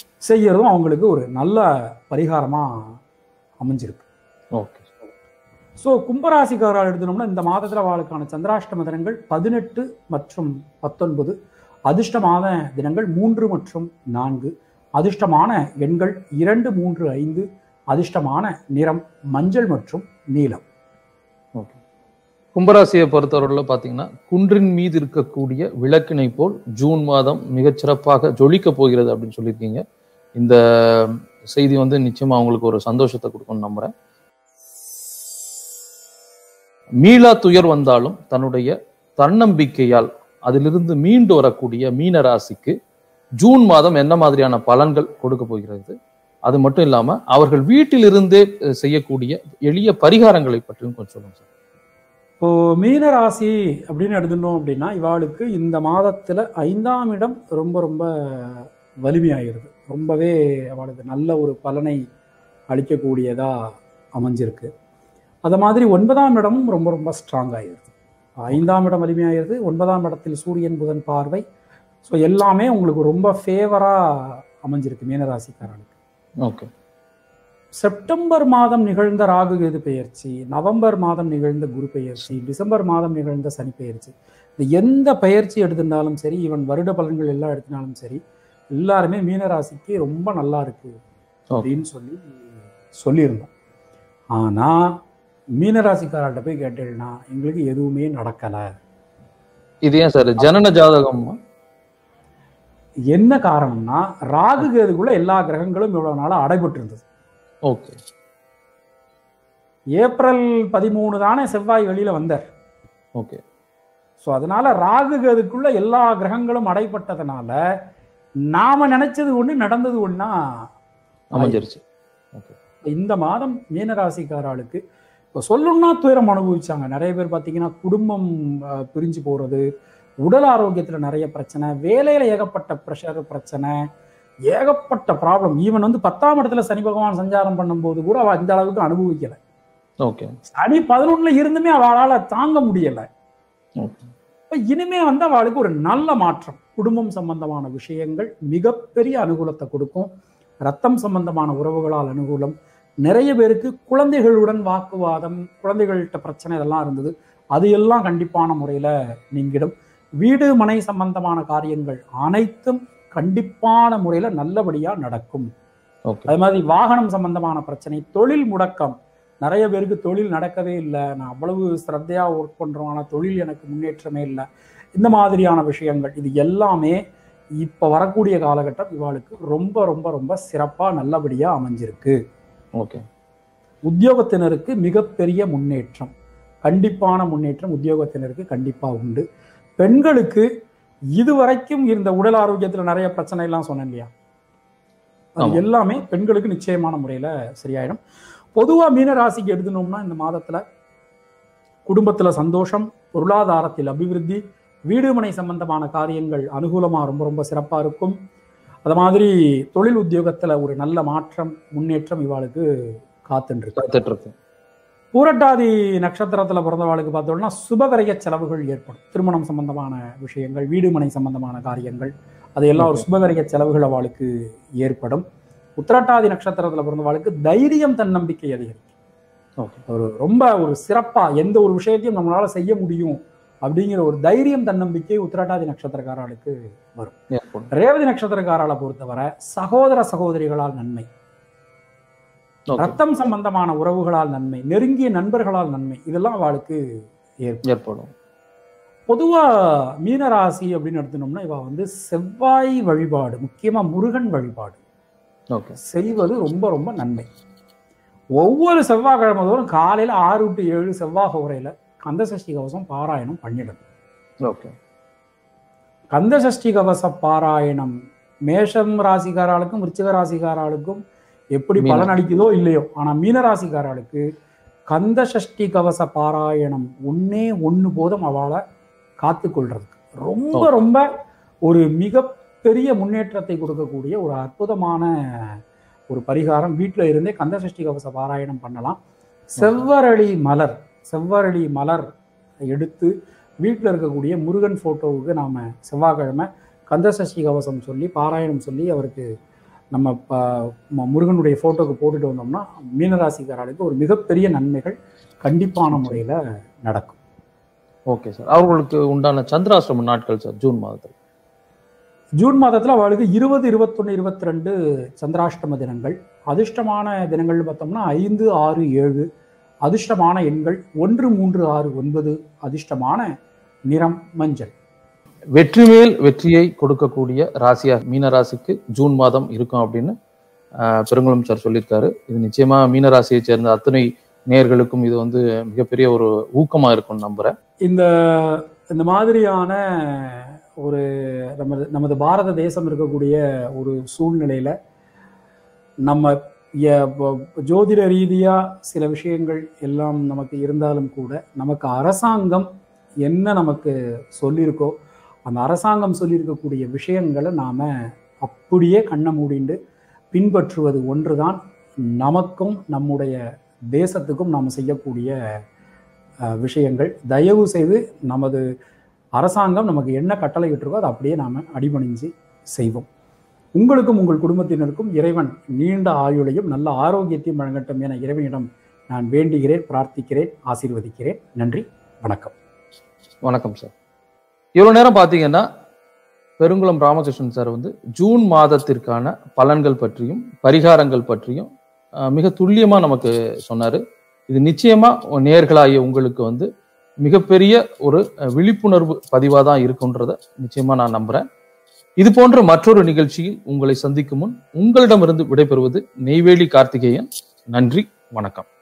செய்யறதும் அவங்களுக்கு ஒரு நல்ல பரிகாரமா அமைஞ்சிருக்கு ஓகே ஸோ கும்பராசிக்காரர்கள் எடுத்தோம்னா இந்த மாதத்துல அவளுக்கான சந்திராஷ்டம தினங்கள் பதினெட்டு மற்றும் பத்தொன்பது அதிர்ஷ்டமான தினங்கள் மூன்று மற்றும் நான்கு அதிர்ஷ்டமான எண்கள் இரண்டு மூன்று ஐந்து அதிர்ஷ்டமான நிறம் மஞ்சள் மற்றும் நீலம் ஓகே கும்பராசியை பொறுத்தவரையில் பார்த்தீங்கன்னா குன்றின் மீது இருக்கக்கூடிய விளக்கினை போல் ஜூன் மாதம் மிகச் சிறப்பாக ஜொலிக்க போகிறது அப்படின்னு சொல்லியிருக்கீங்க இந்த செய்தி வந்து நிச்சயமா அவங்களுக்கு ஒரு சந்தோஷத்தை கொடுக்கும்னு நம்புறேன் மீளா துயர் வந்தாலும் தன்னுடைய தன்னம்பிக்கையால் அதிலிருந்து மீண்டு வரக்கூடிய மீன ராசிக்கு ஜூன் மாதம் என்ன மாதிரியான பலன்கள் கொடுக்க போகிறது அது மட்டும் இல்லாம அவர்கள் வீட்டிலிருந்தே அஹ், செய்யக்கூடிய எளிய பரிகாரங்களை பற்றியும் கொஞ்சம் சொல்லுங்க சார் இப்போ மீன ராசி அப்படின்னு எடுத்துட்டோம் அப்படின்னா இவாளுக்கு இந்த மாதத்துல ஐந்தாம் இடம் ரொம்ப ரொம்ப வலிமையாகிறது ரொம்பவே அவளுக்கு நல்ல ஒரு பலனை அளிக்கக்கூடியதா அமைஞ்சிருக்கு அது மாதிரி ஒன்பதாம் இடமும் ரொம்ப ரொம்ப ஸ்ட்ராங் ஆயிருது ஐந்தாம் இடம் வலிமையாயிருது ஒன்பதாம் இடத்தில் சூரியன் புதன் பார்வை ஸோ எல்லாமே உங்களுக்கு ரொம்ப ஃபேவரா அமைஞ்சிருக்கு மீனராசிக்காரனுக்கு ஓகே செப்டம்பர் மாதம் நிகழ்ந்த ராகு கேது பெயர்ச்சி நவம்பர் மாதம் நிகழ்ந்த குரு பெயர்ச்சி டிசம்பர் மாதம் நிகழ்ந்த சனி பெயர்ச்சி இந்த எந்த பயிற்சி எடுத்திருந்தாலும் சரி ஈவன் வருட பலன்கள் எல்லாம் எடுத்தினாலும் சரி எல்லாருமே மீனராசிக்கு ரொம்ப நல்லா இருக்கு அப்படின்னு சொல்லி சொல்லியிருந்தோம் ஆனா மீனராசிக்காரர்கிட்ட போய் கேட்டீங்கன்னா எங்களுக்கு எதுவுமே நடக்கல இது ஏன் சார் ஜனன ஜாதகம் என்ன காரணம்னா ராகு கேதுக்குள்ள எல்லா கிரகங்களும் இவ்வளவு நாளா அடைபட்டு இருந்தது ஓகே ஏப்ரல் பதிமூணு தானே செவ்வாய் வெளியில வந்தார் ஓகே ஸோ அதனால ராகு கேதுக்குள்ள எல்லா கிரகங்களும் அடைப்பட்டதுனால நாம நினைச்சது ஒண்ணு நடந்தது ஒண்ணா அமைஞ்சிருச்சு ஓகே இந்த மாதம் மீனராசிக்காரர்களுக்கு இப்போ சொல்லணும்னா துயரம் அனுபவிச்சாங்க நிறைய பேர் பார்த்தீங்கன்னா குடும்பம் அஹ், பிரிஞ்சு போறது உடல் ஆரோக்கியத்துல நிறைய பிரச்சனை வேலையில ஏகப்பட்ட ப்ரெஷர் பிரச்சனை ஏகப்பட்ட ப்ராப்ளம் ஈவன் வந்து பத்தாம் இடத்துல சனி பகவான் சஞ்சாரம் பண்ணும்போது கூட அவ இந்த அளவுக்கு அனுபவிக்கல ஓகே சனி பதினொன்னுல இருந்துமே அவளால தாங்க முடியல ஓகே இப்ப இனிமே வந்து அவளுக்கு ஒரு நல்ல மாற்றம் குடும்பம் சம்பந்தமான விஷயங்கள் மிகப்பெரிய அனுகூலத்தை கொடுக்கும் ரத்தம் சம்பந்தமான உறவுகளால் அனுகூலம் நிறைய பேருக்கு குழந்தைகளுடன் வாக்குவாதம் குழந்தைகள்கிட்ட பிரச்சனை இதெல்லாம் இருந்தது அது எல்லாம் கண்டிப்பான முறையில நீங்கிடும் வீடு மனை சம்பந்தமான காரியங்கள் அனைத்தும் கண்டிப்பான முறையில நல்லபடியா நடக்கும் ஓகே அது மாதிரி வாகனம் சம்பந்தமான பிரச்சனை தொழில் முடக்கம் நிறைய பேருக்கு தொழில் நடக்கவே இல்லை நான் அவ்வளவு ஸ்ரத்தையா ஒர்க் பண்றோம் ஆனா தொழில் எனக்கு முன்னேற்றமே இல்லை இந்த மாதிரியான விஷயங்கள் இது எல்லாமே இப்ப வரக்கூடிய காலகட்டம் இவாளுக்கு ரொம்ப ரொம்ப ரொம்ப சிறப்பா நல்லபடியா அமைஞ்சிருக்கு ஓகே உத்தியோகத்தினருக்கு மிகப்பெரிய முன்னேற்றம் கண்டிப்பான முன்னேற்றம் உத்தியோகத்தினருக்கு கண்டிப்பா உண்டு பெண்களுக்கு இதுவரைக்கும் இருந்த உடல் ஆரோக்கியத்துல நிறைய பிரச்சனை எல்லாம் சொன்னேன் இல்லையா அது ஆமா. எல்லாமே பெண்களுக்கு நிச்சயமான முறையில சரியாயிடும் பொதுவா மீன ராசிக்கு எடுத்துனோம்னா இந்த மாதத்துல குடும்பத்துல சந்தோஷம் பொருளாதாரத்தில் அபிவிருத்தி வீடு மனை சம்பந்தமான காரியங்கள் அனுகூலமா ரொம்ப ரொம்ப சிறப்பா இருக்கும் அது மாதிரி தொழில் உத்தியோகத்துல ஒரு நல்ல மாற்றம் முன்னேற்றம் இவாளுக்கு காத்துருக்கு காத்துட்டு இருக்கு பூரட்டாதி நட்சத்திரத்துல பிறந்தவாளுக்கு பார்த்தோம்னா சுபவிரய செலவுகள் ஏற்படும் திருமணம் சம்பந்தமான விஷயங்கள் வீடு மனை சம்பந்தமான காரியங்கள் அது எல்லாம் ஒரு Okay. சுபவிரய செலவுகள் அவளுக்கு ஏற்படும் உத்திரட்டாதி நட்சத்திரத்துல பிறந்தவாளுக்கு தைரியம் தன்னம்பிக்கை அதிகரிக்கும் ஓகே ஒரு ரொம்ப ஒரு சிறப்பா எந்த ஒரு விஷயத்தையும் நம்மளால செய்ய முடியும் அப்படிங்கிற ஒரு தைரியம் தன்னம்பிக்கை உத்திரட்டாதி நட்சத்திரக்காரர்களுக்கு ஏற்படும் ரேவதி நட்சத்திரக்காரர்களை பொறுத்தவரை சகோதர சகோதரிகளால் நன்மை ஓகே ரத்தம் சம்பந்தமான உறவுகளால் நன்மை நெருங்கிய நண்பர்களால் நன்மை இதெல்லாம் அவளுக்கு ஏற்படும் ஏற்படும் பொதுவா மீனராசி அப்படின்னு எடுத்துனோம்னா இவ வந்து செவ்வாய் வழிபாடு முக்கியமா முருகன் வழிபாடு ஓகே செய்வது ரொம்ப ரொம்ப நன்மை ஒவ்வொரு செவ்வாய்க்கிழமை தோறும் காலையில ஆறு டு ஏழு செவ்வாய் உரையில கந்த சஷ்டி கவசம் பாராயணம் பண்ணிடணும் ஓகே கந்த சஷ்டி கவச பாராயணம் மேஷம் ராசிக்காராளுக்கும் விருச்சிக ராசிக்காராளுக்கும் எப்படி மீனம். பலன் அளிக்குதோ இல்லையோ ஆனா மீன ராசிக்காராளுக்கு கந்த சஷ்டி கவச பாராயணம் ஒன்னே ஒண்ணு போதும் அவளை காத்து கொள்றதுக்கு ரொம்ப Okay. ரொம்ப ஒரு மிகப்பெரிய முன்னேற்றத்தை கொடுக்கக்கூடிய ஒரு அற்புதமான ஒரு பரிகாரம் வீட்டில் இருந்தே கந்த சஷ்டி கவச பாராயணம் பண்ணலாம் செவ்வரளி மலர் செவ்வரளி மலர் எடுத்து வீட்டில் இருக்கக்கூடிய முருகன் ஃபோட்டோவுக்கு நாம் செவ்வாய்க்கிழமை கந்த சஷ்டி கவசம் சொல்லி பாராயணம் சொல்லி அவருக்கு நம்ம ப- ம- முருகனுடைய ஃபோட்டோக்கு போட்டுட்டு வந்தோம்னா மீனராசிக்காரர்களுக்கு ஒரு மிகப்பெரிய நன்மைகள் கண்டிப்பான முறையில நடக்கும் ஓகே சார் அவர்களுக்கு உண்டான சந்திராசிரம நாட்கள் சார் ஜூன் மாதத்தில் ஜூன் மாதத்துல அவளுக்கு இருபது இருபத்தொன்னு இருபத்தி ரெண்டு சந்திராஷ்டம தினங்கள் அதிர்ஷ்டமான தினங்கள் பார்த்தோம்னா ஐந்து ஆறு ஏழு அதிர்ஷ்டமான எண்கள் ஒன்று மூன்று ஆறு ஒன்பது அதிர்ஷ்டமான நிறம் மஞ்சள் வெற்றி மேல் வெற்றியை கொடுக்கக்கூடிய ராசியா மீன ராசிக்கு ஜூன் மாதம் இருக்கும் அப்படின்னு ஆஹ், பெருங்குளம் சார் சொல்லியிருக்காரு இது நிச்சயமா மீன ராசியை சேர்ந்த அத்தனை நேயர்களுக்கும் இது வந்து மிகப்பெரிய ஒரு ஊக்கமா இருக்கும்னு நம்புறேன் இந்த இந்த மாதிரியான ஒரு நமது நமது பாரத தேசம் இருக்கக்கூடிய ஒரு சூழ்நிலையில நம்ம எ- ப- ஜோதிட ரீதியா சில விஷயங்கள் எல்லாம் நமக்கு இருந்தாலும் கூட நமக்கு அரசாங்கம் என்ன நமக்கு சொல்லியிருக்கோ அந்த அரசாங்கம் சொல்லியிருக்கக்கூடிய விஷயங்களை நாம அப்படியே கண்ணை மூடிண்டு பின்பற்றுவது ஒன்றுதான் நமக்கும் நம்முடைய தேசத்துக்கும் நாம் செய்யக்கூடிய அஹ், விஷயங்கள் தயவு செய்து நமது அரசாங்கம் நமக்கு என்ன கட்டளை இருக்கோ அதை அப்படியே நாம் அடிபணிஞ்சு செய்வோம் உங்களுக்கும் உங்கள் குடும்பத்தினருக்கும் இறைவன் நீண்ட ஆயுளையும் நல்ல ஆரோக்கியத்தையும் வழங்கட்டும் என இறைவனிடம் நான் வேண்டுகிறேன் பிரார்த்திக்கிறேன் ஆசீர்வதிக்கிறேன் நன்றி வணக்கம் வணக்கம் சார் இவ்வளவு நேரம் பாத்தீங்கன்னா பெருங்குளம் ராமகிருஷ்ணன் சார் வந்து ஜூன் மாதத்திற்கான பலன்கள் பற்றியும் பரிகாரங்கள் பற்றியும் ஆஹ், மிக துல்லியமா நமக்கு சொன்னாரு இது நிச்சயமா நேர்களாகிய உங்களுக்கு வந்து மிகப்பெரிய ஒரு அஹ், விழிப்புணர்வு பதிவாக தான் இருக்குன்றத நிச்சயமா நான் நம்புறேன் இது போன்ற மற்றொரு நிகழ்ச்சியில் உங்களை சந்திக்கும் முன் உங்களிடமிருந்து விடைபெறுவது நெய்வேலி கார்த்திகேயன் நன்றி வணக்கம்